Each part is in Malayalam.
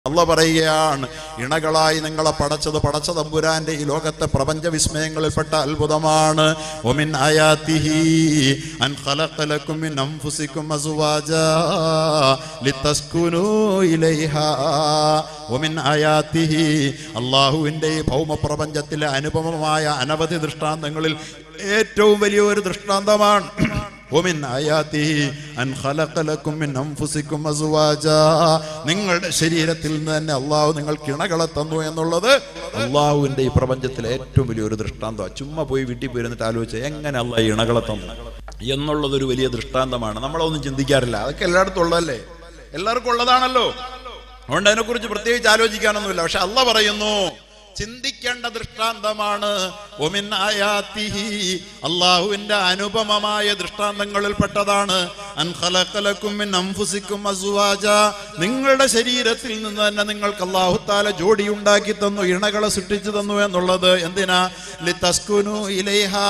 അല്ല പറയുകയാണ് ഇണകളായി നിങ്ങളെ പടച്ചത് പടച്ച തമ്പുരാന്റെ ഈ ലോകത്തെ പ്രപഞ്ച വിസ്മയങ്ങളിൽപ്പെട്ട അത്ഭുതമാണ് ഒമിൻ ആയാത്തിഹി അൻ ഖലഖലക്കും മിൻ അൻഫുസിക്കും അസ്വാജാ ലിതസ്കുനൂ ഇലൈഹാ ഒമിൻ ആയാത്തിഹി അള്ളാഹുവിൻ്റെ ഈ ഭൗമ പ്രപഞ്ചത്തിലെ അനുപമമായ അനവധി ദൃഷ്ടാന്തങ്ങളിൽ ഏറ്റവും വലിയ ഒരു ദൃഷ്ടാന്തമാണ് ومن آياته أن خلق لكم من أنفسكم أزواجا നിങ്ങളുടെ ശരീരത്തിൽ നിന്ന് തന്നെ അള്ളാഹു നിങ്ങൾ കിണകളെ തന്നു എന്നുള്ളത് അള്ളാഹുവിന്റെ ഈ പ്രപഞ്ചത്തിലെ ഏറ്റവും വലിയൊരു ദൃഷ്ടാന്തമാണ് ചുമ്മാ പോയി വീട്ടിൽ പോയിരുന്നിട്ട് ആലോചിച്ച് എങ്ങനെ അള്ളാഹ് ഇണകളെ തന്നു എന്നുള്ളതൊരു വലിയ ദൃഷ്ടാന്തമാണ് നമ്മളൊന്നും ചിന്തിക്കാറില്ല അതൊക്കെ എല്ലായിടത്തും ഉള്ളതല്ലേ എല്ലാവർക്കും ഉള്ളതാണല്ലോ അതുകൊണ്ട് അതിനെക്കുറിച്ച് പ്രത്യേകിച്ച് ആലോചിക്കാനൊന്നുമില്ല പക്ഷെ അല്ല പറയുന്നു ചിന്തിക്കേണ്ട ദൃഷ്ടാന്തമാണ് ഒമിൻ ആയാത്തിഹി അള്ളാഹുവിന്റെ അനുപമമായ ദൃഷ്ടാന്തങ്ങളിൽപ്പെട്ടതാണ് അൻ ഖലഖലക്കും മിൻ അൻഫുസിക്കും അസ്വാജ നിങ്ങളുടെ ശരീരത്തിൽ നിന്ന് തന്നെ നിങ്ങൾക്ക് അള്ളാഹു താല ജോഡി ഉണ്ടാക്കി തന്നു ഇണകളെ സൃഷ്ടിച്ചു തന്നു എന്നുള്ളത് എന്തിനാ ലിതസ്കുനു ഇലൈഹാ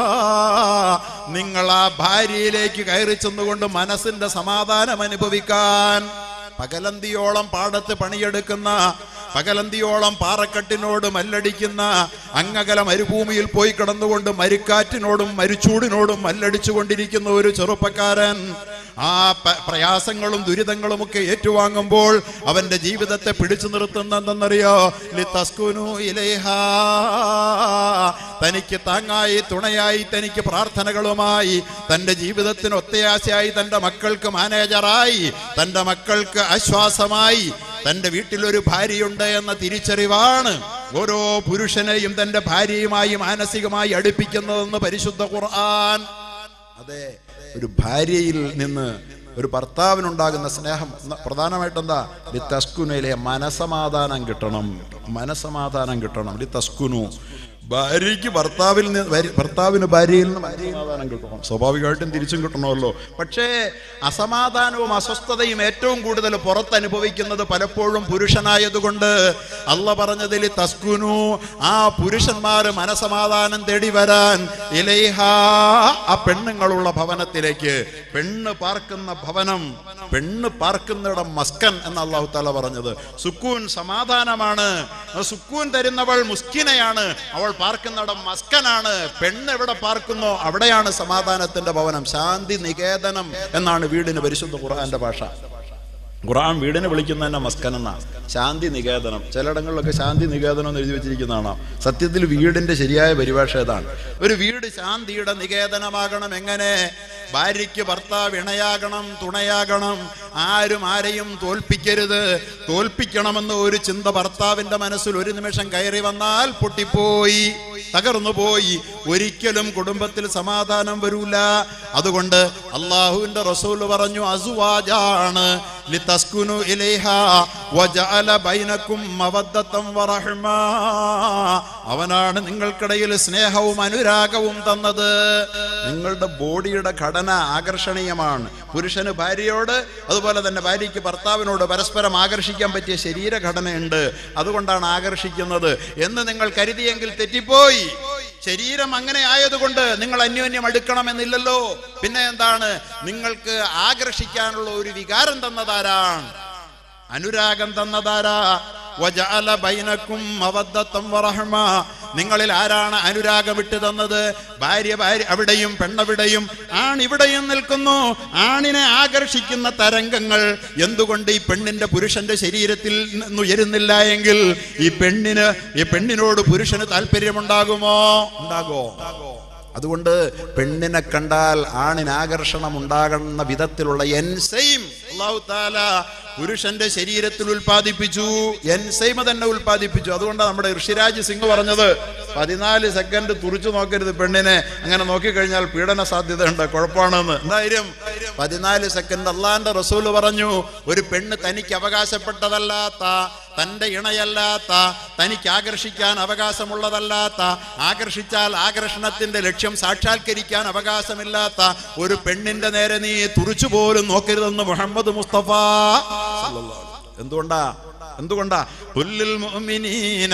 നിങ്ങൾ ആ ഭാര്യയിലേക്ക് കയറി ചെന്നുകൊണ്ട് മനസ്സിന്റെ സമാധാനം അനുഭവിക്കാൻ പകലന്തിയോളം പാടത്ത് പണിയെടുക്കുന്ന പകലന്തിയോളം പാറക്കെട്ടിനോട് മല്ലടിക്കുന്ന അങ്ങകല മരുഭൂമിയിൽ പോയി കിടന്നുകൊണ്ട് മരുക്കാറ്റിനോടും മരുച്ചൂടിനോടും മല്ലടിച്ചു കൊണ്ടിരിക്കുന്ന ഒരു ചെറുപ്പക്കാരൻ ആ പ- പ്രയാസങ്ങളും ദുരിതങ്ങളും ഒക്കെ ഏറ്റുവാങ്ങുമ്പോൾ അവന്റെ ജീവിതത്തെ പിടിച്ചു നിർത്തുന്നതെന്നറിയോ ലിതസ്കുനു ഇലൈഹാ തനിക്ക് താങ്ങായി തുണയായി തനിക്ക് പ്രാർത്ഥനകളുമായി തന്റെ ജീവിതത്തിന് ഒത്തയാശയായി തന്റെ മക്കൾക്ക് മാനേജറായി തന്റെ മക്കൾക്ക് ആശ്വാസമായി തന്റെ വീട്ടിലൊരു ഭാര്യയുണ്ട് എന്ന തിരിച്ചറിവാണ് ഓരോ പുരുഷനെയും തന്റെ ഭാര്യയുമായി മാനസികമായി അടുപ്പിക്കുന്നതെന്ന് പരിശുദ്ധ ഖുർആൻ അതെ ഒരു ഭാര്യയിൽ നിന്ന് ഒരു ഭർത്താവിനുണ്ടാകുന്ന സ്നേഹം ന- പ്രധാനമായിട്ട് എന്താ ലി തസ്കുനയിലെ മനസമാധാനം കിട്ടണം മനസമാധാനം കിട്ടണം ലി തസ്കുനു ഭാര്യയ്ക്ക് ഭർത്താവിൽ നിന്ന് ഭാര്യ- ഭർത്താവിന് ഭാര്യയിൽ നിന്ന് മനസമാധാനം കിട്ടണം സ്വാഭാവികമായിട്ടും തിരിച്ചും കിട്ടണമല്ലോ പക്ഷേ അസമാധാനവും അസ്വസ്ഥതയും ഏറ്റവും കൂടുതൽ പുറത്ത് അനുഭവിക്കുന്നത് പലപ്പോഴും പുരുഷനായതുകൊണ്ട് അല്ല പറഞ്ഞതിൽ തസ്കുനു ആ പുരുഷന്മാർ മനസമാധാനം തേടി വരാൻ ഇലൈഹ ആ പെണ്ണുങ്ങളുള്ള ഭവനത്തിലേക്ക് പെണ്ണ് പാർക്കുന്ന ഭവനം പെണ്ണ് പാർക്കുന്നിടം മസ്കൻ എന്ന് അള്ളാഹു താല പറഞ്ഞത് സുക്കൂൻ സമാധാനമാണ് ആ സുക്കൂൻ തരുന്നവൾ മുസ്കിനയാണ് അവൾ പാർക്കുന്നിടം മസ്കനാണ് പെണ്ണ് എവിടെ പാർക്കുന്നോ അവിടെയാണ് സമാധാനത്തിന്റെ ഭവനം ശാന്തി നികേതനം എന്നാണ് വീടിന് പരിശുദ്ധ ഖുർആന്റെ ഭാഷ ഖുർആൻ വീടിനെ വിളിക്കുന്ന തന്നെ മസ്കൻ എന്നാണ് ശാന്തി നികേതനം ചിലയിടങ്ങളിലൊക്കെ ശാന്തി നികേതനം എന്ന് എഴുതി വെച്ചിരിക്കുന്നതാണ് സത്യത്തിൽ വീടിന്റെ ശരിയായ പരിഭാഷ ഏതാണ് ഒരു വീട് ശാന്തിയുടെ നികേതനമാകണം എങ്ങനെ ഭാര്യയ്ക്ക് ഭർത്താവ് ഇണയാകണം തുണയാകണം ആരും ആരെയും തോൽപ്പിക്കരുത് തോൽപ്പിക്കണമെന്ന് ഒരു ചിന്ത ഭർത്താവിന്റെ മനസ്സിൽ ഒരു നിമിഷം കയറി വന്നാൽ പൊട്ടിപ്പോയി തകർന്നു പോയി ഒരിക്കലും കുടുംബത്തിൽ സമാധാനം വരൂല അതുകൊണ്ട് അള്ളാഹുവിന്റെ റസൂൽ പറഞ്ഞു അസുവാജാണ് ലിതസ്കുനു ഇലൈഹ വജഅല ബൈനക്കും മവദ്ദത്തം വറഹ്മാ അവനാണ് നിങ്ങൾക്കിടയിൽ സ്നേഹവും അനുരാഗവും തന്നത് നിങ്ങളുടെ ബോഡിയുടെ ഘടന ആകർഷണീയമാണ് പുരുഷന് ഭാര്യയോട് അതുപോലെ തന്നെ ഭാര്യയ്ക്ക് ഭർത്താവിനോട് പരസ്പരം ആകർഷിക്കാൻ പറ്റിയ ശരീരഘടനയുണ്ട് അതുകൊണ്ടാണ് ആകർഷിക്കുന്നത് എന്ന് നിങ്ങൾ കരുതിയെങ്കിൽ തെറ്റിപ്പോയി ശരീരം അങ്ങനെ ആയതുകൊണ്ട് നിങ്ങൾ അന്യോന്യം അടുക്കണമെന്നില്ലല്ലോ പിന്നെ എന്താണ് നിങ്ങൾക്ക് ആകർഷിക്കാനുള്ള ഒരു വികാരം തന്നതാരാണ് അനുരാഗം തന്നതാരാ വജഅല ബൈനക്കും മവദ്ദത്തം വറഹ്മ നിങ്ങളിൽ ആരാണ് അനുരാഗം ഇട്ട് തന്നത് ഭാര്യ ഭാര്യ അവിടെയും പെണ്ണവിടെയും ആൺ ഇവിടെയും നിൽക്കുന്നു ആണിനെ ആകർഷിക്കുന്ന തരംഗങ്ങൾ എന്തുകൊണ്ട് ഈ പെണ്ണിന്റെ പുരുഷന്റെ ശരീരത്തിൽ നിന്ന് ഉയരുന്നില്ല എങ്കിൽ ഈ പെണ്ണിന് ഈ പെണ്ണിനോട് പുരുഷന് താല്പര്യമുണ്ടാകുമോ ഉണ്ടാകോ അതുകൊണ്ട് പെണ്ണിനെ കണ്ടാൽ ആണിന് ആകർഷണം ഉണ്ടാകുന്ന വിധത്തിലുള്ള എൻസൈം അള്ളാഹു താല പുരുഷന്റെ ശരീരത്തിൽ ഉൽപ്പാദിപ്പിച്ചു എൻസൈമ തന്നെ ഉൽപ്പാദിപ്പിച്ചു അതുകൊണ്ടാണ് നമ്മുടെ ഋഷിരാജ് സിംഗ് പറഞ്ഞത് പതിനാല് സെക്കൻഡ് തുറിച്ചു നോക്കരുത് പെണ്ണിനെ അങ്ങനെ നോക്കിക്കഴിഞ്ഞാൽ പീഡന സാധ്യതയുണ്ട് കുഴപ്പമാണെന്ന് എന്തായാലും പതിനാല് സെക്കൻഡ് അള്ളാന്റെ റസൂല് പറഞ്ഞു ഒരു പെണ്ണ് തനിക്ക് അവകാശപ്പെട്ടതല്ലാത്ത തന്റെ ഇണയല്ലാത്ത തനിക്ക് ആകർഷിക്കാൻ അവകാശമുള്ളതല്ലാത്ത ആകർഷിച്ചാൽ ആകർഷണത്തിന്റെ ലക്ഷ്യം സാക്ഷാത്കരിക്കാൻ അവകാശമില്ലാത്ത ഒരു പെണ്ണിന്റെ നേരെ നീ തുറിച്ചു പോലും നോക്കരുതെന്ന് മുഹമ്മദ് മുസ്തഫ സല്ലല്ലാഹു അലൈഹി വസല്ലം. എന്തുകൊണ്ടാ എന്തുകൊണ്ടാ പുല്ലിൽ മുഅ്മിനീന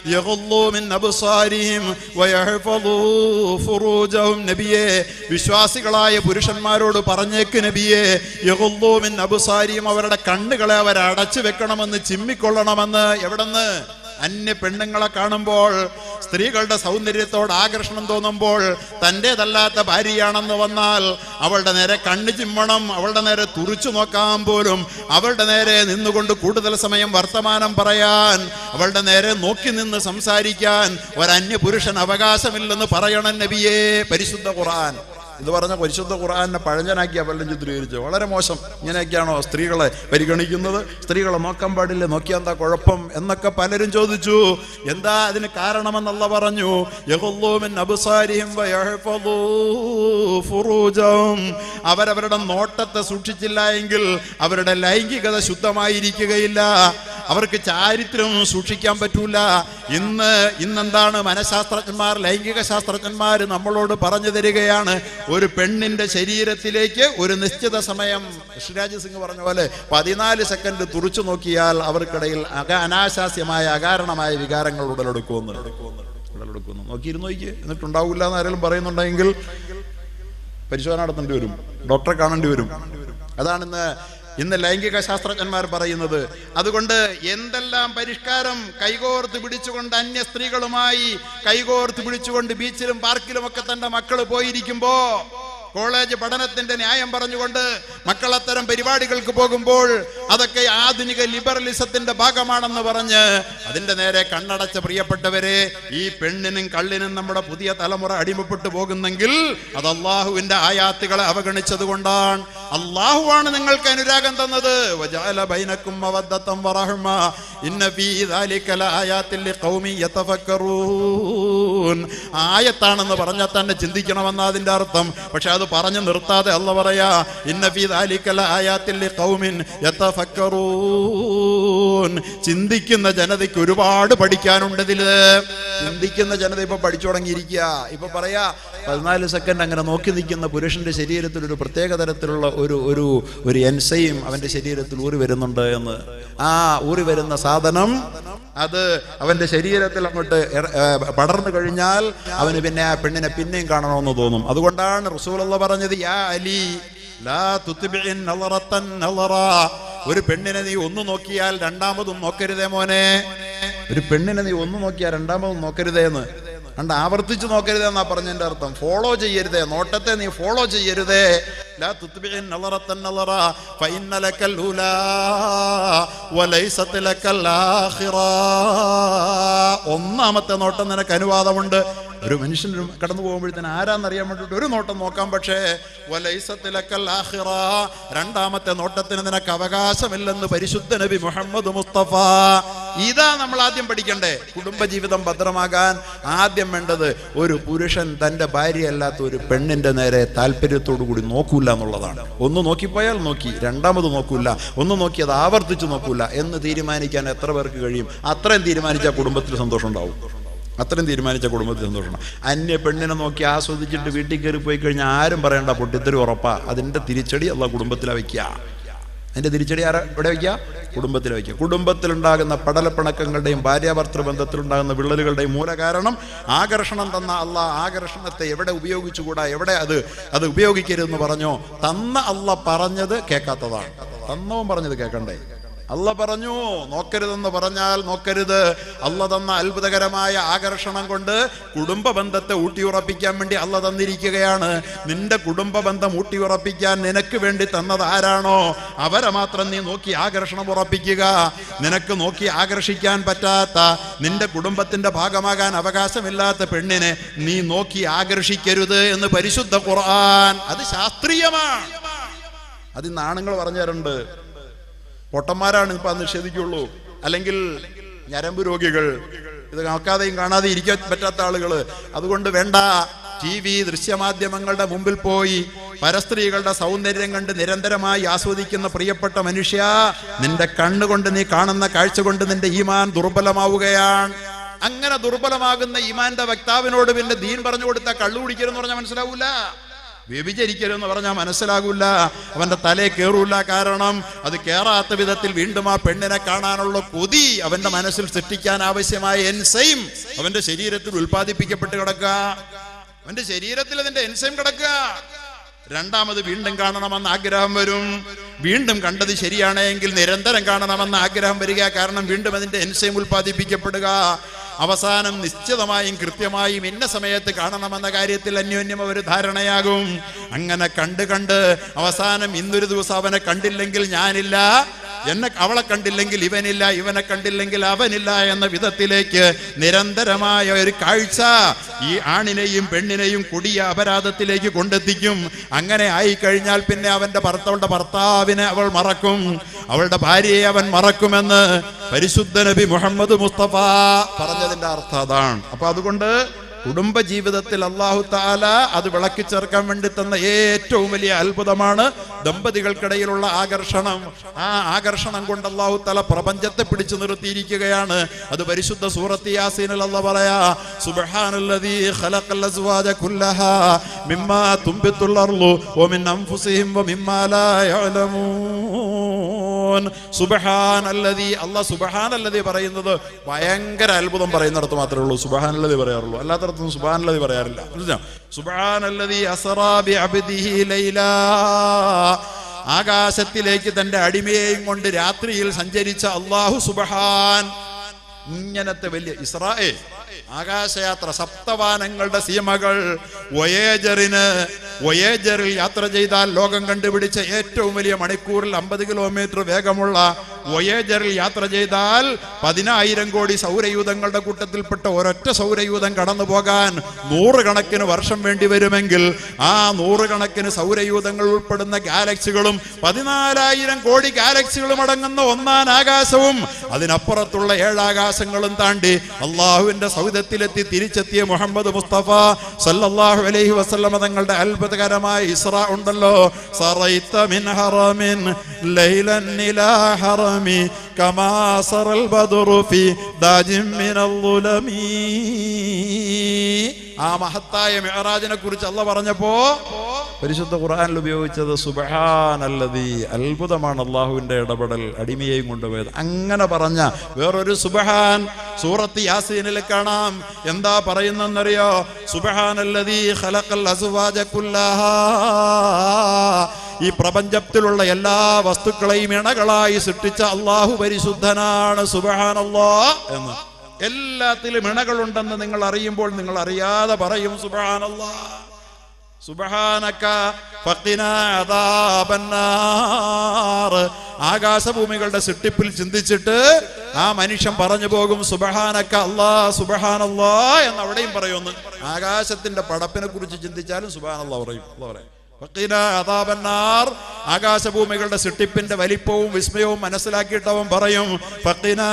യഗുള്ളൂ മിൻ അബ്സാരിഹിം വയഹ്ഫളൂ ഫുറൂജഹും നബിയേ വിശ്വാസികളായ പുരുഷന്മാരോട് പറഞ്ഞേക്ക് നബിയേ യഗുള്ളൂ മിൻ അബ്സാരിഹിം അവരുടെ കണ്ണുകളെ അവർ അടച്ചു വെക്കണമെന്ന് ചിമ്മിക്കൊള്ളണമെന്ന് എവിടെന്ന് അന്യ പെണ്ണുങ്ങളെ കാണുമ്പോൾ സ്ത്രീകളുടെ സൗന്ദര്യത്തോട് ആകർഷണം തോന്നുമ്പോൾ തൻ്റെതല്ലാത്ത ഭാര്യയാണെന്ന് വന്നാൽ അവളുടെ നേരെ കണ്ണു ചിമ്മണം അവളുടെ നേരെ തുറിച്ചു നോക്കാൻ പോലും അവളുടെ നേരെ നിന്നുകൊണ്ട് കൂടുതൽ സമയം വർത്തമാനം പറയാൻ അവളുടെ നേരെ നോക്കി നിന്ന് സംസാരിക്കാൻ ഒരന്യ പുരുഷൻ അവകാശമില്ലെന്ന് പറയണം നബിയേ പരിശുദ്ധ ഖുർആൻ ഇത് പറഞ്ഞ പരിശുദ്ധ ഖുർആനെ പഴഞ്ചനാക്കിയ പലരും ചിത്രീകരിച്ചു വളരെ മോശം ഇങ്ങനെയൊക്കെയാണോ സ്ത്രീകളെ പരിഗണിക്കുന്നത് സ്ത്രീകളെ നോക്കാൻ പാടില്ല നോക്കിയാൽ എന്താ കുഴപ്പം എന്നൊക്കെ പലരും ചോദിച്ചു എന്താ അതിന് കാരണമെന്നുള്ള പറഞ്ഞു യഹുല്ലൂ മിൻ അബ്സാരിഹിം വയഹ്ഫളൂ ഫുറൂജഹും. അവരവരുടെ നോട്ടത്തെ സൂക്ഷിച്ചില്ല എങ്കിൽ അവരുടെ ലൈംഗികത ശുദ്ധമായിരിക്കുകയില്ല അവർക്ക് ചാരിത്രം സൂക്ഷിക്കാൻ പറ്റൂല ഇന്ന് ഇന്നെന്താണ് മനഃശാസ്ത്രജ്ഞന്മാർ ലൈംഗിക ശാസ്ത്രജ്ഞന്മാർ നമ്മളോട് പറഞ്ഞു തരികയാണ് ഒരു പെണ്ണിന്റെ ശരീരത്തിലേക്ക് ഒരു നിശ്ചിത സമയം ഋഷിരാജ് സിംഗ് പറഞ്ഞ പോലെ പതിനാല് സെക്കൻഡ് തുറച്ചു നോക്കിയാൽ അവർക്കിടയിൽ അക അനാശാസ്യമായ അകാരണമായ വികാരങ്ങൾ ഉടലെടുക്കുമെന്ന് ഉടലെടുക്കുന്നു നോക്കിയിരുന്നു നോക്കി എന്നിട്ടുണ്ടാവില്ല എന്ന് ആരെങ്കിലും പറയുന്നുണ്ടെങ്കിൽ പരിശോധന നടത്തേണ്ടി വരും ഡോക്ടറെ കാണേണ്ടി വരും അതാണ് ഇന്ന് ഇന്ന് ലൈംഗിക ശാസ്ത്രജ്ഞന്മാർ പറയുന്നത് അതുകൊണ്ട് എന്തെല്ലാം പരിഷ്കാരം കൈകോർത്ത് പിടിച്ചുകൊണ്ട് അന്യ സ്ത്രീകളുമായി കൈകോർത്ത് പിടിച്ചുകൊണ്ട് ബീച്ചിലും പാർക്കിലും ഒക്കെ തന്റെ മക്കൾ പോയിരിക്കുമ്പോ കോളേജ് പഠനത്തിന്റെ ന്യായം പറഞ്ഞുകൊണ്ട് മക്കൾ അത്തരം പരിപാടികൾക്ക് പോകുമ്പോൾ അതൊക്കെ ആധുനിക ലിബറലിസത്തിന്റെ ഭാഗമാണെന്ന് പറഞ്ഞ് അതിന്റെ നേരെ കണ്ണടച്ച പ്രിയപ്പെട്ടവരെ ഈ പെണ്ണിനും കള്ളിനും നമ്മുടെ പുതിയ തലമുറ അടിമപ്പെട്ടു പോകുന്നെങ്കിൽ അത് അള്ളാഹുവിന്റെ ആയാത്തുകളെ അവഗണിച്ചത് കൊണ്ടാണ് അള്ളാഹുവാണ് നിങ്ങൾക്ക് അനുരാഗം തന്നത് വജഅല ബൈനക്കും മവദ്ദത്തം വറഹ്മ ഇന്ന ഫീ ദാലിക ലആയാത്തിൽ ലിഖൗമി യതഫക്കറൂൻ ആയത്താണെന്ന് പറഞ്ഞാൽ തന്നെ ചിന്തിക്കണമെന്ന അതിന്റെ അർത്ഥം പക്ഷെ അത് പറഞ്ഞു നിർത്താതെ അല്ല പറയാ ഇന്ന ഫീ ദാലിക ലആയാത്തിൽ ലിഖൗമിൻ യതഫക്കറൂൻ ചിന്തിക്കുന്ന ജനതയ്ക്ക് ഒരുപാട് പഠിക്കാനുണ്ട് ഇതില് ചിന്തിക്കുന്ന ജനത ഇപ്പൊ പഠിച്ചു തുടങ്ങിയിരിക്കുക ഇപ്പൊ പറയാ പതിനാല് സെക്കൻഡ് അങ്ങനെ നോക്കി നിൽക്കുന്ന പുരുഷന്റെ ശരീരത്തിൽ ഒരു പ്രത്യേക തരത്തിലുള്ള ഒരു ഒരു ഒരു എൻസയും അവന്റെ ശരീരത്തിൽ ഊറി വരുന്നുണ്ട് എന്ന് ആ ഊറി വരുന്ന സാധനം അത് അവന്റെ ശരീരത്തിൽ അങ്ങോട്ട് ഇറ- ഏ, പടർന്നു കഴിഞ്ഞാൽ അവന് പിന്നെ ആ പെണ്ണിനെ പിന്നെയും കാണണമെന്ന് തോന്നും അതുകൊണ്ടാണ് റസൂലുള്ള പറഞ്ഞത് യാ അലി ലാ തുത്ബിഇൻ നളറത്തൻ നളറ. ഒരു പെണ്ണിനെ നീ ഒന്ന് നോക്കിയാൽ രണ്ടാമതും നോക്കരുതേ മോനെ ഒരു പെണ്ണിനെ നീ ഒന്ന് നോക്കിയാൽ രണ്ടാമതും നോക്കരുതേ എന്ന് കണ്ട് ആവർത്തിച്ച് നോക്കരുതേ എന്നാ പറഞ്ഞതിന്റെ അർത്ഥം ഫോളോ ചെയ്യരുതേ നോട്ടത്തെ നീ ഫോളോ ചെയ്യരുതേ ലാ തുത്ബിഇൻ നളറത്തൻ നളറ ഫഇന്ന ലക്കൽ ഊലാ വലൈസത് ലക്കൽ ആഖിറ ഒന്നാമത്തെ നോട്ടം നിനക്ക് അനുവാദമുണ്ട് ഒരു മനുഷ്യൻ ഒരു കടന്നു പോകുമ്പോഴത്തേന് ആരാന്നറിയാൻ വേണ്ടിയിട്ട് ഒരു നോട്ടം നോക്കാം പക്ഷേ വലൈസത്തിലക്കൽ ആഖിറ രണ്ടാമത്തെ നോട്ടത്തിന് നിനക്ക് അവകാശമില്ലെന്ന് പരിശുദ്ധ നബി മുഹമ്മദ് മുസ്തഫ ഇതാ നമ്മൾ ആദ്യം പഠിക്കണ്ടേ കുടുംബജീവിതം ഭദ്രമാകാൻ ആദ്യം വേണ്ടത് ഒരു പുരുഷൻ തന്റെ ഭാര്യയല്ലാത്ത ഒരു പെണ്ണിന്റെ നേരെ താല്പര്യത്തോടു കൂടി നോക്കൂല എന്നുള്ളതാണ് ഒന്ന് നോക്കിപ്പോയാൽ നോക്കി രണ്ടാമത് നോക്കൂല ഒന്ന് നോക്കി അത് ആവർത്തിച്ച് നോക്കൂല എന്ന് തീരുമാനിക്കാൻ എത്ര പേർക്ക് കഴിയും അത്രയും തീരുമാനിച്ചാൽ കുടുംബത്തിൽ സന്തോഷം ഉണ്ടാവും അത്രയും തീരുമാനിച്ച കുടുംബത്തിൽ സന്തോഷമാണ് അന്യ പെണ്ണിനെ നോക്കി ആസ്വദിച്ചിട്ട് വീട്ടിൽ കയറി പോയി കഴിഞ്ഞാൽ ആരും പറയണ്ട പൊട്ടിത്തെറി ഉറപ്പാ അതിന്റെ തിരിച്ചടി അല്ല കുടുംബത്തിലെ വയ്ക്കുക അതിന്റെ തിരിച്ചടി ആരാ ഇവിടെ വയ്ക്കുക കുടുംബത്തിൽ വയ്ക്കുക കുടുംബത്തിലുണ്ടാകുന്ന പടലപ്പിണക്കങ്ങളുടെയും ഭാര്യാഭർത്തൃ ബന്ധത്തിലുണ്ടാകുന്ന വിള്ളലുകളുടെയും മൂലകാരണം ആകർഷണം തന്ന അല്ല ആകർഷണത്തെ എവിടെ ഉപയോഗിച്ചുകൂടാ എവിടെ അത് അത് ഉപയോഗിക്കരുതെന്ന് പറഞ്ഞോ തന്ന അല്ല പറഞ്ഞത് കേൾക്കാത്തതാണ് തന്നവും പറഞ്ഞത് കേൾക്കണ്ടേ അല്ല പറഞ്ഞു നോക്കരുതെന്ന് പറഞ്ഞാൽ നോക്കരുത് അല്ല തന്ന അത്ഭുതകരമായ ആകർഷണം കൊണ്ട് കുടുംബ ബന്ധത്തെ ഊട്ടിയുറപ്പിക്കാൻ വേണ്ടി അല്ല തന്നിരിക്കുകയാണ് നിന്റെ കുടുംബ ബന്ധം ഊട്ടിയുറപ്പിക്കാൻ നിനക്ക് വേണ്ടി തന്നത് ആരാണോ അവരെ മാത്രം നീ നോക്കി ആകർഷണം ഉറപ്പിക്കുക നിനക്ക് നോക്കി ആകർഷിക്കാൻ പറ്റാത്ത നിന്റെ കുടുംബത്തിന്റെ ഭാഗമാകാൻ അവകാശമില്ലാത്ത പെണ്ണിനെ നീ നോക്കി ആകർഷിക്കരുത് എന്ന് പരിശുദ്ധ ഖുർആൻ അത് ശാസ്ത്രീയമാണ് അത് ഇന്ന് ആണുങ്ങൾ പറഞ്ഞു തരുന്നുണ്ട് പൊട്ടന്മാരാണ് ഇപ്പൊ അത് നിഷേധിക്കുള്ളൂ അല്ലെങ്കിൽ ഞരമ്പ് രോഗികൾ ഇത് നോക്കാതെയും കാണാതെ ഇരിക്കാൻ പറ്റാത്ത ആളുകൾ അതുകൊണ്ട് വേണ്ട ടി വി ദൃശ്യമാധ്യമങ്ങളുടെ മുമ്പിൽ പോയി പരസ്ത്രീകളുടെ സൗന്ദര്യം കണ്ട് നിരന്തരമായി ആസ്വദിക്കുന്ന പ്രിയപ്പെട്ട മനുഷ്യ നിന്റെ കണ്ണുകൊണ്ട് നീ കാണുന്ന കാഴ്ച കൊണ്ട് നിന്റെ ഈമാൻ ദുർബലമാവുകയാണ് അങ്ങനെ ദുർബലമാകുന്ന ഈമാന്റെ വക്താവിനോട് പിന്നെ ദീൻ പറഞ്ഞു കൊടുത്ത കള്ളു കുടിക്കരുന്ന് പറഞ്ഞാൽ മനസ്സിലാവൂല വ്യഭിചരിക്കരുതെന്ന് പറഞ്ഞാൽ മനസ്സിലാകൂല അവന്റെ തലേ കയറൂല കാരണം അത് കേറാത്ത വിധത്തിൽ വീണ്ടും ആ പെണ്ണിനെ കാണാനുള്ള കൊതി അവന്റെ മനസ്സിൽ സൃഷ്ടിക്കാൻ ആവശ്യമായ എൻസൈം അവന്റെ ശരീരത്തിൽ ഉൽപ്പാദിപ്പിക്കപ്പെട്ട് കിടക്കുക അവന്റെ ശരീരത്തിൽ അതിന്റെ എൻസൈം കിടക്കുക രണ്ടാമത് വീണ്ടും കാണണമെന്ന് ആഗ്രഹം വരും വീണ്ടും കണ്ടത് ശരിയാണെങ്കിൽ നിരന്തരം കാണണമെന്ന് ആഗ്രഹം വരിക കാരണം വീണ്ടും അതിന്റെ എൻസൈം ഉൽപ്പാദിപ്പിക്കപ്പെടുക അവസാനം നിശ്ചിതമായും കൃത്യമായും ഇന്ന സമയത്ത് കാണണമെന്ന കാര്യത്തിൽ അന്യോന്യം ഒരു ധാരണയാകും അങ്ങനെ കണ്ട് കണ്ട് അവസാനം ഇന്നൊരു ദിവസം അവനെ കണ്ടില്ലെങ്കിൽ ഞാനില്ല എന്നെ അവളെ കണ്ടില്ലെങ്കിൽ ഇവനില്ല ഇവനെ കണ്ടില്ലെങ്കിൽ അവനില്ല എന്ന വിധത്തിലേക്ക് നിരന്തരമായ ഒരു കാഴ്ച ഈ ആണിനെയും പെണ്ണിനെയും കൊടിയ അപരാധത്തിലേക്ക് കൊണ്ടെത്തിക്കും അങ്ങനെ ആയിക്കഴിഞ്ഞാൽ പിന്നെ അവന്റെ ഭർത്തവളുടെ ഭർത്താവിനെ അവൾ മറക്കും അവളുടെ ഭാര്യയെ അവൻ മറക്കുമെന്ന് പരിശുദ്ധ നബി മുഹമ്മദ് മുസ്തഫ പറഞ്ഞതിന്റെ അർത്ഥം അതാണ് അപ്പൊ അതുകൊണ്ട് കുടുംബ ജീവിതത്തിൽ അള്ളാഹു താല അത് വിളക്കി ചേർക്കാൻ വേണ്ടി തന്ന ഏറ്റവും വലിയ അത്ഭുതമാണ് ദമ്പതികൾക്കിടയിലുള്ള ആകർഷണം ആ ആകർഷണം കൊണ്ട് അള്ളാഹു താല പ്രപഞ്ചത്തെ പിടിച്ചു നിർത്തിയിരിക്കുകയാണ് അത് പരിശുദ്ധ സൂറത്ത് യാസീനിൽ അല്ല പറയാ സുബ്ഹാനല്ലദീ ഖലഖൽ അസ്വാജ കുല്ലഹാ മിമ്മാ തുംബിത്തുൽ അർളു വമിൻ അൻഫുസിഹിം വമിമ്മാ ലാ യഅലമൂൻ സുബ്ഹാനല്ലദീ അല്ലാഹ് സുബ്ഹാനല്ലദീ പറയുന്നത് ഭയങ്കര അത്ഭുതം പറയുന്നിടത്ത് മാത്രമേ ഉള്ളൂ സുബ്ഹാനല്ലദീ പറയാറുള്ളൂ അല്ലാത്തടത്തൊന്നും സുബ്ഹാനല്ലദീ പറയാറില്ല മനസ്സിലായോ? സുബ്ഹാനല്ലദീ അസ്റാ ബിഅബ്ദിഹി ലൈലാ ആകാശത്തിലേക്ക് തന്റെ അടിമയെയും കൊണ്ട് രാത്രിയിൽ സഞ്ചരിച്ച അള്ളാഹു സുബ്ഹാൻ ഇങ്ങനത്തെ വലിയ ഇസ്രായേൽ ആകാശയാത്ര സപ്തവാനങ്ങളുടെ സീമകൾ വയേജറിന് വയേജറിൽ യാത്ര ചെയ്താൽ ലോകം കണ്ടുപിടിച്ച ഏറ്റവും വലിയ മണിക്കൂറിൽ അമ്പത് കിലോമീറ്റർ വേഗമുള്ള വയേജറിൽ യാത്ര ചെയ്താൽ പതിനായിരം കോടി സൗരയൂഥങ്ങളുടെ കൂട്ടത്തിൽപ്പെട്ട ഒരൊറ്റ സൗരയൂഥം കടന്നു പോകാൻ നൂറുകണക്കിന് വർഷം വേണ്ടി വരുമെങ്കിൽ ആ നൂറുകണക്കിന് സൗരയൂഥങ്ങൾ ഉൾപ്പെടുന്ന ഗാലക്സികളും പതിനാലായിരം കോടി ഗാലക്സികളും അടങ്ങുന്ന ഒന്നാം ആകാശവും അതിനപ്പുറത്തുള്ള ഏഴാകാശങ്ങളും താണ്ടി അള്ളാഹുവിന്റെ സൗദത്തിലെത്തി തിരിച്ചെത്തിയ മുഹമ്മദ് മുസ്തഫ സല്ലല്ലാഹു അലൈഹി വസല്ലമ തങ്ങളുടെ അത്ഭുതകരമായ ഇസ്ര ഉണ്ടല്ലോ സറൈത്ത മിൻ ഹറമിൻ ലൈലൻ ഇലാ ഹറമി കമാ സറൽ ബദറു ഫി ദാജിൻ മിനൽ ളുലമി ആ മഹത്തായ മിഅറാജിനെ കുറിച്ച് അല്ല പറഞ്ഞപ്പോ പരിശുദ്ധ ഖുർആനിൽ ഉപയോഗിച്ചത് സുബ്ഹാനല്ലദീ അത്ഭുതമാണ് അള്ളാഹുവിന്റെ ഇടപെടൽ അടിമയെയും കൊണ്ടുപോയത് അങ്ങനെ പറഞ്ഞ വേറൊരു സുബ്ഹാൻ സൂറത്ത് യാസീനിൽ കാണാം എന്താ പറയുന്നെന്നറിയോ സുബ്ഹാനല്ലദീ ഖലഖൽ അസ്വാജ കുല്ലഹാ ഈ പ്രപഞ്ചത്തിലുള്ള എല്ലാ വസ്തുക്കളെയും ഇണകളായി സൃഷ്ടിച്ച അള്ളാഹു പരിശുദ്ധനാണ് സുബ്ഹാനല്ലാ എന്ന് എല്ലാത്തിലും ഇണകളുണ്ടെന്ന് നിങ്ങൾ അറിയുമ്പോൾ നിങ്ങൾ അറിയാതെ പറയും സുബ്ഹാനല്ലാ സുബ്ഹാനക ഫഖിനാ അദാബന്നാർ ആകാശഭൂമികളുടെ സൃഷ്ടിപ്പിൽ ചിന്തിച്ചിട്ട് ആ മനുഷ്യൻ പറഞ്ഞു പോകും സുബഹാനക്ക അല്ലാ സുബഹാനല്ലാ എന്ന് അവിടെയും പറയുമെന്ന് ആകാശത്തിന്റെ പടപ്പിനെ കുറിച്ച് ചിന്തിച്ചാലും സുബഹാനല്ലാ പറയും അല്ലാ പറയും ഫഖിനാ അദാബന്നാർ ആകാശഭൂമികളുടെ സൃഷ്ടിപ്പിന്റെ വലിപ്പവും വിസ്മയവും മനസ്സിലാക്കിയിട്ട് അവൻ പറയും ഫഖിനാ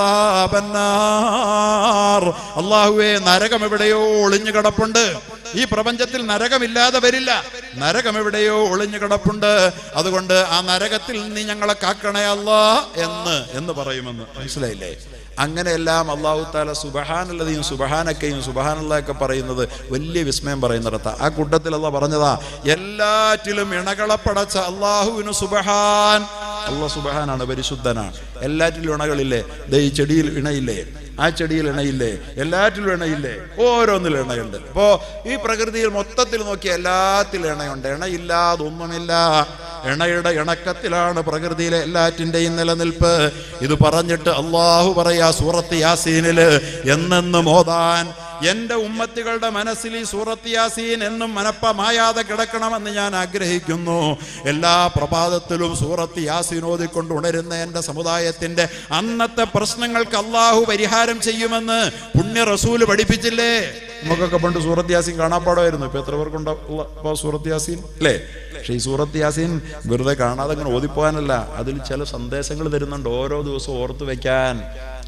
അദാബന്നാർ അള്ളാഹുവേ നരകം എവിടെയോ ഒളിഞ്ഞു കിടപ്പുണ്ട് ഈ പ്രപഞ്ചത്തിൽ നരകമില്ലാതെ വരില്ല നരകം എവിടെയോ ഒളിഞ്ഞു കിടപ്പുണ്ട് അതുകൊണ്ട് ആ നരകത്തിൽ നീ ഞങ്ങളെ കാക്കണേ അല്ലാ എന്ന് എന്ന് പറയുമെന്ന് മനസ്സിലായില്ലേ അങ്ങനെയെല്ലാം അള്ളാഹു താല സുബഹാനുള്ളതെയും സുബഹാനക്കയും സുബഹാനുള്ളതൊക്കെ പറയുന്നത് വലിയ വിസ്മയം പറയുന്നിടത്ത ആ കൂട്ടത്തിൽ അല്ല പറഞ്ഞതാ എല്ലാറ്റിലും ഇണകളെ പടച്ച അള്ളാഹുവിന് സുബഹാൻ അള്ളാഹ് സുബഹാനാണ് പരിശുദ്ധനാണ് എല്ലാറ്റിലും ഇണകളില്ലേ ദേ ഈ ചെടിയിൽ ഇണയില്ലേ ആ ചെടിയിൽ ഇണയില്ലേ എല്ലാറ്റിലും ഇണയില്ലേ ഓരോന്നിലും ഇണയുണ്ട് അപ്പോ ഈ പ്രകൃതിയിൽ മൊത്തത്തിൽ നോക്കിയ എല്ലാത്തിലും ഇണയുണ്ട് ഇണയില്ലാതൊന്നുമില്ല ഇണയുടെ ഇണക്കത്തിലാണ് പ്രകൃതിയിലെ എല്ലാറ്റിൻ്റെയും നിലനിൽപ്പ് ഇത് പറഞ്ഞിട്ട് അള്ളാഹു പറയാ സൂറത്ത് യാസീനില് എന്നെന്ന് മോതാൻ എന്റെ ഉമ്മത്തികളുടെ മനസ്സിൽ ഈ സൂറത്ത് യാസീൻ എന്നും മനപ്പമായാതെ കിടക്കണമെന്ന് ഞാൻ ആഗ്രഹിക്കുന്നു എല്ലാ പ്രഭാതത്തിലും സൂറത്ത് യാസീൻ ഓതിക്കൊണ്ട് ഉണരുന്ന എൻ്റെ സമുദായത്തിന്റെ അന്നത്തെ പ്രശ്നങ്ങൾക്ക് അള്ളാഹു പരിഹാരം ചെയ്യുമെന്ന് പുണ്യ റസൂല് പഠിപ്പിച്ചില്ലേ നമുക്കൊക്കെ പണ്ട് സൂറത്ത് യാസീൻ കാണാപ്പാടമായിരുന്നു ഇപ്പൊ എത്ര പേർക്കുണ്ടോ ഇപ്പൊ സൂറത്ത് യാസീൻ അല്ലേ പക്ഷെ ഈ സൂറത്ത് യാസീൻ വെറുതെ കാണാതെ അങ്ങനെ ഓതിപ്പോകാനല്ല അതിൽ ചില സന്ദേശങ്ങൾ തരുന്നുണ്ട് ഓരോ ദിവസവും ഓർത്ത് വെക്കാൻ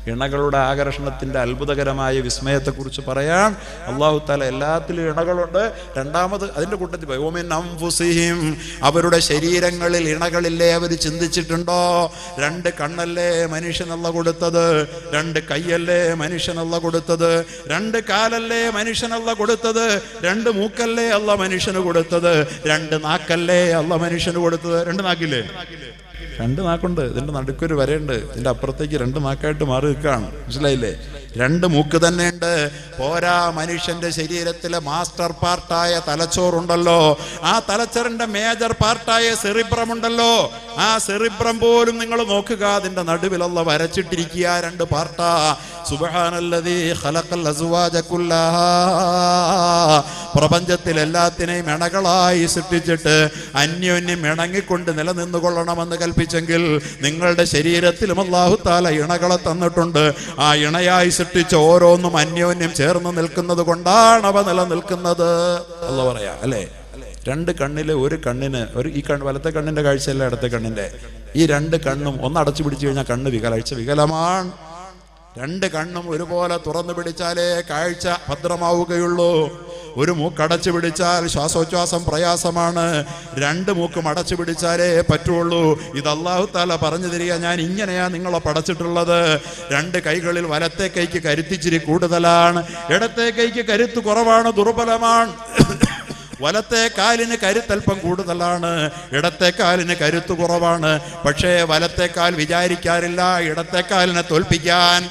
ഇണകളുടെ ആകർഷണത്തിന്റെ അത്ഭുതകരമായ വിസ്മയത്തെക്കുറിച്ച് പറയാൻ അള്ളാഹു താല എല്ലാത്തിലും ഇണകളുണ്ട് രണ്ടാമത് അതിന്റെ കൂട്ടത്തിൽ പറയും, "വമിൻ അൻഫുസിഹിം", അവരുടെ ശരീരങ്ങളിൽ ഇണകളില്ലേ അവർ ചിന്തിച്ചിട്ടുണ്ടോ രണ്ട് കണ്ണല്ലേ മനുഷ്യനല്ല കൊടുത്തത് രണ്ട് കൈയല്ലേ മനുഷ്യനല്ല കൊടുത്തത് രണ്ട് കാലല്ലേ മനുഷ്യനല്ല കൊടുത്തത് രണ്ട് മൂക്കല്ലേ അല്ല മനുഷ്യന് കൊടുത്തത് രണ്ട് നാക്കല്ലേ അല്ല മനുഷ്യന് കൊടുത്തത് രണ്ട് നാക്കില്ലേ രണ്ട് നാക്കുണ്ട് ഇതിന്റെ നടുക്കൊരു വരയുണ്ട് ഇതിന്റെ അപ്പുറത്തേക്ക് രണ്ട് നാക്കായിട്ട് മാറി നിൽക്കുകയാണ് മനസ്സിലായില്ലേ രണ്ട് മൂക്ക് തന്നെയുണ്ട് പോരാ മനുഷ്യന്റെ ശരീരത്തിലെ മാസ്റ്റർ പാർട്ടായ തലച്ചോറുണ്ടല്ലോ ആ തലച്ചോറിന്റെ മേജർ പാർട്ടായ സെറിബ്രം ഉണ്ടല്ലോ ആ സെറിബ്രം പോലും നിങ്ങൾ നോക്കുക അതിന്റെ നടുവിലുള്ള വരച്ചിട്ടിരിക്കുക രണ്ട് പാർട്ടാ സുബഹാനല്ലതീ ഖലഖൽ അസ്വാജ കുല്ലഹാ പ്രപഞ്ചത്തിൽ എല്ലാത്തിനെയും ഇണകളായി സൃഷ്ടിച്ചിട്ട് അന്യോന്യം ഇണങ്ങിക്കൊണ്ട് നിലനിന്നു കൊള്ളണമെന്ന് കൽപ്പിച്ചെങ്കിൽ നിങ്ങളുടെ ശരീരത്തിലും അള്ളാഹു താല ഇണകളെ തന്നിട്ടുണ്ട് ആ ഇണയായി സൃഷ്ടിച്ച ഓരോന്നും അന്യോന്യം ചേർന്ന് നിൽക്കുന്നത് കൊണ്ടാണ് അവ നിലനിൽക്കുന്നത് അല്ല പറയാ അല്ലേ രണ്ട് കണ്ണില് ഒരു കണ്ണിന് ഒരു ഈ കണ്ണ് വലത്തെ കണ്ണിന്റെ കാഴ്ചയല്ല ഇടത്തെ കണ്ണിന്റെ ഈ രണ്ട് കണ്ണും ഒന്ന് അടച്ചു പിടിച്ചു കഴിഞ്ഞാൽ കണ്ണ് വികലാഴ്ച വികലമാണ് രണ്ട് കണ്ണും ഒരുപോലെ തുറന്നു പിടിച്ചാലേ കാഴ്ച ഭദ്രമാവുകയുള്ളൂ ഒരു മൂക്ക് അടച്ചു പിടിച്ചാൽ ശ്വാസോച്ഛ്വാസം പ്രയാസമാണ് രണ്ട് മൂക്കും അടച്ചു പിടിച്ചാലേ പറ്റുള്ളൂ ഇത് അള്ളാഹു താല പറഞ്ഞു തരിക ഞാൻ ഇങ്ങനെയാ നിങ്ങളെ പടച്ചിട്ടുള്ളത് രണ്ട് കൈകളിൽ വലത്തെ കൈക്ക് കരുത്തിച്ചിരി കൂടുതലാണ് ഇടത്തെ കൈക്ക് കരുത്ത് കുറവാണ് ദുർബലമാണ് വലത്തെ കാലിന് കരുത്തൽപ്പം കൂടുതലാണ് ഇടത്തെ കാലിന് കരുത്ത് കുറവാണ് പക്ഷേ വലത്തെ കാൽ വിചാരിക്കാറില്ല ഇടത്തെ കാലിനെ തോൽപ്പിക്കാൻ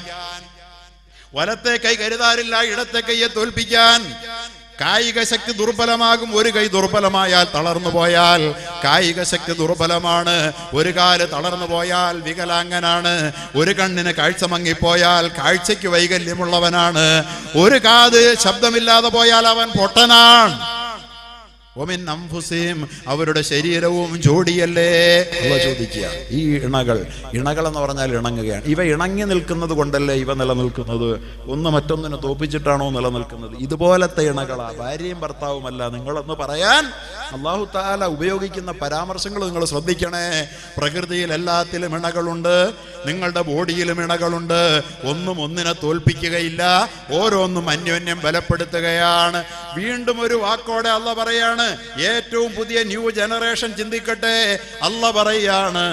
വലത്തെ കൈ കരുതാറില്ല ഇടത്തെ കൈയെ തോൽപ്പിക്കാൻ കായിക ശക്തി ദുർബലമാകും ഒരു കൈ ദുർബലമായാൽ തളർന്നു പോയാൽ കായിക ശക്തി ദുർബലമാണ് ഒരു കാല് തളർന്നു പോയാൽ വികലാംഗനാണ് ഒരു കണ്ണിന് കാഴ്ച മങ്ങിപ്പോയാൽ കാഴ്ചയ്ക്ക് വൈകല്യമുള്ളവനാണ് ഒരു കാത് ശബ്ദമില്ലാതെ പോയാൽ അവൻ പൊട്ടനാണ് ഒമിൻ അംഫുസീം അവരുടെ ശരീരവും ജോഡിയല്ലേ അല്ല ചോദിക്കുക ഈ ഇണകൾ ഇണകൾ എന്ന് പറഞ്ഞാൽ ഇണങ്ങുകയാണ് ഇവ ഇണങ്ങി നിൽക്കുന്നത് കൊണ്ടല്ലേ ഇവ നിലനിൽക്കുന്നത് ഒന്ന് മറ്റൊന്നിനെ തോപ്പിച്ചിട്ടാണോ നിലനിൽക്കുന്നത് ഇതുപോലത്തെ ഇണകളാ ഭാര്യയും ഭർത്താവുമല്ല നിങ്ങളെന്ന് പറയാൻ അള്ളാഹു താല ഉപയോഗിക്കുന്ന പരാമർശങ്ങൾ നിങ്ങൾ ശ്രദ്ധിക്കണേ പ്രകൃതിയിൽ എല്ലാത്തിലും ഇണകളുണ്ട് നിങ്ങളുടെ ബോഡിയിലും ഇണകളുണ്ട് ഒന്നും ഒന്നിനെ തോൽപ്പിക്കുകയില്ല ഓരോന്നും അന്യോന്യം ബലപ്പെടുത്തുകയാണ് വീണ്ടും ഒരു വാക്കോടെ അല്ല പറയാണ് ഏറ്റവും പുതിയ ന്യൂ ജനറേഷൻ ചിന്തിക്കട്ടെ അല്ല പറയാണ്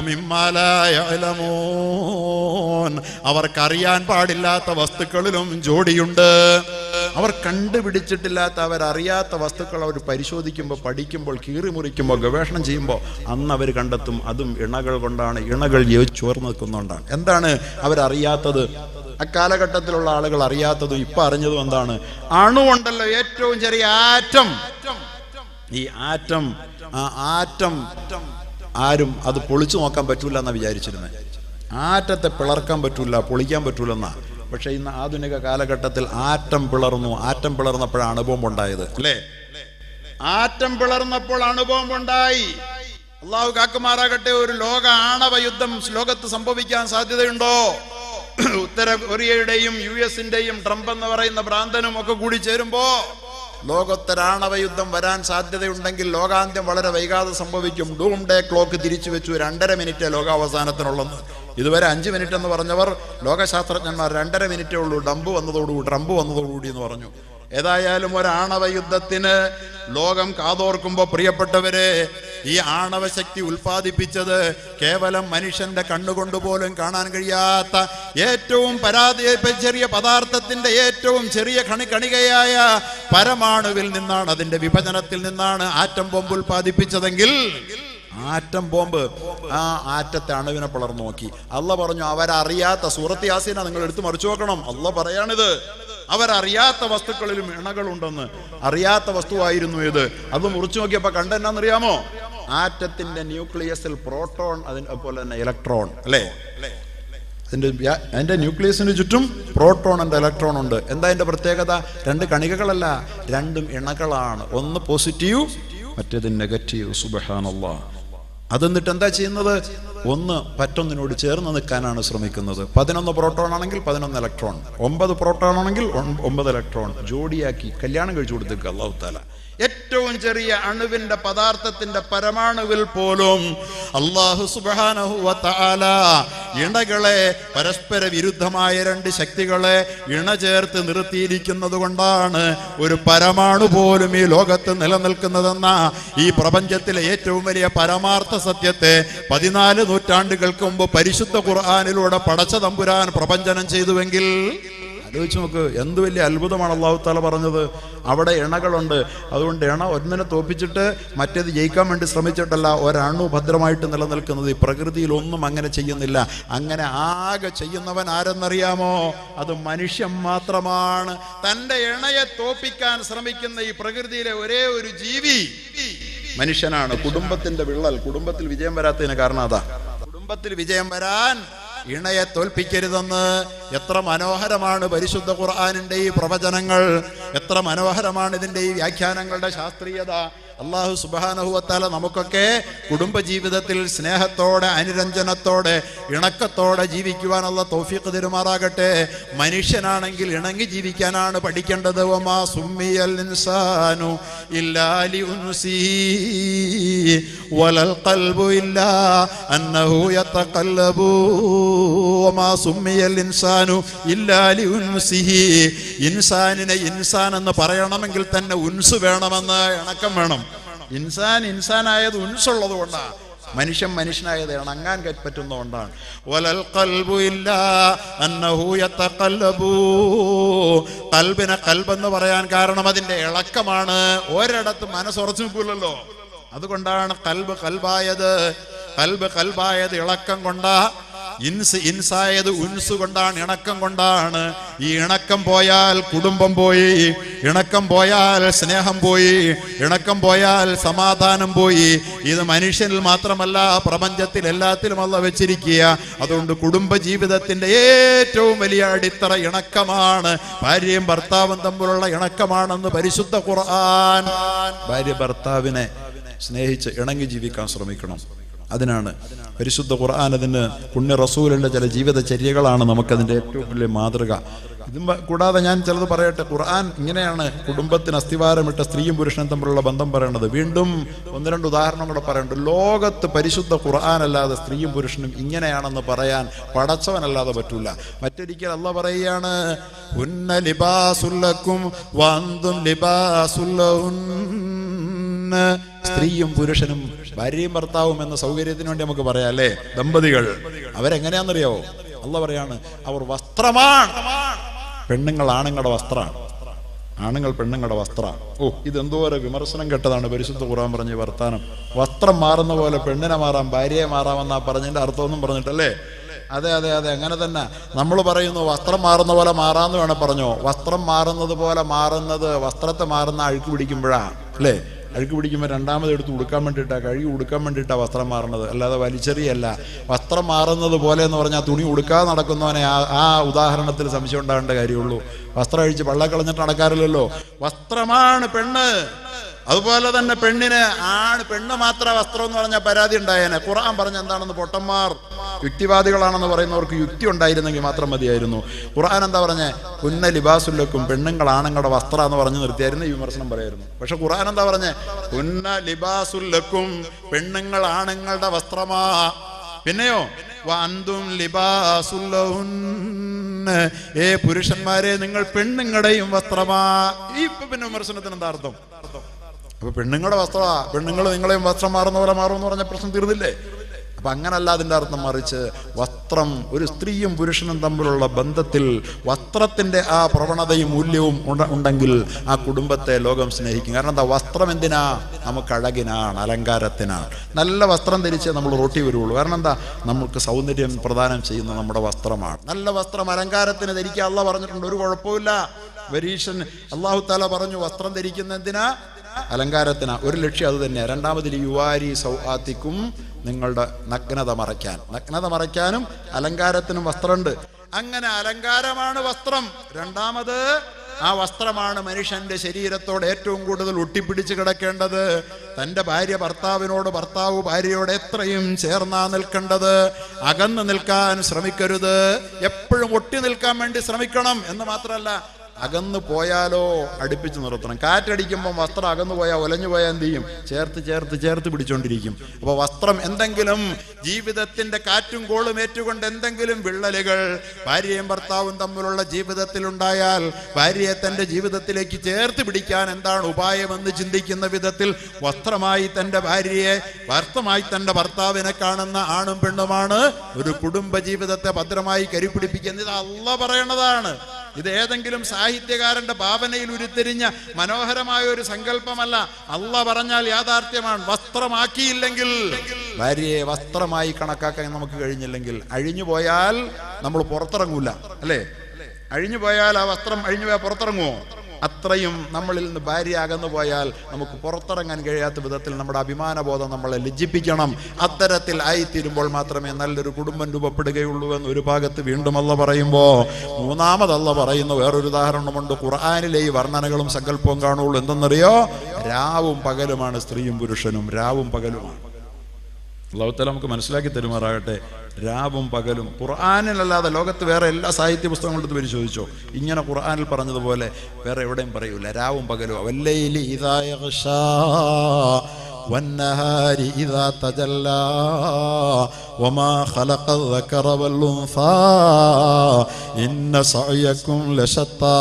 ഒമിമ്മാലൂൻ അവർക്കറിയാൻ പാടില്ലാത്ത വസ്തുക്കളിലും ജോഡിയുണ്ട് അവർ കണ്ടുപിടിച്ചിട്ടില്ലാത്ത അവരറിയാത്ത വസ്തുക്കൾ അവർ പരിശോധിക്കുമ്പോൾ പഠിക്കുമ്പോൾ കീറി മുറിക്കുമ്പോൾ ഗവേഷണം ചെയ്യുമ്പോൾ അന്ന് അവർ കണ്ടെത്തും അതും ഇണകൾ കൊണ്ടാണ് ഇണകൾ ചോർന്ന് നിൽക്കുന്നുകൊണ്ടാണ് എന്താണ് അവരറിയാത്തത് അക്കാലഘട്ടത്തിലുള്ള ആളുകൾ അറിയാത്തതും ഇപ്പൊ അറിഞ്ഞതും എന്താണ് അണുണ്ടല്ലോ ഏറ്റവും ചെറിയ ആറ്റം ഈ ആറ്റം ആ ആറ്റം ആരും അത് പൊളിച്ചു നോക്കാൻ പറ്റൂല എന്നാ വിചാരിച്ചിരുന്നത് ആറ്റത്തെ പിളർക്കാൻ പറ്റൂല പൊളിക്കാൻ പറ്റൂല എന്നാ പക്ഷെ ഇന്ന് ആധുനിക കാലഘട്ടത്തിൽ ആറ്റം പിളർന്നു ആറ്റം പിളർന്നപ്പോഴാണ് അണുബോംബ് ഉണ്ടായത് അല്ലേ ആറ്റം പിളർന്നപ്പോൾ അണുബോംബ് ഉണ്ടായി അള്ളാഹു കാക്കുമാറാകട്ടെ ഒരു ലോക ആണവ യുദ്ധം ലോകത്ത് സംഭവിക്കാൻ സാധ്യതയുണ്ടോ ഉത്തര കൊറിയയുടെയും യു എസിന്റെയും ട്രംപ് എന്ന് പറയുന്ന ഭ്രാന്തനും ഒക്കെ കൂടി ചേരുമ്പോ ലോകോത്തരാണവ യുദ്ധം വരാൻ സാധ്യതയുണ്ടെങ്കിൽ ലോകാന്ത്യം വളരെ വൈകാതെ സംഭവിക്കും ഡൂം ഡേ ക്ലോക്ക് തിരിച്ചു വെച്ചു രണ്ടര മിനിറ്റ് ലോകാവസാനത്തിനുള്ളത് ഇതുവരെ അഞ്ച് മിനിറ്റ് എന്ന് പറഞ്ഞവർ ലോകശാസ്ത്രജ്ഞന്മാർ രണ്ടര മിനിറ്റേ ഉള്ളൂ ഡംപ് വന്നതോടുകൂടി ട്രംപ് വന്നതോടുകൂടി എന്ന് പറഞ്ഞു ഏതായാലും ഒരു ആണവ യുദ്ധത്തിന് ലോകം കാതോർക്കുമ്പോൾ പ്രിയപ്പെട്ടവരെ ഈ ആണവ ശക്തി ഉൽപ്പാദിപ്പിച്ചത് കേവലം മനുഷ്യന്റെ കണ്ണുകൊണ്ട് പോലും കാണാൻ കഴിയാത്ത ഏറ്റവും പരാതി ചെറിയ പദാർത്ഥത്തിന്റെ ഏറ്റവും ചെറിയ കണി കണികയായ പരമാണുവിൽ നിന്നാണ് അതിന്റെ വിഭജനത്തിൽ നിന്നാണ് ആറ്റം ബോംബ് ഉൽപ്പാദിപ്പിച്ചതെങ്കിൽ ആറ്റം ബോംബ് ആ ആറ്റത്തെ അണുവിനെ പിളർന്നു നോക്കി അല്ല പറഞ്ഞു അവരറിയാത്ത സൂറത്ത് യാസീന നിങ്ങൾ എടുത്തു മറിച്ചു നോക്കണം അല്ല പറയാണിത് അവരറിയാത്ത വസ്തുക്കളിലും ഇണകളുണ്ടെന്ന് അറിയാത്ത വസ്തുവായിരുന്നു ഇത് അത് മുറിച്ചു നോക്കിയപ്പോ കണ്ടെന്നാന്നറിയാമോ ആറ്റത്തിന്റെ ന്യൂക്ലിയസിൽ പ്രോട്ടോൺ അതിനെ പോലെ തന്നെ ഇലക്ട്രോൺ അല്ലേ അതിന്റെ വ്യാ- അതിന്റെ ന്യൂക്ലിയസിന് ചുറ്റും പ്രോട്ടോൺ ഉണ്ട് ഇലക്ട്രോൺ ഉണ്ട് എന്താ അതിന്റെ പ്രത്യേകത രണ്ട് കണികകളല്ല രണ്ടും ഇണകളാണ് ഒന്ന് പോസിറ്റീവ് മറ്റേത് നെഗറ്റീവ് സുബഹാനല്ല അതെന്നിട്ട് എന്താ ചെയ്യുന്നത് ഒന്ന് മറ്റൊന്നിനോട് ചേർന്ന് നിൽക്കാനാണ് ശ്രമിക്കുന്നത് പതിനൊന്ന് പ്രോട്ടോൺ ആണെങ്കിൽ പതിനൊന്ന് ഇലക്ട്രോൺ ഒമ്പത് പ്രോട്ടോൺ ആണെങ്കിൽ ഒൻ- ഒമ്പത് ഇലക്ട്രോൺ ജോഡിയാക്കി കല്യാണം കഴിച്ചു കൊടുത്തേക്ക് അള്ളാഹു താല ഏറ്റവും ചെറിയ അണുവിന്റെ പദാർത്ഥത്തിന്റെ പരമാണുവിൽ പോലും അള്ളാഹു സുബ്ഹാനഹു വ തആല ഇണകളെ പരസ്പര വിരുദ്ധമായ രണ്ട് ശക്തികളെ ഇണ ചേർത്ത് നിർത്തിയിരിക്കുന്നത് കൊണ്ടാണ് ഒരു പരമാണു പോലും ഈ ലോകത്ത് നിലനിൽക്കുന്നതെന്ന ഈ പ്രപഞ്ചത്തിലെ ഏറ്റവും വലിയ പരമാർത്ഥ സത്യത്തെ പതിനാല് നൂറ്റാണ്ടുകൾക്ക് മുമ്പ് പരിശുദ്ധ ഖുർആാനിലൂടെ പടച്ച തമ്പുരാൻ പ്രപഞ്ചനം ചെയ്തുവെങ്കിൽ ആലോചിച്ച് നോക്ക് എന്ത് വലിയ അത്ഭുതമാണ് അള്ളാഹു താല പറഞ്ഞത് അവിടെ ഇണകളുണ്ട് അതുകൊണ്ട് ഇണ ഒന്നിനെ തോപ്പിച്ചിട്ട് മറ്റേത് ജയിക്കാൻ വേണ്ടി ശ്രമിച്ചിട്ടല്ല ഒരണു ഭദ്രമായിട്ട് നിലനിൽക്കുന്നത് ഈ പ്രകൃതിയിൽ ഒന്നും അങ്ങനെ ചെയ്യുന്നില്ല അങ്ങനെ ആകെ ചെയ്യുന്നവൻ ആരെന്നറിയാമോ അത് മനുഷ്യൻ മാത്രമാണ് തൻ്റെ ഇണയെ തോപ്പിക്കാൻ ശ്രമിക്കുന്ന ഈ പ്രകൃതിയിലെ ഒരേ ഒരു ജീവി മനുഷ്യനാണ് കുടുംബത്തിന്റെ വിള്ളൽ കുടുംബത്തിൽ വിജയം വരാത്തതിന് കാരണം അതാ കുടുംബത്തിൽ വിജയം വരാൻ ഇണയെ തോൽപ്പിക്കരുതെന്ന് എത്ര മനോഹരമാണ് പരിശുദ്ധ ഖുർആാനിന്റെ ഈ പ്രവചനങ്ങൾ എത്ര മനോഹരമാണ് ഇതിന്റെ ഈ വ്യാഖ്യാനങ്ങളുടെ ശാസ്ത്രീയത അള്ളാഹു സുബാനഹുവത്താല നമുക്കൊക്കെ കുടുംബജീവിതത്തിൽ സ്നേഹത്തോടെ അനുരഞ്ജനത്തോടെ ഇണക്കത്തോടെ ജീവിക്കുവാനുള്ള തൗഫീഖ് തിരുമാറാകട്ടെ മനുഷ്യനാണെങ്കിൽ ഇണങ്ങി ജീവിക്കാനാണ് പഠിക്കേണ്ടത് ഒമാ സുമ്മിയൽ ഇൻസാനു ഇല്ലാലി ഉൻസി വലൽ ഖൽബു ഇല്ലാ അന്നഹു യതഖല്ലബു വമാ സുമ്മിയൽ ഇൻസാനു ഇല്ലാലി ഉൻസിഹി ഇൻസാനിനെ ഇൻസാൻ എന്ന് പറയണമെങ്കിൽ തന്നെ ഉൻസ് വേണമെന്ന് ഇണക്കം വേണം ഇൻസാൻ ഇൻസാനായത് ഉൻസുള്ളത് കൊണ്ടാണ് മനുഷ്യൻ മനുഷ്യനായത് ഇണങ്ങാൻ ക- പറ്റുന്നതുകൊണ്ടാണ് വലൽ ഖൽബു ഇല്ലാ അന്നഹു യതഖല്ലബു കൽബിനെ കൽബെന്ന് പറയാൻ കാരണം അതിന്റെ ഇളക്കമാണ് ഒരിടത്ത് മനസ്സുറച്ചു നിൽക്കില്ലല്ലോ അതുകൊണ്ടാണ് കൽബ് കൽബായത് കൽബ് കൽബായത് ഇളക്കം കൊണ്ടാ ഇൻസ് ഇൻസായത് ഉൻസ് കൊണ്ടാണ് ഇണക്കം കൊണ്ടാണ് ഈ ഇണക്കം പോയാൽ കുടുംബം പോയി ഇണക്കം പോയാൽ സ്നേഹം പോയി ഇണക്കം പോയാൽ സമാധാനം പോയി ഇത് മനുഷ്യനിൽ മാത്രമല്ല പ്രപഞ്ചത്തിൽ എല്ലാത്തിലും അല്ല വെച്ചിരിക്കുക അതുകൊണ്ട് കുടുംബ ജീവിതത്തിന്റെ ഏറ്റവും വലിയ അടിത്തറ ഇണക്കമാണ് ഭാര്യയും ഭർത്താവും തമ്മിലുള്ള ഇണക്കമാണെന്ന് പരിശുദ്ധ ഖുർആൻ ഭാര്യ ഭർത്താവിനെ സ്നേഹിച്ച് ഇണങ്ങി ജീവിക്കാൻ ശ്രമിക്കണം അതിനാണ് പരിശുദ്ധ ഖുർആൻ അതിന് പുണ്യ റസൂലിൻ്റെ ചില ജീവിതചര്യകളാണ് നമുക്കതിൻ്റെ ഏറ്റവും വലിയ മാതൃക ഇതും വ- കൂടാതെ ഞാൻ ചിലത് പറയട്ടെ ഖുർആൻ ഇങ്ങനെയാണ് കുടുംബത്തിന് അസ്ഥിവാരമിട്ട സ്ത്രീയും പുരുഷനും തമ്മിലുള്ള ബന്ധം പറയേണ്ടത് വീണ്ടും ഒന്ന് രണ്ട് ഉദാഹരണം കൂടെ പറയുന്നുണ്ട് ലോകത്ത് പരിശുദ്ധ ഖുർആൻ അല്ലാതെ സ്ത്രീയും പുരുഷനും ഇങ്ങനെയാണെന്ന് പറയാൻ പടച്ചവനല്ലാതെ പറ്റൂല മറ്റൊരിക്കൽ അല്ല പറയുകയാണ് ഉന്ന ലിബാസുല്ലക്കും വന്തും ലിബാസുല്ലഹുന്ന സ്ത്രീയും പുരുഷനും ഭാര്യയും ഭർത്താവും എന്ന സൗകര്യത്തിന് വേണ്ടി നമുക്ക് പറയാം അല്ലേ ദമ്പതികൾ അവരെങ്ങനെയാണെന്നറിയാവോ അല്ല പറയാണ് അവർ വസ്ത്രമാണ് പെണ്ണുങ്ങൾ ആണുങ്ങളുടെ വസ്ത്രമാണ് ആണുങ്ങൾ പെണ്ണുങ്ങളുടെ വസ്ത്രമാണ് ഓ ഇതെന്തോ ഒരു വിമർശനം കെട്ടതാണ് പരിശുദ്ധ ഖുറാൻ പറഞ്ഞ ഈ വർത്താനം വസ്ത്രം മാറുന്ന പോലെ പെണ്ണിനെ മാറാം ഭാര്യയെ മാറാമെന്നാ പറഞ്ഞതിന്റെ അർത്ഥമൊന്നും പറഞ്ഞിട്ടല്ലേ അതെ അതെ അതെ അങ്ങനെ തന്നെ നമ്മൾ പറയുന്നു വസ്ത്രം മാറുന്ന പോലെ മാറാന്ന് വേണേ പറഞ്ഞോ വസ്ത്രം മാറുന്നത് പോലെ മാറുന്നത് വസ്ത്രത്തെ മാറുന്ന അഴുക്ക് പിടിക്കുമ്പോഴാ അല്ലേ അഴുക്ക് പിടിക്കുമ്പോൾ രണ്ടാമത് എടുത്ത് ഉടുക്കാൻ വേണ്ടിയിട്ടാണ് കഴുകി ഉടുക്കാൻ വേണ്ടിയിട്ടാണ് വസ്ത്രം മാറുന്നത് അല്ലാതെ വലിച്ചെറിയല്ല വസ്ത്രം മാറുന്നത് പോലെ എന്ന് പറഞ്ഞാൽ തുണി ഉടുക്കാതെ നടക്കുന്നവനെ ആ ആ ഉദാഹരണത്തിൽ സംശയം ഉണ്ടാകേണ്ട കാര്യമുള്ളൂ വസ്ത്രം അഴിച്ച് പള്ള കളഞ്ഞിട്ട് നടക്കാറില്ലല്ലോ വസ്ത്രമാണ് പെണ്ണ് അതുപോലെ തന്നെ പെണ്ണിന് ആണ് പെണ്ണ് മാത്രം വസ്ത്രം എന്ന് പറഞ്ഞാൽ പരാതി ഉണ്ടായേനെ ഖുർആൻ പറഞ്ഞ എന്താണെന്ന് പൊട്ടന്മാർ യുക്തിവാദികളാണെന്ന് പറയുന്നവർക്ക് യുക്തി ഉണ്ടായിരുന്നെങ്കിൽ മാത്രം മതിയായിരുന്നു ഖുർആൻ എന്താ പറഞ്ഞേ പുന്ന ലിബാസുല്ലക്കും പെണ്ണുങ്ങൾ ആണുങ്ങളുടെ വസ്ത്രം എന്ന് പറഞ്ഞു നിർത്തിയായിരുന്നു ഈ വിമർശനം പറയായിരുന്നു പക്ഷെ ഖുർആൻ എന്താ പറഞ്ഞേ പുന്ന ലിബാസുല്ലക്കും പെണ്ണുങ്ങൾ ആണുങ്ങളുടെ വസ്ത്രമാ പിന്നെയോ വന്തും ലിബാസുല്ലഹുന്ന ഏ പുരുഷന്മാരെ നിങ്ങൾ പെണ്ണുങ്ങളുടെയും വസ്ത്രമാ ഈ ഇപ്പൊ പിന്നെ വിമർശനത്തിന് എന്താ അർത്ഥം അപ്പൊ പെണ്ണുങ്ങളുടെ വസ്ത്രമാ പെണ്ണുങ്ങൾ നിങ്ങളെയും വസ്ത്രം മാറുന്ന പോലെ മാറുമെന്ന് പറഞ്ഞ പ്രശ്നം തീർന്നില്ലേ അപ്പൊ അങ്ങനല്ല അതിന്റെ അർത്ഥം മറിച്ച് വസ്ത്രം ഒരു സ്ത്രീയും പുരുഷനും തമ്മിലുള്ള ബന്ധത്തിൽ വസ്ത്രത്തിന്റെ ആ പ്രവണതയും മൂല്യവും ഉണ്ട- ഉണ്ടെങ്കിൽ ആ കുടുംബത്തെ ലോകം സ്നേഹിക്കും കാരണം എന്താ വസ്ത്രം എന്തിനാ നമുക്ക് അഴകിനാണ് അലങ്കാരത്തിനാണ് നല്ല വസ്ത്രം ധരിച്ചേ നമ്മൾ റോട്ടി വരുള്ളൂ കാരണം എന്താ നമുക്ക് സൗന്ദര്യം പ്രദാനം ചെയ്യുന്ന നമ്മുടെ വസ്ത്രമാണ് നല്ല വസ്ത്രം അലങ്കാരത്തിന് ധരിക്കുക അല്ല പറഞ്ഞിട്ടുണ്ട് ഒരു കുഴപ്പമില്ല വരീഷൻ അള്ളാഹു താല പറഞ്ഞു വസ്ത്രം ധരിക്കുന്ന എന്തിനാ അലങ്കാരത്തിനാ ഒരു ലക്ഷ്യം അത് തന്നെ രണ്ടാമതിൽ യുവാരി സൗആത്തിക്കും നിങ്ങളുടെ നഗ്നത മറയ്ക്കാൻ നഗ്നത മറയ്ക്കാനും അലങ്കാരത്തിനും വസ്ത്രമുണ്ട് അങ്ങനെ അലങ്കാരമാണ് വസ്ത്രം രണ്ടാമത് ആ വസ്ത്രമാണ് മനുഷ്യന്റെ ശരീരത്തോട് ഏറ്റവും കൂടുതൽ ഒട്ടിപ്പിടിച്ച് കിടക്കേണ്ടത് തൻ്റെ ഭാര്യ ഭർത്താവിനോട് ഭർത്താവ് ഭാര്യയോട് എത്രയും ചേർന്നാ നിൽക്കേണ്ടത് അകന്നു നിൽക്കാൻ ശ്രമിക്കരുത് എപ്പോഴും ഒട്ടി നിൽക്കാൻ വേണ്ടി ശ്രമിക്കണം എന്ന് മാത്രമല്ല അകന്നു പോയാലോ അടുപ്പിച്ച് നിർത്തണം കാറ്റടിക്കുമ്പോൾ വസ്ത്രം അകന്നു പോയാൽ ഒലഞ്ഞു പോയാൽ എന്ത് ചെയ്യും ചേർത്ത് ചേർത്ത് ചേർത്ത് പിടിച്ചോണ്ടിരിക്കും അപ്പോൾ വസ്ത്രം എന്തെങ്കിലും ജീവിതത്തിന്റെ കാറ്റും കോളും ഏറ്റുകൊണ്ട് എന്തെങ്കിലും വിള്ളലുകൾ ഭാര്യയും ഭർത്താവും തമ്മിലുള്ള ജീവിതത്തിൽ ഉണ്ടായാൽ ഭാര്യയെ തന്റെ ജീവിതത്തിലേക്ക് ചേർത്ത് പിടിക്കാൻ എന്താണ് ഉപായമെന്ന് ചിന്തിക്കുന്ന വിധത്തിൽ വസ്ത്രമായി തന്റെ ഭാര്യയെ വസ്ത്രമായി തന്റെ ഭർത്താവിനെ കാണുന്ന ആണും പെണ്ണുമാണ് ഒരു കുടുംബ ജീവിതത്തെ ഭദ്രമായി കരുപിടിപ്പിക്കുന്നത് ഇത് അല്ല പറയണതാണ് ഇത് ഏതെങ്കിലും സാഹിത്യകാരന്റെ ഭാവനയിൽ ഉരുത്തിരിഞ്ഞ മനോഹരമായ ഒരു സങ്കല്പമല്ല അല്ല പറഞ്ഞാൽ യാഥാർത്ഥ്യമാണ് വസ്ത്രമാക്കിയില്ലെങ്കിൽ ഭാര്യയെ വസ്ത്രമായി കണക്കാക്കാൻ നമുക്ക് കഴിഞ്ഞില്ലെങ്കിൽ അഴിഞ്ഞു പോയാൽ നമ്മൾ പുറത്തിറങ്ങൂല അല്ലേ അഴിഞ്ഞു പോയാൽ ആ വസ്ത്രം അഴിഞ്ഞു പോയാൽ പുറത്തിറങ്ങുമോ അത്രയും നമ്മളിൽ നിന്ന് ഭാര്യ അകന്നു പോയാൽ നമുക്ക് പുറത്തിറങ്ങാൻ കഴിയാത്ത വിധത്തിൽ നമ്മുടെ അഭിമാനബോധം നമ്മളെ ലജ്ജിപ്പിക്കണം അത്തരത്തിൽ ആയിത്തീരുമ്പോൾ മാത്രമേ നല്ലൊരു കുടുംബം രൂപപ്പെടുകയുള്ളൂ എന്ന് ഒരു ഭാഗത്ത് വീണ്ടും അല്ല പറയുമ്പോൾ മൂന്നാമതല്ല പറയുന്ന വേറൊരു ഉദാഹരണമുണ്ട് ഖുർആാനിലെ ഈ വർണ്ണനകളും സങ്കല്പവും കാണുള്ളൂ എന്തെന്നറിയോ രാവും പകലുമാണ് സ്ത്രീയും പുരുഷനും രാവും പകലുമാണ് അള്ളാഹുത്തല നമുക്ക് മനസ്സിലാക്കി തരുമാറാകട്ടെ രാവും പകലും ഖുർആാനിലല്ലാതെ ലോകത്ത് വേറെ എല്ലാ സാഹിത്യ പുസ്തകങ്ങളും എടുത്ത് പരിശോധിച്ചോ ഇങ്ങനെ ഖുർആാനിൽ പറഞ്ഞതുപോലെ വേറെ എവിടെയും പറയൂല രാവും പകലും വല്ലയിലി ഇതായ والنهار إذا تجلى وما خلق الذكر والأنثى إن سعيكم لشتى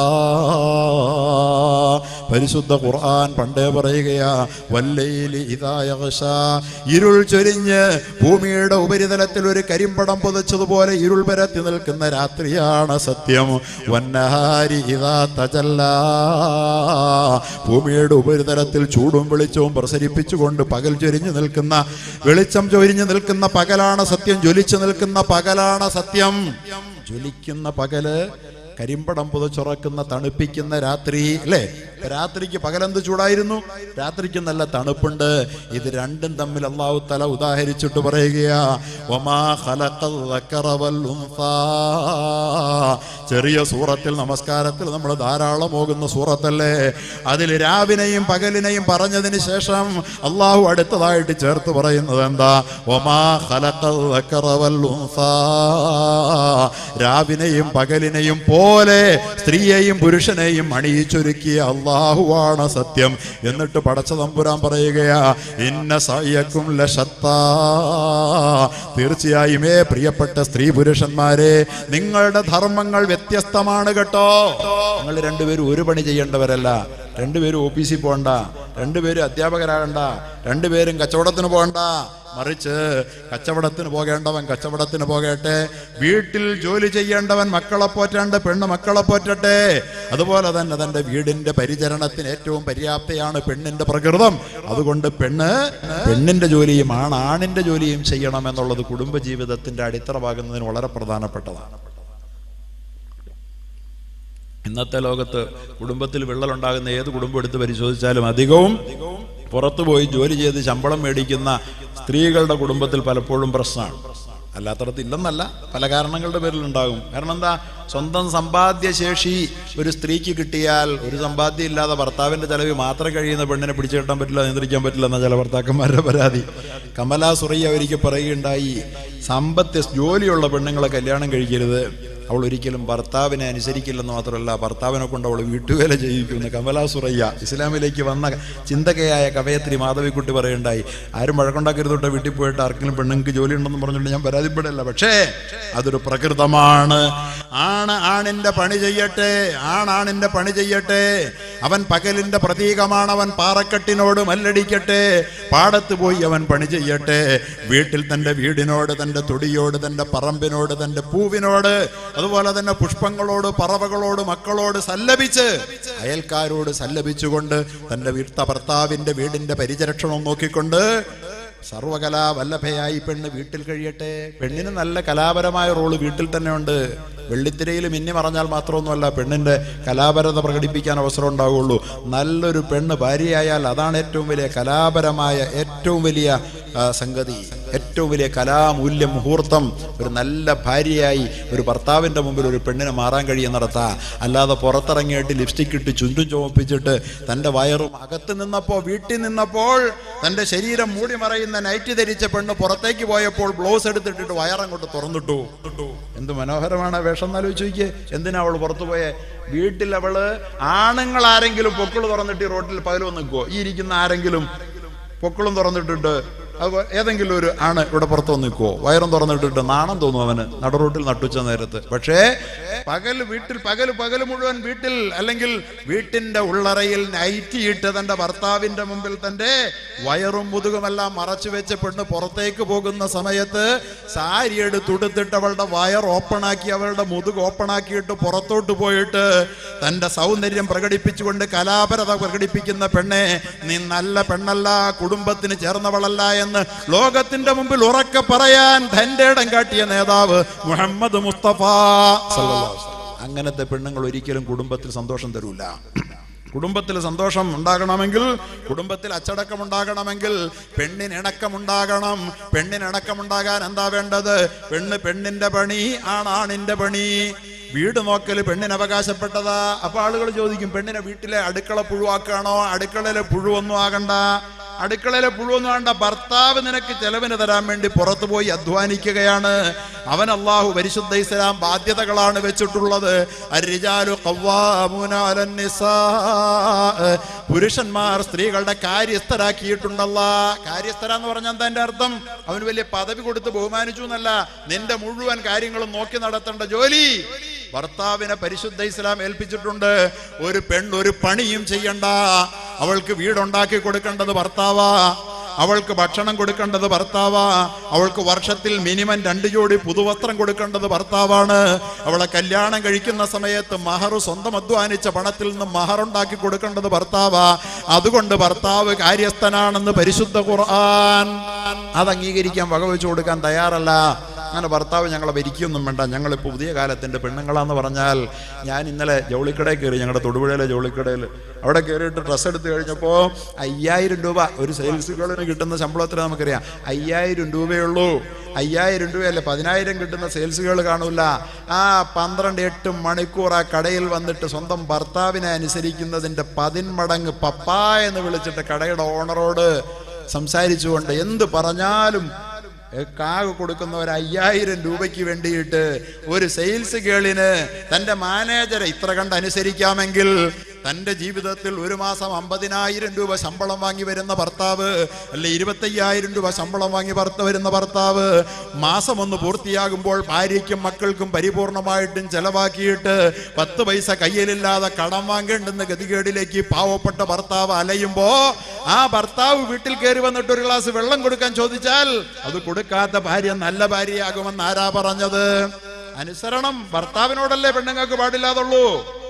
പരിശുദ്ധ ഖുർആൻ പണ്ടേ പറയുകയാ വല്ലയിലി ഇതായകശ ഇരുൾ ചൊരിഞ്ഞ് ഭൂമിയുടെ ഉപരിതലത്തിൽ ഒരു കരിമ്പടം പുതച്ചതുപോലെ ഇരുൾ പരത്തി നിൽക്കുന്ന രാത്രിയാണ് സത്യം വന്നഹാരി ഇതാ തജല്ല ഭൂമിയുടെ ഉപരിതലത്തിൽ ചൂടും വെളിച്ചവും പ്രസരിപ്പിച്ചുകൊണ്ട് പകൽ ചൊരിഞ്ഞു നിൽക്കുന്ന വെളിച്ചം ചൊരിഞ്ഞു നിൽക്കുന്ന പകലാണ് സത്യം ജ്വലിച്ചു നിൽക്കുന്ന പകലാണ് സത്യം ജ്വലിക്കുന്ന പകല് കരിമ്പടം പുതച്ചുറക്കുന്ന തണുപ്പിക്കുന്ന രാത്രി അല്ലേ രാത്രിക്ക് പകലെന്ത് ചൂടായിരുന്നു രാത്രിക്ക് നല്ല തണുപ്പുണ്ട് ഇത് രണ്ടും തമ്മിൽ അള്ളാഹു തല ഉദാഹരിച്ചിട്ട് പറയുകയാ ഒമാ ഖലഖൽ ദക്കറ വൽ ഉൻസാ. ചെറിയ സൂറത്തിൽ നമസ്കാരത്തിൽ നമ്മൾ ധാരാളം പോകുന്ന സൂറത്തല്ലേ അതിൽ രാവിനെയും പകലിനെയും പറഞ്ഞതിന് ശേഷം അള്ളാഹു അടുത്തതായിട്ട് ചേർത്ത് പറയുന്നത് എന്താ ഒമാ ഖലഖൽ ദക്കറ വൽ ഉൻസാ. രാവിനെയും പകലിനെയും പോലെ സ്ത്രീയെയും പുരുഷനെയും അണിയിച്ചൊരുക്കിയ അള്ളാഹുവാണ് സത്യം എന്നിട്ട് പടച്ച തമ്പുരാൻ പറയുകയാ ഇന്ന സയ്യക്കും ലശത്താ തീർച്ചയായും ഏ പ്രിയപ്പെട്ട സ്ത്രീ പുരുഷന്മാരെ നിങ്ങളുടെ ധർമ്മങ്ങൾ വ്യത്യസ്തമാണ് കേട്ടോ നിങ്ങൾ രണ്ടുപേരും ഒരു പണി ചെയ്യേണ്ടവരല്ല രണ്ടുപേരും ഓഫീസിൽ പോകണ്ട രണ്ടുപേരും അധ്യാപകരാകണ്ട രണ്ടുപേരും കച്ചവടത്തിന് പോകണ്ട മറിച്ച് കച്ചവടത്തിന് പോകേണ്ടവൻ കച്ചവടത്തിന് പോകട്ടെ വീട്ടിൽ ജോലി ചെയ്യേണ്ടവൻ മക്കളെ പോറ്റാണ്ട് പെണ്ണ് മക്കളെ പോറ്റട്ടെ അതുപോലെ തന്നെ തന്റെ വീടിന്റെ പരിചരണത്തിന് ഏറ്റവും പര്യാപ്തയാണ് പെണ്ണിന്റെ പ്രകൃതം അതുകൊണ്ട് പെണ്ണ് പെണ്ണിന്റെ ജോലിയും ആണ് ആണിന്റെ ജോലിയും ചെയ്യണം എന്നുള്ളത് കുടുംബജീവിതത്തിന്റെ അടിത്തറവാകുന്നതിന് വളരെ പ്രധാനപ്പെട്ടതാണ് ഇന്നത്തെ ലോകത്ത് കുടുംബത്തിൽ വിള്ളലുണ്ടാകുന്ന ഏത് കുടുംബം എടുത്ത് പരിശോധിച്ചാലും അധികവും പുറത്തു പോയി ജോലി ചെയ്ത് ശമ്പളം മേടിക്കുന്ന സ്ത്രീകളുടെ കുടുംബത്തിൽ പലപ്പോഴും പ്രശ്നമാണ് അല്ലാത്തടത്ത് ഇല്ലെന്നല്ല പല കാരണങ്ങളുടെ പേരിൽ ഉണ്ടാകും കാരണം എന്താ സ്വന്തം സമ്പാദ്യശേഷി ഒരു സ്ത്രീക്ക് കിട്ടിയാൽ ഒരു സമ്പാദ്യം ഇല്ലാതെ ഭർത്താവിന്റെ ചെലവ് മാത്രം കഴിയുന്ന പെണ്ണിനെ പിടിച്ചു കെട്ടാൻ പറ്റില്ല നിയന്ത്രിക്കാൻ പറ്റില്ല എന്ന ചില ഭർത്താക്കന്മാരുടെ പരാതി കമലാ സുറയ്യ ഒരിക്കൽ പറയുകയുണ്ടായി സമ്പത്ത് ജോലിയുള്ള പെണ്ണുങ്ങളെ കല്യാണം കഴിക്കരുത് അവൾ ഒരിക്കലും ഭർത്താവിനെ അനുസരിക്കില്ലെന്ന് മാത്രമല്ല ഭർത്താവിനെ കൊണ്ട് അവൾ വീട്ടുവേല ചെയ്യിക്കുന്ന കമലാ സുറയ്യ ഇസ്ലാമിലേക്ക് വന്ന ചിന്തകയായ കവയത്രി മാധവിക്കുട്ടി പറയുണ്ടായി ആരും വഴക്കുണ്ടാക്കരുതോട്ടെ വീട്ടിൽ പോയിട്ട് ആർക്കെങ്കിലും പെണ്ണുങ്ങൾക്ക് ജോലി ഉണ്ടെന്ന് പറഞ്ഞുകൊണ്ട് ഞാൻ പരാതിപ്പെടില്ല പക്ഷേ അതൊരു പ്രകൃതമാണ് ആണ് ആണിന്റെ പണി ചെയ്യട്ടെ ആണാണിന്റെ പണി ചെയ്യട്ടെ അവൻ പകലിന്റെ പ്രതീകമാണ് അവൻ പാറക്കെട്ടിനോട് മല്ലടിക്കട്ടെ പാടത്ത് പോയി അവൻ പണി ചെയ്യട്ടെ വീട്ടിൽ തന്റെ വീടിനോട് തന്റെ തൊടിയോട് തന്റെ പറമ്പിനോട് തന്റെ പൂവിനോട് അതുപോലെ തന്നെ പുഷ്പങ്ങളോട് പറവകളോട് മക്കളോട് സല്ലപിച്ച് അയൽക്കാരോട് സല്ലപിച്ചുകൊണ്ട് തന്റെ വീട്ട ഭർത്താവിന്റെ വീടിന്റെ പരിചരക്ഷണം നോക്കിക്കൊണ്ട് സർവകലാ വല്ലഭയായി പെണ്ണ് വീട്ടിൽ കഴിയട്ടെ പെണ്ണിന് നല്ല കലാപരമായ റോള് വീട്ടിൽ തന്നെ ഉണ്ട് വെള്ളിത്തിരയിൽ മിന്നി മറഞ്ഞാൽ മാത്രമൊന്നുമല്ല പെണ്ണിന്റെ കലാപരത പ്രകടിപ്പിക്കാൻ അവസരം ഉണ്ടാവുകയുള്ളൂ നല്ലൊരു പെണ്ണ് ഭാര്യയായാൽ അതാണ് ഏറ്റവും വലിയ കലാപരമായ ഏറ്റവും വലിയ ആ, സംഗതി ഏറ്റവും വലിയ കലാമൂല്യ മുഹൂർത്തം ഒരു നല്ല ഭാര്യയായി ഒരു ഭർത്താവിൻ്റെ മുമ്പിൽ ഒരു പെണ്ണിനെ മാറാൻ കഴിയുന്നിടത്താ അല്ലാതെ പുറത്തിറങ്ങിയിട്ട് ലിപ്സ്റ്റിക് ഇട്ട് ചുണ്ടും ചുമപ്പിച്ചിട്ട് തൻ്റെ വയറും അകത്ത് നിന്നപ്പോൾ വീട്ടിൽ നിന്നപ്പോൾ തൻ്റെ ശരീരം മൂടി മറയുന്ന നൈറ്റ് ധരിച്ച പെണ്ണ് പുറത്തേക്ക് പോയപ്പോൾ ബ്ലൗസ് എടുത്തിട്ടിട്ട് വയറങ്ങോട്ട് തുറന്നിട്ടു എന്ത് മനോഹരമാണ് ആ വേഷം എന്നാലോചിച്ച് നോക്കിയേ എന്തിനാ അവൾ പുറത്തു പോയേ വീട്ടിൽ അവള് ആണുങ്ങൾ ആരെങ്കിലും പൊക്കിള് തുറന്നിട്ട് ഈ റോട്ടിൽ പകലും നിൽക്കുവോ ഈ ഇരിക്കുന്ന ആരെങ്കിലും പൊക്കിളും തുറന്നിട്ടിട്ട് അത് ഏതെങ്കിലും ഒരു ആണ് ഇവിടെ പുറത്തു വന്ന് നിൽക്കുവോ വയറും തുറന്നിട്ടിട്ട് നാണം തോന്നും അവന് നടുറോട്ടിൽ നട്ടുച്ച നേരത്ത് പക്ഷേ പകൽ വീട്ടിൽ പകൽ പകൽ മുഴുവൻ വീട്ടിൽ അല്ലെങ്കിൽ വീട്ടിന്റെ ഉള്ളറയിൽ നൈറ്റിയിട്ട് തന്റെ ഭർത്താവിന്റെ മുമ്പിൽ തന്റെ വയറും മുതുകുമെല്ലാം മറച്ചു വെച്ച പെണ്ണ് പുറത്തേക്ക് പോകുന്ന സമയത്ത് സാരി എടുത്തുടുത്തിട്ട് അവളുടെ വയർ ഓപ്പണാക്കി അവളുടെ മുതുക് ഓപ്പണാക്കിയിട്ട് പുറത്തോട്ട് പോയിട്ട് തന്റെ സൗന്ദര്യം പ്രകടിപ്പിച്ചുകൊണ്ട് കലാപരത പ്രകടിപ്പിക്കുന്ന പെണ്ണെ നീ നല്ല പെണ്ണല്ല കുടുംബത്തിന് ചേർന്നവളല്ല എന്ന് ലോകത്തിന്റെ മുമ്പിൽ ഉറക്കെ പറയാൻ തന്റെ ഇടം കാട്ടിയ നേതാവ് മുഹമ്മദ് മുസ്തഫ സല്ലല്ലാഹു അലൈഹി വസല്ലം. അങ്ങനത്തെ പെണ്ണുങ്ങൾ ഒരിക്കലും കുടുംബത്തിൽ സന്തോഷം തരൂല കുടുംബത്തിൽ സന്തോഷം ഉണ്ടാകണമെങ്കിൽ കുടുംബത്തിൽ അച്ചടക്കം ഉണ്ടാകണമെങ്കിൽ പെണ്ണിന് ഇണക്കമുണ്ടാകണം പെണ്ണിന് ഇണക്കമുണ്ടാകാൻ എന്താ വേണ്ടത് പെണ്ണ് പെണ്ണിന്റെ പണി ആണാണിന്റെ പണി വീട് നോക്കൽ പെണ്ണിന് അവകാശപ്പെട്ടതാ അപ്പൊ ആളുകൾ ചോദിക്കും പെണ്ണിനെ വീട്ടിലെ അടുക്കള പുഴുവാക്കാണോ അടുക്കളയിലെ പുഴുവൊന്നും ആകണ്ട അടുക്കളയിലെ പുഴുവൊന്നും വേണ്ട ഭർത്താവ് നിനക്ക് ചെലവിന് തരാൻ വേണ്ടി പുറത്തു പോയി അധ്വാനിക്കുകയാണ് അവൻ അള്ളാഹു പരിശുദ്ധ ഇസ്ലാം ബാധ്യതകളാണ് വെച്ചിട്ടുള്ളത് അരിജാലു ഖവ്വാമൂന അലൻ നിസാ. പുരുഷന്മാർ സ്ത്രീകളുടെ കാര്യസ്ഥരാക്കിയിട്ടുണ്ടല്ല കാര്യസ്ഥര എന്ന് പറഞ്ഞാൽ എന്താ എന്റെ അർത്ഥം അവന് വലിയ പദവി കൊടുത്ത് ബഹുമാനിച്ചു എന്നല്ല നിന്റെ മുഴുവൻ കാര്യങ്ങളും നോക്കി നടത്തേണ്ട ജോലി ഭർത്താവിനെ പരിശുദ്ധ ഇസ്ലാം ഏൽപ്പിച്ചിട്ടുണ്ട് ഒരു പെണ്ണ് ഒരു പണിയും ചെയ്യണ്ട അവൾക്ക് വീടുണ്ടാക്കി കൊടുക്കേണ്ടത് ഭർത്താവാ അവൾക്ക് ഭക്ഷണം കൊടുക്കേണ്ടത് ഭർത്താവാ അവൾക്ക് വർഷത്തിൽ മിനിമം രണ്ട് ജോഡി പുതുവസ്ത്രം കൊടുക്കേണ്ടത് ഭർത്താവാണ് അവളെ കല്യാണം കഴിക്കുന്ന സമയത്ത് മഹർ സ്വന്തം അധ്വാനിച്ച പണത്തിൽ നിന്ന് മഹർ ഉണ്ടാക്കി കൊടുക്കേണ്ടത് ഭർത്താവാ അതുകൊണ്ട് ഭർത്താവ് കാര്യസ്ഥനാണെന്ന് പരിശുദ്ധ ഖുർആൻ അത് അംഗീകരിക്കാൻ വകവെച്ചു കൊടുക്കാൻ തയ്യാറല്ല അങ്ങനെ ഭർത്താവ് ഞങ്ങളെ ഭരിക്കൊന്നും വേണ്ട ഞങ്ങളിപ്പോൾ പുതിയ കാലത്തിൻ്റെ പെണ്ണുങ്ങളാന്ന് പറഞ്ഞാൽ ഞാൻ ഇന്നലെ ജൗളിക്കടയിൽ കയറി ഞങ്ങളുടെ തൊടുപുഴയിലെ ജൗളിക്കടയിൽ അവിടെ കയറിയിട്ട് ഡ്രസ്സ് എടുത്ത് കഴിഞ്ഞപ്പോൾ അയ്യായിരം രൂപ ഒരു സെയിൽസ് ഗേളിന് കിട്ടുന്ന ശമ്പളത്തിന് നമുക്കറിയാം അയ്യായിരം രൂപയുള്ളൂ അയ്യായിരം രൂപയല്ലേ പതിനായിരം കിട്ടുന്ന സെയിൽസ് ഗേൾ കാണൂല ആ പന്ത്രണ്ട് എട്ട് മണിക്കൂർ ആ കടയിൽ വന്നിട്ട് സ്വന്തം ഭർത്താവിനെ അനുസരിക്കുന്നതിൻ്റെ പതിന്മടങ്ങ് പപ്പ എന്ന് വിളിച്ചിട്ട് കടയുടെ ഓണറോട് സംസാരിച്ചുകൊണ്ട് എന്ത് പറഞ്ഞാലും ഏ, കാഗ് കൊടുക്കുന്ന ഒരു അയ്യായിരം രൂപയ്ക്ക് വേണ്ടിയിട്ട് ഒരു സെയിൽസ് ഗേളിന് തന്റെ മാനേജറെ ഇത്ര കണ്ട് അനുസരിക്കാമെങ്കിൽ തന്റെ ജീവിതത്തിൽ ഒരു മാസം അമ്പതിനായിരം രൂപ ശമ്പളം വാങ്ങി വരുന്ന ഭർത്താവ് അല്ലെ ഇരുപത്തയ്യായിരം രൂപ ശമ്പളം വാങ്ങി ഭർത്ത വരുന്ന ഭർത്താവ് മാസം ഒന്ന് പൂർത്തിയാകുമ്പോൾ ഭാര്യയ്ക്കും മക്കൾക്കും പരിപൂർണമായിട്ടും ചെലവാക്കിയിട്ട് പത്ത് പൈസ കയ്യിലില്ലാതെ കടം വാങ്ങേണ്ടുന്ന ഗതികേടിലേക്ക് പാവപ്പെട്ട ഭർത്താവ് അലയുമ്പോ ആ ഭർത്താവ് വീട്ടിൽ കയറി വന്നിട്ട് ഒരു ഗ്ലാസ് വെള്ളം കൊടുക്കാൻ ചോദിച്ചാൽ അത് കൊടുക്കാത്ത ഭാര്യ നല്ല ഭാര്യയാകുമെന്ന് ആരാ പറഞ്ഞത് അനുസരണം ഭർത്താവിനോടല്ലേ പെണ്ണുങ്ങൾക്ക് പാടില്ലാതുള്ളൂ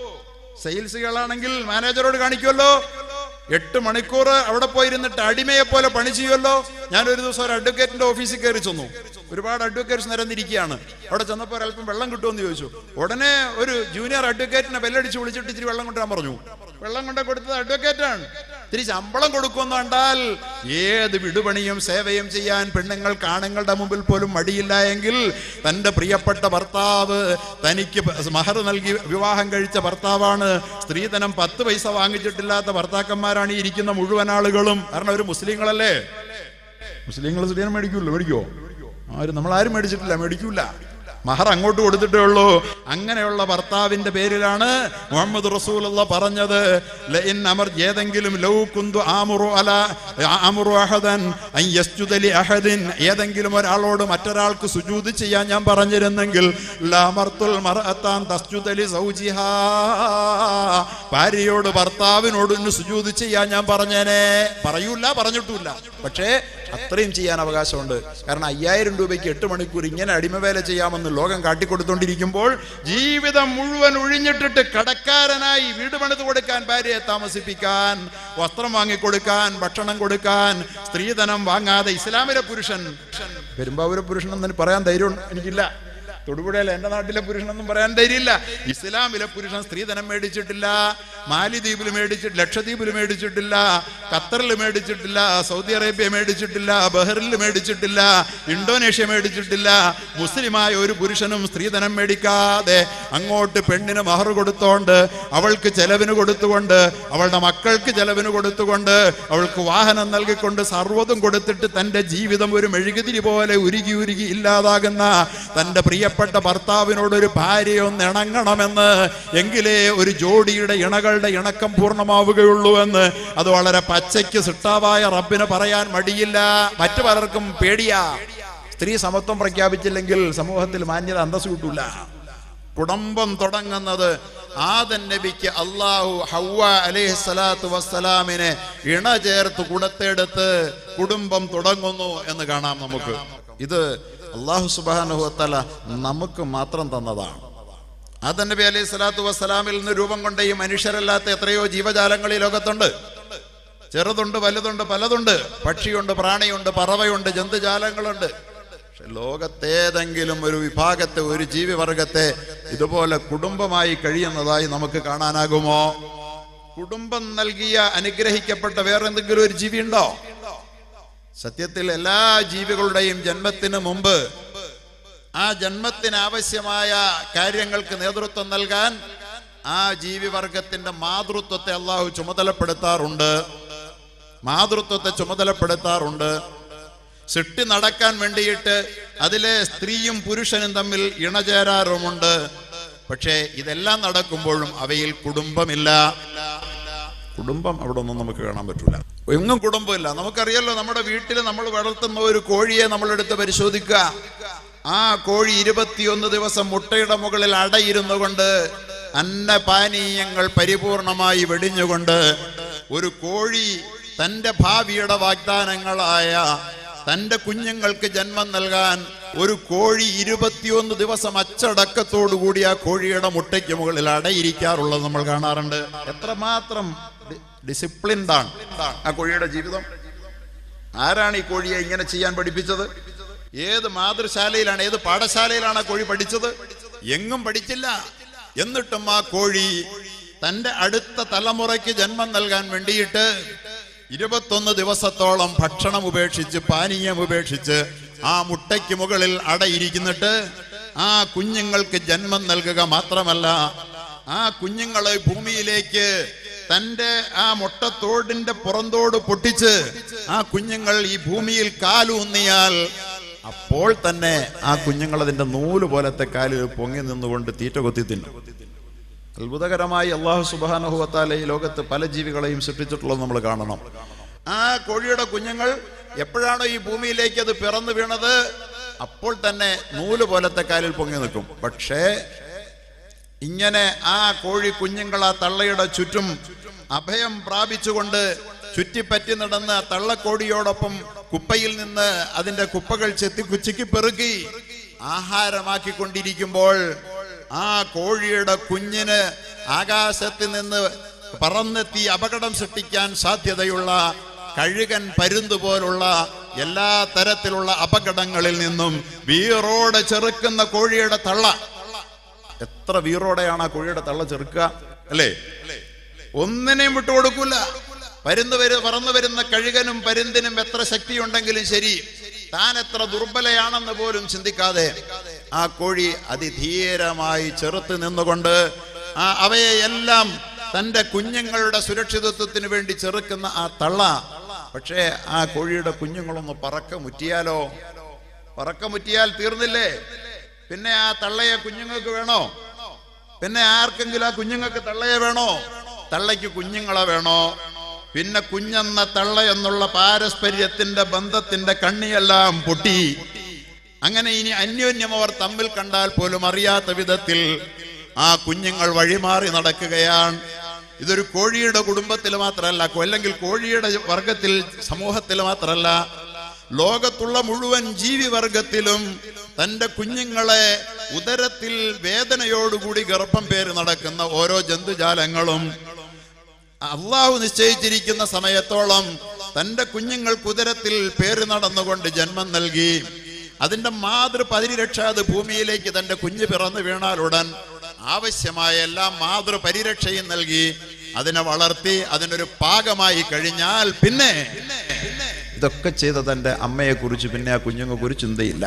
സെയിൽസുകളാണെങ്കിൽ മാനേജറോട് കാണിക്കുമല്ലോ എട്ട് മണിക്കൂർ അവിടെ പോയിരുന്നിട്ട് അടിമയെ പോലെ പണി ചെയ്യുമല്ലോ ഞാൻ ഒരു ദിവസം ഒരു അഡ്വക്കേറ്റിന്റെ ഓഫീസിൽ കയറി ചെന്നു ഒരുപാട് അഡ്വക്കേറ്റ്സ് നിരന്നിരിക്കുകയാണ് അവിടെ ചെന്നപ്പോൾ ഒരല്പം വെള്ളം കിട്ടുമെന്ന് ചോദിച്ചു ഉടനെ ഒരു ജൂനിയർ അഡ്വക്കേറ്റിനെ ബെല്ലടിച്ച് വിളിച്ചിട്ട് ഇച്ചിരി വെള്ളം കൊണ്ടുവരാൻ പറഞ്ഞു വെള്ളം കൊണ്ട് കൊടുത്തത് അഡ്വക്കേറ്റാണ് ഇത്തിരി ശമ്പളം കൊടുക്കുമെന്ന് കണ്ടാൽ ഏത് വിടുപണിയും സേവയും ചെയ്യാൻ പെണ്ണുങ്ങൾക്ക് ആണുങ്ങളുടെ മുമ്പിൽ പോലും മടിയില്ല എങ്കിൽ തൻ്റെ പ്രിയപ്പെട്ട ഭർത്താവ് തനിക്ക് മഹർ നൽകി വിവാഹം കഴിച്ച ഭർത്താവാണ് സ്ത്രീധനം പത്ത് പൈസ വാങ്ങിച്ചിട്ടില്ലാത്ത ഭർത്താക്കന്മാരാണ് ഈ ഇരിക്കുന്ന മുഴുവൻ ആളുകളും കാരണം ഒരു മുസ്ലിങ്ങളല്ലേ മുസ്ലിങ്ങൾ സ്ത്രീധനം മേടിക്കൂല്ലോ മേടിക്കോ ആരും നമ്മൾ ആരും മേടിച്ചിട്ടില്ല മേടിക്കൂല മഹർ അങ്ങോട്ട് കൊടുത്തിട്ടേ ഉള്ളൂ അങ്ങനെയുള്ള ഭർത്താവിന്റെ പേരിലാണ് മുഹമ്മദ് റസൂലുള്ള പറഞ്ഞത് ലഇൻ അമർ ഏതെങ്കിലും ലൗ കുന്തു ആമുറു അല ആമുറു അഹദൻ അൻ യസ്ജുദ ലി അഹദിൻ ഏതെങ്കിലും ഒരാളോട് മറ്റൊരാൾക്ക് സുജൂദ് ചെയ്യാൻ ഞാൻ പറഞ്ഞിരുന്നെങ്കിൽ ലഅമർത്തുൽ മർഅത്താൻ തസ്ജുദ ലി സൗജിഹാ ഭാര്യയോട് ഭർത്താവിനോട് ഇന്ന് സുജൂദ് ചെയ്യാൻ ഞാൻ പറഞ്ഞേനെ പറയൂല പറഞ്ഞിട്ടുമില്ല പക്ഷേ അത്രയും ചെയ്യാൻ അവകാശമുണ്ട് കാരണം അയ്യായിരം രൂപയ്ക്ക് എട്ട് മണിക്കൂർ ഇങ്ങനെ അടിമവേല ചെയ്യാമെന്ന് ലോകം കാട്ടിക്കൊടുത്തോണ്ടിരിക്കുമ്പോൾ ജീവിതം മുഴുവൻ ഒഴിഞ്ഞിട്ടിട്ട് കടക്കാരനായി വീട് പണിത് കൊടുക്കാൻ ഭാര്യയെ താമസിപ്പിക്കാൻ വസ്ത്രം വാങ്ങിക്കൊടുക്കാൻ ഭക്ഷണം കൊടുക്കാൻ സ്ത്രീധനം വാങ്ങാതെ ഇസ്ലാമിലെ പുരുഷൻ പെരുമ്പാവൂരെ പുരുഷൻ എന്ന് പറയാൻ ധൈര്യം എനിക്കില്ല തൊടുപുഴയിലെ എൻ്റെ നാട്ടിലെ പുരുഷനൊന്നും പറയാൻ ധൈര്യമില്ല ഇസ്ലാമിലെ പുരുഷൻ സ്ത്രീധനം മേടിച്ചിട്ടില്ല മാലിദ്വീപിൽ മേടിച്ചിട്ട് ലക്ഷദ്വീപിൽ മേടിച്ചിട്ടില്ല ഖത്തറിൽ മേടിച്ചിട്ടില്ല സൗദി അറേബ്യ മേടിച്ചിട്ടില്ല ബഹറിൽ മേടിച്ചിട്ടില്ല ഇന്തോനേഷ്യ മേടിച്ചിട്ടില്ല മുസ്ലിമായ ഒരു പുരുഷനും സ്ത്രീധനം മേടിക്കാതെ അങ്ങോട്ട് പെണ്ണിന് മഹർ കൊടുത്തോണ്ട് അവൾക്ക് ചെലവിന് കൊടുത്തുകൊണ്ട് അവളുടെ മക്കൾക്ക് ചെലവിന് കൊടുത്തുകൊണ്ട് അവൾക്ക് വാഹനം നൽകിക്കൊണ്ട് സർവ്വതും കൊടുത്തിട്ട് തൻ്റെ ജീവിതം ഒരു മെഴുകുതിരി പോലെ ഉരുകി ഉരുകി ഇല്ലാതാകുന്ന തൻ്റെ പ്രിയപ്പെട്ട ഭർത്താവിനോട് ഒരു ഭാര്യയൊന്ന് ഇണങ്ങണമെന്ന് എങ്കിലേ ഒരു ജോഡിയുടെ ഇണകളുടെ ഇണക്കം പൂർണ്ണമാവുകയുള്ളൂ എന്ന് അത് വളരെ പച്ചയ്ക്ക് സിട്ടാവായ റബ്ബിന് പറയാൻ മടിയില്ല മറ്റു പലർക്കും പേടിയാ സ്ത്രീ സമത്വം പ്രഖ്യാപിച്ചില്ലെങ്കിൽ സമൂഹത്തിൽ മാന്യത അന്തസ് കിട്ടൂല കുടുംബം തുടങ്ങുന്നത് ആദൻ നബിക്ക് അള്ളാഹു ഹവ്വ അലൈഹി സ്വലാത്തു വസ്സലാമിനെ ഇണ ചേർത്ത് കുടത്തെടുത്ത് കുടുംബം തുടങ്ങുന്നു എന്ന് കാണാം നമുക്ക് ഇത് അള്ളാഹു സുബാനുഹത്തല നമുക്ക് മാത്രം തന്നതാണ് ആദൻ നബി അലൈഹി സ്വലാത്തു വസ്സലാമിൽ നിന്ന് രൂപം കൊണ്ട ഈ മനുഷ്യരല്ലാത്ത എത്രയോ ജീവജാലങ്ങൾ ഈ ലോകത്തുണ്ട് ചെറുതുണ്ട് വലുതുണ്ട് പലതുണ്ട് പക്ഷിയുണ്ട് പ്രാണിയുണ്ട് പറവയുണ്ട് ജന്തുജാലങ്ങളുണ്ട് പക്ഷെ ലോകത്തേതെങ്കിലും ഒരു വിഭാഗത്തെ ഒരു ജീവിവർഗത്തെ ഇതുപോലെ കുടുംബമായി കഴിയുന്നതായി നമുക്ക് കാണാനാകുമോ കുടുംബം നൽകിയ അനുഗ്രഹിക്കപ്പെട്ട വേറെന്തെങ്കിലും ഒരു ജീവി ഉണ്ടോ സത്യത്തിൽ എല്ലാ ജീവികളുടെയും ജന്മത്തിന് മുമ്പ് ആ ജന്മത്തിന് ആവശ്യമായ കാര്യങ്ങൾക്ക് നേതൃത്വം നൽകാൻ ആ ജീവിവർഗത്തിന്റെ മാതൃത്വത്തെ അള്ളാഹു ചുമതലപ്പെടുത്താറുണ്ട് മാതൃത്വത്തെ ചുമതലപ്പെടുത്താറുണ്ട് സിട്ടി നടക്കാൻ വേണ്ടിയിട്ട് അതിലെ സ്ത്രീയും പുരുഷനും തമ്മിൽ ഇണചേരാറുമുണ്ട് പക്ഷേ ഇതെല്ലാം നടക്കുമ്പോഴും അവയിൽ കുടുംബമില്ല കുടുംബം അവിടെ ഒന്നും നമുക്ക് കാണാൻ പറ്റൂല എങ്ങും കുടുംബമില്ല നമുക്കറിയാലോ നമ്മുടെ വീട്ടിൽ നമ്മൾ വളർത്തുന്ന ഒരു കോഴിയെ നമ്മളെടുത്ത് പരിശോധിക്കുക ആ കോഴി ഇരുപത്തിയൊന്ന് ദിവസം മുട്ടയുടെ മുകളിൽ അടയിരുന്നു കൊണ്ട് അന്നപാനീയങ്ങൾ പരിപൂർണമായി വെടിഞ്ഞുകൊണ്ട് ഒരു കോഴി തന്റെ ഭാവിയുടെ വാഗ്ദാനങ്ങളായ തന്റെ കുഞ്ഞുങ്ങൾക്ക് ജന്മം നൽകാൻ ഒരു കോഴി ഇരുപത്തിയൊന്ന് ദിവസം അച്ചടക്കത്തോടുകൂടി ആ കോഴിയുടെ മുട്ടയ്ക്ക് മുകളിൽ അടയിരിക്കാറുള്ളത് നമ്മൾ കാണാറുണ്ട് എത്രമാത്രം ഡിസിപ്ലിൻഡ് ആണ് ആ കോഴിയുടെ ജീവിതം ആരാണ് ഈ കോഴിയെ ഇങ്ങനെ ചെയ്യാൻ പഠിപ്പിച്ചത് ഏത് മാതൃശാലയിലാണ് ഏത് പാഠശാലയിലാണ് ആ കോഴി പഠിച്ചത് എങ്ങും പഠിച്ചില്ല എന്നിട്ടും ആ കോഴി തന്റെ അടുത്ത തലമുറയ്ക്ക് ജന്മം നൽകാൻ വേണ്ടിയിട്ട് ഇരുപത്തൊന്ന് ദിവസത്തോളം ഭക്ഷണം ഉപേക്ഷിച്ച് പാനീയം ഉപേക്ഷിച്ച് ആ മുട്ടയ്ക്ക് മുകളിൽ അടയിരിക്കുന്നിട്ട് ആ കുഞ്ഞുങ്ങൾക്ക് ജന്മം നൽകുക മാത്രമല്ല ആ കുഞ്ഞുങ്ങളെ ഭൂമിയിലേക്ക് തന്റെ ആ മുട്ടത്തോടിന്റെ പുറന്തോട് പൊട്ടിച്ച് ആ കുഞ്ഞുങ്ങൾ ഈ ഭൂമിയിൽ കാലൂന്നിയാൽ അപ്പോൾ തന്നെ ആ കുഞ്ഞുങ്ങൾ അതിന്റെ നൂല് പോലത്തെ കാലിൽ പൊങ്ങി നിന്നുകൊണ്ട് തീറ്റ കൊത്തി തിന്നും അത്ഭുതകരമായി അള്ളാഹു സുബാനഹുവത്താല ഈ ലോകത്ത് പല ജീവികളെയും സൃഷ്ടിച്ചിട്ടുള്ളത് നമ്മൾ കാണണം ആ കോഴിയുടെ കുഞ്ഞുങ്ങൾ എപ്പോഴാണോ ഈ ഭൂമിയിലേക്ക് അത് പിറന്നു വീണത് അപ്പോൾ തന്നെ നൂല് പോലത്തെ കാലിൽ പൊങ്ങി നിൽക്കും പക്ഷേ ഇങ്ങനെ ആ കോഴി കുഞ്ഞുങ്ങൾ ആ തള്ളയുടെ ചുറ്റും അഭയം പ്രാപിച്ചുകൊണ്ട് ചുറ്റിപ്പറ്റി നടന്ന് ആ തള്ളക്കോടിയോടൊപ്പം കുപ്പയിൽ നിന്ന് അതിന്റെ കുപ്പകൾ ചെത്തി കുച്ചിക്ക് പെറുക്കി ആഹാരമാക്കിക്കൊണ്ടിരിക്കുമ്പോൾ ആ കോഴിയുടെ കുഞ്ഞിന് ആകാശത്ത് നിന്ന് പറന്നെത്തി അപകടം സൃഷ്ടിക്കാൻ സാധ്യതയുള്ള കഴുകൻ പരുന്ത് പോലുള്ള എല്ലാ തരത്തിലുള്ള അപകടങ്ങളിൽ നിന്നും വീറോടെ ചെറുക്കുന്ന കോഴിയുടെ തള്ള എത്ര വീറോടെയാണ് ആ കോഴിയുടെ തള്ള ചെറുക്കുക അല്ലേ ഒന്നിനെയും വിട്ടുകൊടുക്കൂല പരുന്ന് വരു പറന്നു വരുന്ന കഴുകനും പരുന്തിനും എത്ര ശക്തിയുണ്ടെങ്കിലും ശരി താൻ എത്ര ദുർബലയാണെന്ന് പോലും ചിന്തിക്കാതെ ആ കോഴി അതിധീരമായി ചെറുത്ത് നിന്നുകൊണ്ട് ആ അവയെ എല്ലാം തന്റെ കുഞ്ഞുങ്ങളുടെ സുരക്ഷിതത്വത്തിന് വേണ്ടി ചെറുക്കുന്ന ആ തള്ള പക്ഷേ ആ കോഴിയുടെ കുഞ്ഞുങ്ങളൊന്ന് പറക്ക മുറ്റിയാലോ പറക്ക മുറ്റിയാൽ തീർന്നില്ലേ പിന്നെ ആ തള്ളയെ കുഞ്ഞുങ്ങൾക്ക് വേണോ പിന്നെ ആർക്കെങ്കിലും ആ കുഞ്ഞുങ്ങൾക്ക് തള്ളയെ വേണോ തള്ളയ്ക്ക് കുഞ്ഞുങ്ങളെ വേണോ പിന്നെ കുഞ്ഞെന്ന തള്ള എന്നുള്ള പാരസ്പര്യത്തിന്റെ ബന്ധത്തിന്റെ കണ്ണിയെല്ലാം പൊട്ടി അങ്ങനെ ഇനി അന്യോന്യം അവർ തമ്മിൽ കണ്ടാൽ പോലും അറിയാത്ത വിധത്തിൽ ആ കുഞ്ഞുങ്ങൾ വഴിമാറി നടക്കുകയാണ് ഇതൊരു കോഴിയുടെ കുടുംബത്തിൽ മാത്രമല്ല അല്ലെങ്കിൽ കോഴിയുടെ വർഗത്തിൽ സമൂഹത്തിൽ മാത്രമല്ല ലോകത്തുള്ള മുഴുവൻ ജീവിവർഗത്തിലും തന്റെ കുഞ്ഞുങ്ങളെ ഉദരത്തിൽ വേദനയോടുകൂടി ഗർഭം പേര് നടക്കുന്ന ഓരോ ജന്തുജാലങ്ങളും അള്ളാഹു നിശ്ചയിച്ചിരിക്കുന്ന സമയത്തോളം തന്റെ കുഞ്ഞുങ്ങൾക്ക് ഉദരത്തിൽ പേര് നടന്നുകൊണ്ട് ജന്മം നൽകി അതിന്റെ മാതൃ പരിരക്ഷ അത് ഭൂമിയിലേക്ക് തന്റെ കുഞ്ഞ് പിറന്നു വീണാലുടൻ ആവശ്യമായ എല്ലാ മാതൃ പരിരക്ഷയും നൽകി അതിനെ വളർത്തി അതിനൊരു പാകമായി കഴിഞ്ഞാൽ പിന്നെ ഇതൊക്കെ ചെയ്ത തൻ്റെ അമ്മയെ കുറിച്ച് പിന്നെ ആ കുഞ്ഞുങ്ങൾക്ക് ഒരു ചിന്തയില്ല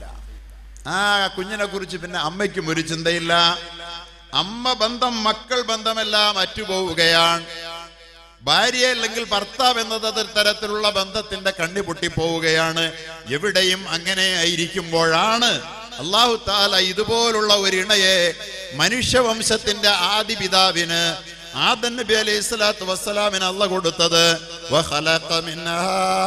ആ കുഞ്ഞിനെ കുറിച്ച് പിന്നെ അമ്മയ്ക്കും ഒരു ചിന്തയില്ല അമ്മ ബന്ധം മക്കൾ ബന്ധമെല്ലാം അറ്റുപോവുകയാണ് ഭാര്യ അല്ലെങ്കിൽ ഭർത്താവ് എന്നത് അത് തരത്തിലുള്ള ബന്ധത്തിന്റെ കണ്ണി പൊട്ടിപ്പോവുകയാണ് എവിടെയും അങ്ങനെ ആയിരിക്കുമ്പോഴാണ് അള്ളാഹു താല ഇതുപോലുള്ള ഒരു ഇണയെ മനുഷ്യവംശത്തിന്റെ ആദി പിതാവിന് ആദൻ നബി അലൈഹി സ്വലാത്തു വസ്സലാമിന് അല്ല കൊടുത്തത് വഖലഖ മിൻഹാ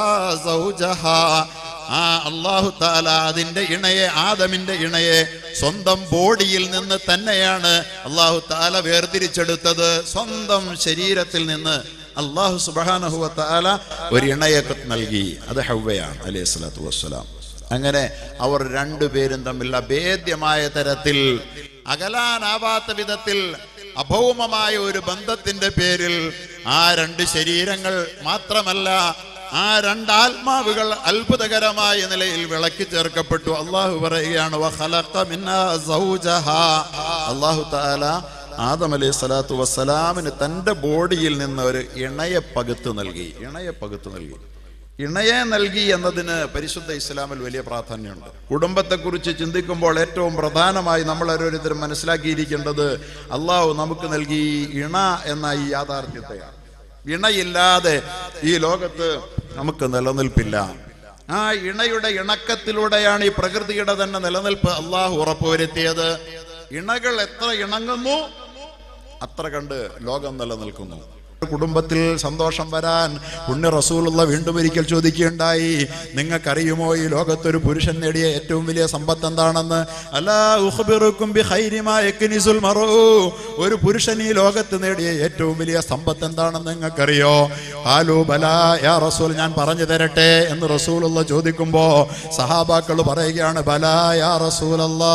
സൗജഹാ. ആ അള്ളാഹു താല അതിന്റെ ഇണയെ ആദമിന്റെ ഇണയെ സ്വന്തം ബോഡിയിൽ നിന്ന് തന്നെയാണ് അള്ളാഹു താല വേർതിരിച്ചെടുത്തത് സ്വന്തം ശരീരത്തിൽ നിന്ന് അള്ളാഹു സുബാനഹുവ താല ഒരു ഇണയെ നൽകി അത് ഹവ്വയാണ് അലൈഹി സ്വലാത്തു വസ്സലാം അങ്ങനെ അവർ രണ്ടുപേരും തമ്മിൽ അഭേദ്യമായ തരത്തിൽ അകലാനാവാത്ത വിധത്തിൽ അഭൗമമായ ഒരു ബന്ധത്തിന്റെ പേരിൽ ആ രണ്ട് ശരീരങ്ങൾ മാത്രമല്ല ആ രണ്ട് ആത്മാവുകൾ അത്ഭുതകരമായ നിലയിൽ വിളക്കി ചേർക്കപ്പെട്ടു അള്ളാഹു പറയുകയാണ് "വഖലഖ മിന്നാ സൗജഹാ." അള്ളാഹു താല ആദം അലൈഹി സ്വലാത്തു വസ്സലാമിന് തൻ്റെ ബോഡിയിൽ നിന്ന് ഒരു ഇണയെ പകുത്ത് നൽകി ഇണയെ പകുത്ത് നൽകി ഇണയെ നൽകി എന്നതിന് പരിശുദ്ധ ഇസ്ലാമിൽ വലിയ പ്രാധാന്യമുണ്ട് കുടുംബത്തെക്കുറിച്ച് ചിന്തിക്കുമ്പോൾ ഏറ്റവും പ്രധാനമായി നമ്മൾ ഓരോരുത്തരും മനസ്സിലാക്കിയിരിക്കേണ്ടത് അള്ളാഹു നമുക്ക് നൽകി ഇണ എന്ന ഈ യാഥാർത്ഥ്യത്തെയാണ് ഇണയില്ലാതെ ഈ ലോകത്ത് നമുക്ക് നിലനിൽപ്പില്ല ആ ഇണയുടെ ഇണക്കത്തിലൂടെയാണ് ഈ പ്രകൃതിയുടെ തന്നെ നിലനിൽപ്പ് അള്ളാഹു ഉറപ്പുവരുത്തിയത് ഇണകൾ എത്ര ഇണങ്ങുന്നു അത്ര കണ്ട് ലോകം നിലനിൽക്കുന്നു കുടുംബത്തിൽ സന്തോഷം വരാൻ പുണ്യ റസൂലുള്ള വീണ്ടും ഒരിക്കൽ ചോദിക്കുകയുണ്ടായി നിങ്ങൾക്കറിയുമോ ഈ ലോകത്തൊരു പുരുഷൻ നേടിയ ഏറ്റവും വലിയ സമ്പത്ത് എന്താണെന്ന് അലാ ഉഖ്ബിറുക്കും ബി ഖൈരി മാ യക്നിസുൽ മറൂ ഒരു പുരുഷൻ ഈ ലോകത്ത് നേടിയ ഏറ്റവും വലിയ സമ്പത്ത് എന്താണെന്ന് നിങ്ങൾക്കറിയോ ആലു ബലാ യാ റസൂൽ ഞാൻ പറഞ്ഞു തരട്ടെ എന്ന് റസൂലുള്ള ചോദിക്കുമ്പോ സഹാബാക്കൾ പറയുകയാണ് ബലാ യാ റസൂലല്ലാ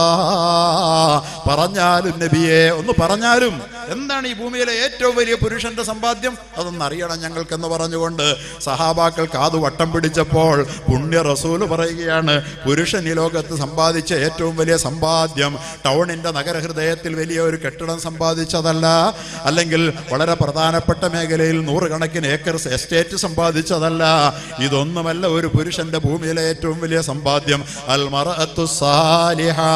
പറഞ്ഞാലും നബിയെ ഒന്ന് പറഞ്ഞാലും എന്താണ് ഈ ഭൂമിയിലെ ഏറ്റവും വലിയ പുരുഷന്റെ സമ്പാദ്യം അതൊന്ന് അറിയണം ഞങ്ങൾക്കെന്ന് പറഞ്ഞുകൊണ്ട് സഹാബാക്കൾ കാതു വട്ടം പിടിച്ചപ്പോൾ പുണ്യ റസൂല് പറയുകയാണ് പുരുഷൻ ഈ ലോകത്ത് സമ്പാദിച്ച ഏറ്റവും വലിയ സമ്പാദ്യം ടൗണിന്റെ നഗരഹൃദയത്തിൽ വലിയ ഒരു കെട്ടിടം സമ്പാദിച്ചതല്ല അല്ലെങ്കിൽ വളരെ പ്രധാനപ്പെട്ട മേഖലയിൽ നൂറുകണക്കിന് ഏക്കർസ് എസ്റ്റേറ്റ് സമ്പാദിച്ചതല്ല ഇതൊന്നുമല്ല ഒരു പുരുഷന്റെ ഭൂമിയിലെ ഏറ്റവും വലിയ സമ്പാദ്യം അൽ മറഅത്തു സാലിഹാ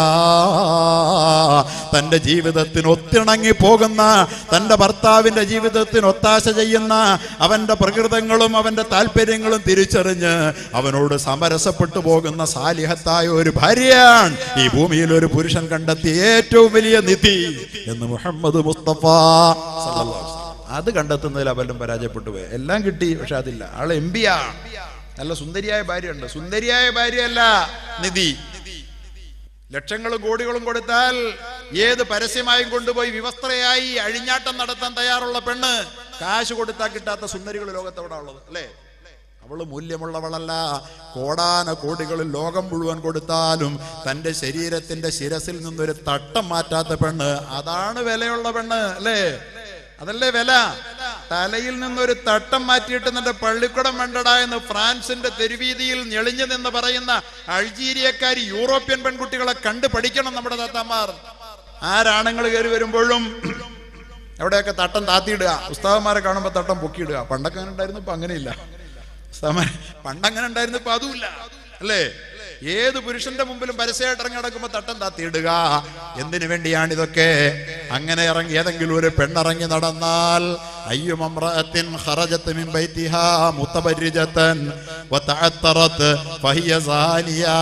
തന്റെ ജീവിതത്തിന് ഒത്തിണങ്ങി പോകുന്ന തന്റെ ഭർത്താവിന്റെ ജീവിതത്തിന് ഒത്താശ ചെയ്യുന്ന അവന്റെ പ്രകൃതങ്ങളും അവന്റെ താല്പര്യങ്ങളും തിരിച്ചറിഞ്ഞ് അവനോട് സമരസപ്പെട്ടു പോകുന്ന സാലിഹത്തായ ഒരു ഭാര്യയാണ് ഈ ഭൂമിയിൽ ഒരു പുരുഷൻ കണ്ടെത്തിയ ഏറ്റവും വലിയ നിധി എന്ന് മുഹമ്മദ് മുസ്തഫ സല്ലല്ലാഹു അലൈഹി വസല്ലം. അത് കണ്ടെത്തുന്നതിൽ അവലും പരാജയപ്പെട്ടു പോയി എല്ലാം കിട്ടി പക്ഷെ അതില്ല ആള് എം പി ആണ് നല്ല സുന്ദരിയായ ഭാര്യയുണ്ട് സുന്ദരിയായ ഭാര്യയല്ല നിധി ലക്ഷങ്ങളും കോടികളും കൊടുത്താൽ ഏത് പരസ്യമായും കൊണ്ടുപോയി വിവസ്ത്രയായി അഴിഞ്ഞാട്ടം നടത്താൻ തയ്യാറുള്ള പെണ്ണ് കാശ് കൊടുത്താൽ കിട്ടാത്ത സുന്ദരികൾ ലോകത്ത് എവിടെ ഉള്ളത് അല്ലേ അവള് മൂല്യമുള്ളവളല്ല കോടാന കോടികളിൽ ലോകം മുഴുവൻ കൊടുത്താലും തന്റെ ശരീരത്തിന്റെ ശിരസിൽ നിന്നൊരു തട്ടം മാറ്റാത്ത പെണ്ണ് അതാണ് വിലയുള്ള പെണ്ണ് അല്ലേ അതല്ലേ വില തലയിൽ നിന്നൊരു തട്ടം മാറ്റിയിട്ട് നിന്റെ പള്ളിക്കുടം വേണ്ടടാ എന്ന് ഫ്രാൻസിന്റെ തെരുവീതിയിൽ ഞെളിഞ്ഞു നിന്ന് പറയുന്ന അൾജീരിയക്കാരി യൂറോപ്യൻ പെൺകുട്ടികളെ കണ്ട് പഠിക്കണം നമ്മുടെ താത്താമാർ ആരാണുങ്ങൾ കയറി വരുമ്പോഴും എവിടെയൊക്കെ തട്ടം താത്തിയിടുക ഉസ്താവന്മാരെ കാണുമ്പോൾ തട്ടം പൊക്കിയിടുക പണ്ടൊക്കെ അങ്ങനെ ഉണ്ടായിരുന്നു ഇപ്പൊ അങ്ങനെയില്ല ഉസ്താവന്മാർ പണ്ടങ്ങനെ ഉണ്ടായിരുന്നു ഇപ്പൊ അതുമില്ല അല്ലേ ഏത് പുരുഷന്റെ മുമ്പിലും പരസ്യമായിട്ട് ഇറങ്ങി നടക്കുമ്പോൾ തട്ടം താത്തിയിടുക എന്തിനു വേണ്ടിയാണ് ഇതൊക്കെ അങ്ങനെ ഇറങ്ങി ഏതെങ്കിലും ഒരു പെണ്ണിറങ്ങി നടന്നാൽ അയ്യും അമ്രഅത്തിൻ ഖറജത്ത് മിൻ ബൈതിഹാ മുത്തബരിജത്തൻ വതഅത്തറത് ഫഹിയ സാനിയാ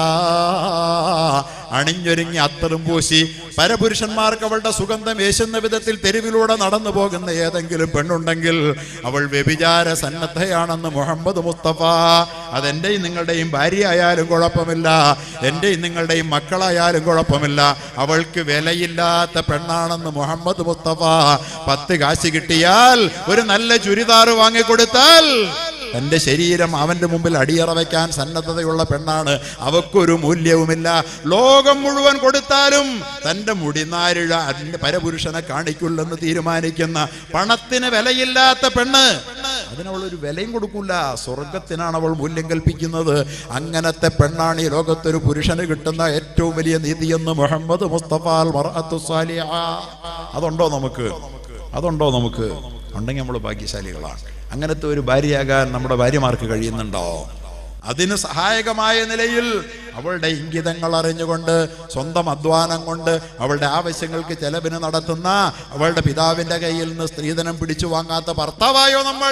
അണിഞ്ഞൊരുങ്ങി അത്തറും പൂശി പരപുരുഷന്മാർക്ക് അവളുടെ സുഗന്ധം ഏശുന്ന വിധത്തിൽ തെരുവിലൂടെ നടന്നു പോകുന്ന ഏതെങ്കിലും പെണ്ണുണ്ടെങ്കിൽ അവൾ വ്യഭിചാര സന്നദ്ധയാണെന്ന് മുഹമ്മദ് മുസ്തഫ അതെന്റെയും നിങ്ങളുടെയും ഭാര്യ ആയാലും കുഴപ്പമില്ല എന്റെയും നിങ്ങളുടെയും മക്കളായാലും കുഴപ്പമില്ല അവൾക്ക് വിലയില്ലാത്ത പെണ്ണാണെന്ന് മുഹമ്മദ് മുസ്തഫ പത്ത് കാശ് കിട്ടിയാൽ ഒരു നല്ല ചുരിദാർ വാങ്ങിക്കൊടുത്താൽ തന്റെ ശരീരം അവന്റെ മുമ്പിൽ അടിയറ വയ്ക്കാൻ സന്നദ്ധതയുള്ള പെണ്ണാണ് അവക്കൊരു മൂല്യവുമില്ല ലോകം മുഴുവൻ കൊടുത്താലും തന്റെ മുടിനാരിഴ അതിന്റെ പരപുരുഷനെ കാണിക്കുള്ളെന്ന് തീരുമാനിക്കുന്ന പണത്തിന് വിലയില്ലാത്ത പെണ്ണ് അതിനവളൊരു വിലയും കൊടുക്കൂല സ്വർഗത്തിനാണ് അവൾ മൂല്യം കൽപ്പിക്കുന്നത് അങ്ങനത്തെ പെണ്ണാണ് ഈ ലോകത്തൊരു പുരുഷന് കിട്ടുന്ന ഏറ്റവും വലിയ നീതിയെന്ന് മുഹമ്മദ് മുസ്തഫ അൽ മർഅത്തു സാലിഹ അതുണ്ടോ നമുക്ക് അതുണ്ടോ നമുക്ക് ഉണ്ടെങ്കിൽ നമ്മൾ ഭാഗ്യശാലികളാണ് അങ്ങനത്തെ ഒരു ഭാര്യയാകാൻ നമ്മുടെ ഭാര്യമാർക്ക് കഴിയുന്നുണ്ടോ അതിന് സഹായകമായ നിലയിൽ അവളുടെ ഇംഗിതങ്ങൾ അറിഞ്ഞുകൊണ്ട് സ്വന്തം അധ്വാനം കൊണ്ട് അവളുടെ ആവശ്യങ്ങൾക്ക് ചെലവിന് നടത്തുന്ന അവളുടെ പിതാവിന്റെ കയ്യിൽ നിന്ന് സ്ത്രീധനം പിടിച്ചു വാങ്ങാത്ത ഭർത്താവായോ നമ്മൾ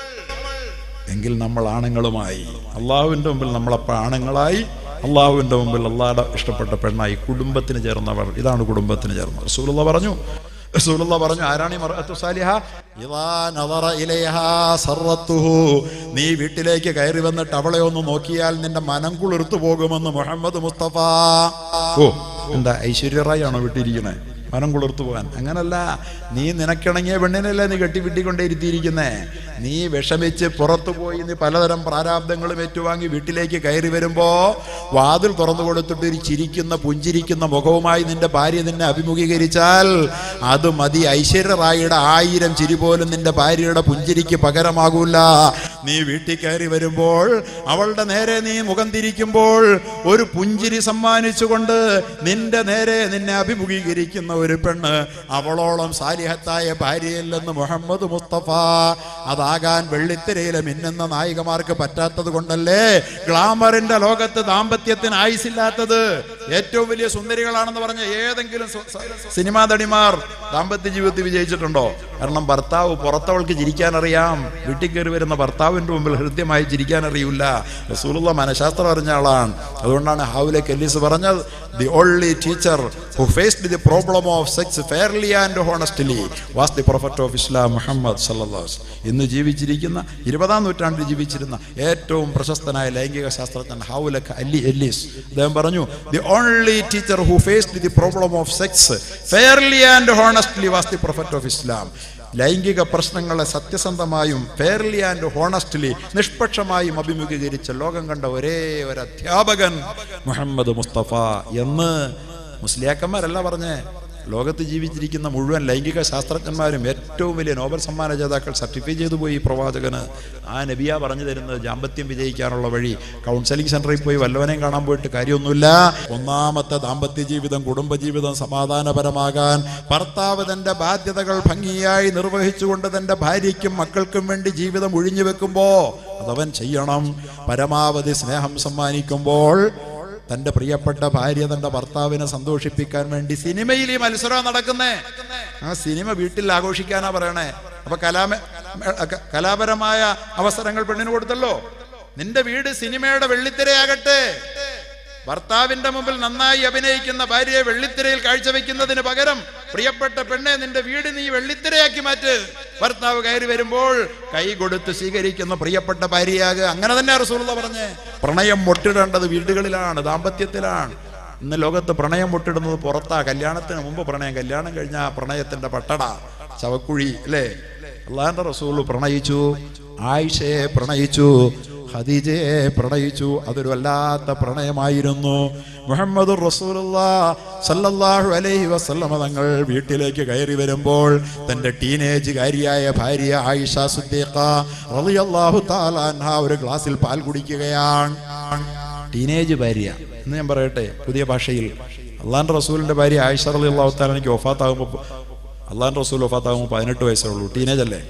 എങ്കിൽ നമ്മൾ ആണുങ്ങളുമായി അള്ളാഹുവിൻ്റെ മുമ്പിൽ നമ്മളപ്പോൾ ആണുങ്ങളായി അള്ളാഹുവിൻ്റെ മുമ്പിൽ അള്ളാഹുടെ ഇഷ്ടപ്പെട്ട പെണ്ണായി കുടുംബത്തിന് ചേർന്നവർ ഇതാണ് കുടുംബത്തിന് ചേർന്നത് റസൂലുള്ള പറഞ്ഞു റസൂലുള്ള പറഞ്ഞു ആരാണ് ഈ മർഅത്തു സാലിഹ ഇദാ നദറ ഇലൈഹാ സർറത്തുഹു നീ വീട്ടിലേക്ക് കയറി വന്നിട്ട് അവളെ ഒന്ന് നോക്കിയാൽ നിന്റെ മനം കുളിർത്തു പോകുമെന്ന് മുഹമ്മദ് മുസ്തഫ ഓ എന്താ ഐശ്വര്യ റായ് ആണോ വിട്ടിരിക്കണേ മനം കുളിർത്തു പോകാൻ അങ്ങനല്ല നീ നിനക്കിണങ്ങിയ പെണ്ണിനല്ലേ നീ കെട്ടിവിട്ടിക്കൊണ്ടേ ഇരുത്തിയിരിക്കുന്നേ നീ വിഷമിച്ച് പുറത്തു പോയി നീ പലതരം പ്രാരാബ്ദങ്ങളും ഏറ്റുവാങ്ങി വീട്ടിലേക്ക് കയറി വരുമ്പോ വാതിൽ തുറന്നു കൊടുത്തിട്ട് ഒരു ചിരിക്കുന്ന പുഞ്ചിരിക്കുന്ന മുഖവുമായി നിന്റെ ഭാര്യ നിന്നെ അഭിമുഖീകരിച്ചാൽ അത് മതി ഐശ്വര്യ റായിയുടെ ആയിരം ചിരി പോലും നിന്റെ ഭാര്യയുടെ പുഞ്ചിരിക്ക് പകരമാകൂല നീ വീട്ടിൽ കയറി വരുമ്പോൾ അവളുടെ നേരെ നീ മുഖം തിരിക്കുമ്പോൾ ഒരു പുഞ്ചിരി സമ്മാനിച്ചുകൊണ്ട് നിന്റെ നേരെ നിന്നെ അഭിമുഖീകരിക്കുന്ന ഒരു പെണ്ണ് അവളോളം സാലിഹത്തായ ഭാര്യയില്ലെന്ന് മുഹമ്മദ് മുസ്തഫ അതാകാൻ വെള്ളിത്തിരയിലെ മിന്നുന്ന നായികമാർക്ക് പറ്റാത്തത് കൊണ്ടല്ലേ ഗ്ലാമറിന്റെ ലോകത്ത് ദാമ്പത്യത്തിന് ആയുസില്ലാത്തത് ഏറ്റവും വലിയ സുന്ദരികളാണെന്ന് പറഞ്ഞ ഏതെങ്കിലും സു- സ- സിനിമാ നടിമാർ ദാമ്പത്യ ജീവിതത്തിൽ വിജയിച്ചിട്ടുണ്ടോ കാരണം ഭർത്താവ് പുറത്തവൾക്ക് ചിരിക്കാൻ അറിയാം വീട്ടിൽ കയറി വരുന്ന ഭർത്താവിന്റെ മുമ്പിൽ ഹൃദ്യമായി ചിരിക്കാൻ അറിയില്ല റസൂലുള്ള മനഃശാസ്ത്രം അറിഞ്ഞ ആളാണ് അതുകൊണ്ടാണ് ഹാവുലെ കെല്ലീസ് പറഞ്ഞത് the only teacher who faced the problem of sex fairly and honestly was the prophet of Islam Muhammad സല്ലല്ലാഹു ഇന്ന് ജീവിച്ചിരിക്കുന്ന ഇരുപതാം നൂറ്റാണ്ടിൽ ജീവിച്ചിരുന്ന ഏറ്റവും പ്രശസ്തനായ ലൈംഗിക ശാസ്ത്രജ്ഞൻ ഹൗലക് അല്ലി എല്ലീസ് അദ്ദേഹം പറഞ്ഞു the only teacher who faced the problem of sex fairly and honestly was the prophet of Islam ലൈംഗിക പ്രശ്നങ്ങളെ സത്യസന്ധമായും ഫെയർലി ആൻഡ് ഹോണസ്റ്റ്ലി നിഷ്പക്ഷമായും അഭിമുഖീകരിച്ച ലോകം കണ്ട ഒരേ ഒരു അധ്യാപകൻ മുഹമ്മദ് മുസ്തഫ എന്ന് മുസ്ലിയാക്കന്മാരല്ല പറഞ്ഞേ ലോകത്ത് ജീവിച്ചിരിക്കുന്ന മുഴുവൻ ലൈംഗിക ശാസ്ത്രജ്ഞന്മാരും ഏറ്റവും വലിയ നോബൽ സമ്മാന ജേതാക്കൾ സർട്ടിഫൈ ചെയ്തു പോയി ഈ പ്രവാചകന് ആ നബിയ പറഞ്ഞു തരുന്നത് ദാമ്പത്യം വിജയിക്കാനുള്ള വഴി കൗൺസിലിംഗ് സെന്ററിൽ പോയി വല്ലവനെയും കാണാൻ പോയിട്ട് കാര്യമൊന്നുമില്ല ഒന്നാമത്തെ ദാമ്പത്യ ജീവിതം കുടുംബജീവിതം സമാധാനപരമാകാൻ ഭർത്താവ് തന്റെ ബാധ്യതകൾ ഭംഗിയായി നിർവഹിച്ചുകൊണ്ട് തന്റെ ഭാര്യയ്ക്കും മക്കൾക്കും വേണ്ടി ജീവിതം ഒഴിഞ്ഞു വെക്കുമ്പോ അതവൻ ചെയ്യണം പരമാവധി സ്നേഹം സമ്മാനിക്കുമ്പോൾ തന്റെ പ്രിയപ്പെട്ട ഭാര്യ തന്റെ ഭർത്താവിനെ സന്തോഷിപ്പിക്കാൻ വേണ്ടി സിനിമയിൽ ഈ മത്സരം നടക്കുന്നേ ആ സിനിമ വീട്ടിൽ ആഘോഷിക്കാനാ പറയണേ അപ്പൊ കലാമ ക- കലാപരമായ അവസരങ്ങൾ പെണ്ണിന് കൊടുത്തല്ലോ നിന്റെ വീട് സിനിമയുടെ വെള്ളിത്തിരയാകട്ടെ ഭർത്താവിന്റെ മുമ്പിൽ നന്നായി അഭിനയിക്കുന്ന ഭാര്യയെ വെള്ളിത്തിരയിൽ കാഴ്ചവെക്കുന്നതിന് പകരം പ്രിയപ്പെട്ട പെണ്ണെ നിന്റെ വീട് നീ വെള്ളിത്തിരയാക്കി മാറ്റ് ഭർത്താവ് കയറി വരുമ്പോൾ കൈ കൊടുത്ത് സ്വീകരിക്കുന്ന പ്രിയപ്പെട്ട ഭാര്യയാകുക അങ്ങനെ തന്നെ റസൂലുള്ള പറഞ്ഞേ പ്രണയം മുട്ടിടേണ്ടത് വീടുകളിലാണ് ദാമ്പത്യത്തിലാണ് ഇന്ന് ലോകത്ത് പ്രണയം മുട്ടിടുന്നത് പുറത്താ കല്യാണത്തിന് മുമ്പ് പ്രണയം കല്യാണം കഴിഞ്ഞ പ്രണയത്തിന്റെ പട്ടട ചവക്കുഴി അല്ലേ അള്ളാന്റെ റസൂല് പ്രണയിച്ചു ആയിഷയെ പ്രണയിച്ചു ഖദീജയെ പ്രണയിച്ചു അതൊരു വല്ലാത്ത പ്രണയമായിരുന്നു മുഹമ്മദ് സല്ലല്ലാഹു അലൈഹി വസല്ലമ തങ്ങൾ വീട്ടിലേക്ക് കയറി വരുമ്പോൾ തന്റെ ടീനേജുകാരിയായ ഭാര്യ ആയിഷ സുദ്ദീഖ റളിയല്ലാഹു തആല അൻഹ ഒരു ഗ്ലാസ്സിൽ പാൽ കുടിക്കുകയാണ് ടീനേജ് ഭാര്യ എന്ന് ഞാൻ പറയട്ടെ പുതിയ ഭാഷയിൽ അള്ളാന്റെ റസൂലിന്റെ ഭാര്യ ആയിഷ റളിയല്ലാഹു തആല എനിക്ക് വഫാത്താകുമ്പോൾ അള്ളാന്റെ റസൂൽ വഫാത്താകുമ്പോൾ പതിനെട്ട് വയസ്സേ ഉള്ളൂ ടീനേജ് അല്ലേ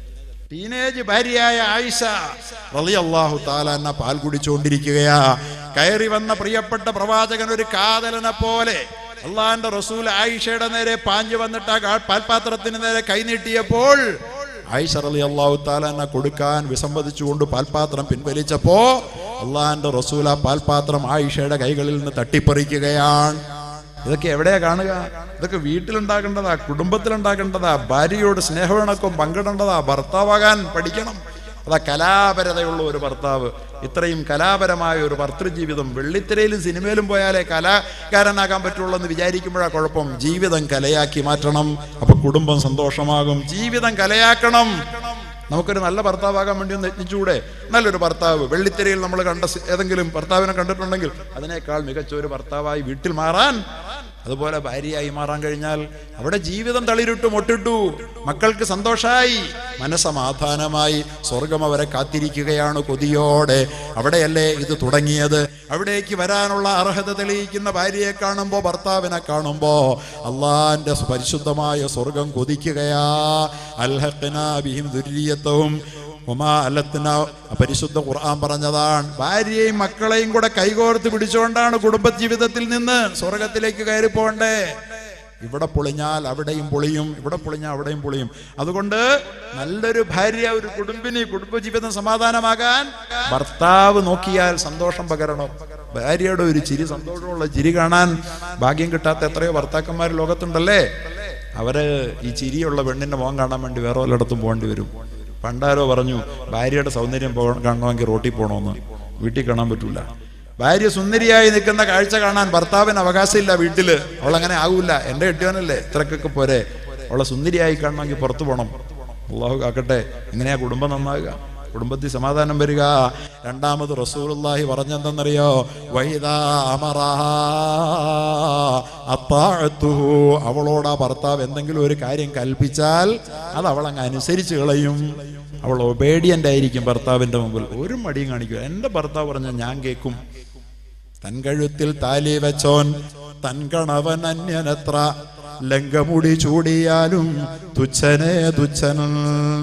ടീനേജ് ഭാര്യയായ ആയിഷ റളിയല്ലാഹു തആല എന്ന പാൽ കുടിച്ചുകൊണ്ടിരിക്കുകയാ കയറി വന്ന പ്രിയപ്പെട്ട പ്രവാചകൻ ഒരു കാതലനെ പോലെ അള്ളാന്റെ റസൂൽ ആയിഷയുടെ നേരെ പാഞ്ഞു വന്നിട്ട് ആ കാ- പാൽപാത്രത്തിന് നേരെ കൈനീട്ടിയപ്പോൾ ആയിഷ റളി അള്ളാഹു താല എന്നെ കൊടുക്കാൻ വിസമ്മതിച്ചുകൊണ്ട് പാൽപാത്രം പിൻവലിച്ചപ്പോ അള്ളാന്റെ റസൂൽ ആ പാൽപാത്രം ആയിഷയുടെ കൈകളിൽ നിന്ന് തട്ടിപ്പറിക്കുകയാണ് ഇതൊക്കെ എവിടെയാ കാണുക ഇതൊക്കെ വീട്ടിലുണ്ടാക്കേണ്ടതാ കുടുംബത്തിലുണ്ടാക്കേണ്ടതാ ഭാര്യയോട് സ്നേഹവിണക്കം പങ്കിടേണ്ടതാ ഭർത്താവാകാൻ പഠിക്കണം അതാ കലാപരതയുള്ള ഒരു ഭർത്താവ് ഇത്രയും കലാപരമായ ഒരു ഭർത്തൃജീവിതം വെള്ളിത്തിരയിലും സിനിമയിലും പോയാലേ കലാകാരനാകാൻ പറ്റുള്ളൂ എന്ന് വിചാരിക്കുമ്പോഴാ കുഴപ്പം ജീവിതം കലയാക്കി മാറ്റണം അപ്പൊ കുടുംബം സന്തോഷമാകും ജീവിതം കലയാക്കണം നമുക്കൊരു നല്ല ഭർത്താവാകാൻ വേണ്ടി ഒന്ന് യത്നിച്ചുകൂടെ നല്ലൊരു ഭർത്താവ് വെള്ളിത്തിരയിൽ നമ്മൾ കണ്ട സി- ഏതെങ്കിലും ഭർത്താവിനെ കണ്ടിട്ടുണ്ടെങ്കിൽ അതിനേക്കാൾ മികച്ച ഒരു ഭർത്താവായി വീട്ടിൽ മാറാൻ അതുപോലെ ഭാര്യയായി മാറാൻ കഴിഞ്ഞാൽ അവിടെ ജീവിതം തളിരിട്ടു മൊട്ടിട്ടു മക്കൾക്ക് സന്തോഷായി മനസമാധാനമായി സ്വർഗം അവരെ കാത്തിരിക്കുകയാണ് കൊതിയോടെ അവിടെയല്ലേ ഇത് തുടങ്ങിയത് അവിടേക്ക് വരാനുള്ള അർഹത തെളിയിക്കുന്ന ഭാര്യയെ കാണുമ്പോ ഭർത്താവിനെ കാണുമ്പോ അള്ളാന്റെ പരിശുദ്ധമായ സ്വർഗം കൊതിക്കുകയാ അൽഹഖ്നാ ബിഹിം ദുര്യത്തവും ഉമാ അല്ലത്തിന പരിശുദ്ധ ഖുർആൻ പറഞ്ഞതാണ് ഭാര്യയെയും മക്കളെയും കൂടെ കൈകോർത്ത് പിടിച്ചുകൊണ്ടാണ് കുടുംബജീവിതത്തിൽ നിന്ന് സ്വർഗത്തിലേക്ക് കയറി പോകണ്ടേ ഇവിടെ പൊളിഞ്ഞാൽ അവിടെയും പൊളിയും ഇവിടെ പൊളിഞ്ഞാൽ അവിടെയും പൊളിയും അതുകൊണ്ട് നല്ലൊരു ഭാര്യ ഒരു കുടുംബിനി കുടുംബജീവിതം സമാധാനമാകാൻ ഭർത്താവ് നോക്കിയാൽ സന്തോഷം പകരണം ഭാര്യയുടെ ഒരു ചിരി സന്തോഷമുള്ള ചിരി കാണാൻ ഭാഗ്യം കിട്ടാത്ത എത്രയോ ഭർത്താക്കന്മാർ ലോകത്തുണ്ടല്ലേ അവര് ഈ ചിരിയുള്ള പെണ്ണിന്റെ മുഖം കാണാൻ വേണ്ടി വേറെ വല്ലയിടത്തും പോകേണ്ടി വരും പണ്ടാരോ പറഞ്ഞു ഭാര്യയുടെ സൗന്ദര്യം പോ കാണണമെങ്കിൽ റോട്ടിൽ പോകണമെന്ന് വീട്ടിൽ കാണാൻ പറ്റൂല ഭാര്യ സുന്ദരിയായി നിൽക്കുന്ന കാഴ്ച കാണാൻ ഭർത്താവിന് അവകാശമില്ല വീട്ടില് അവളങ്ങനെ ആകൂല എന്റെ കെട്ടിയവനല്ലേ ഇത്രക്കൊക്കെ പോരെ അവളെ സുന്ദരിയായി കാണണമെങ്കിൽ പുറത്തു പോകണം അള്ളാഹു കാക്കട്ടെ എങ്ങനെയാ കുടുംബം നന്നാകുക കുടുംബത്തിൽ സമാധാനം വരിക രണ്ടാമത് റസൂലുള്ളാഹി പറഞ്ഞെന്തെന്നറിയോ വൈദാ അമറഹാ അത്താഅത്തുഹു. അവളോട് ആ ഭർത്താവ് എന്തെങ്കിലും ഒരു കാര്യം കൽപ്പിച്ചാൽ അത് അവൾ അങ്ങ് അനുസരിച്ച് കളയും അവൾ ഒബേഡിയന്റ് ആയിരിക്കും ഭർത്താവിന്റെ മുമ്പിൽ ഒരു മടിയും കാണിക്കുക എന്റെ ഭർത്താവ് പറഞ്ഞ ഞാൻ കേൾക്കും തൻ കഴുത്തിൽ താലി വെച്ചോൻ തൻ കണവൻ അന്യനത്ര ലങ്കമുടി ചൂടിയാലും തുച്ഛനേ തുച്ഛനൻ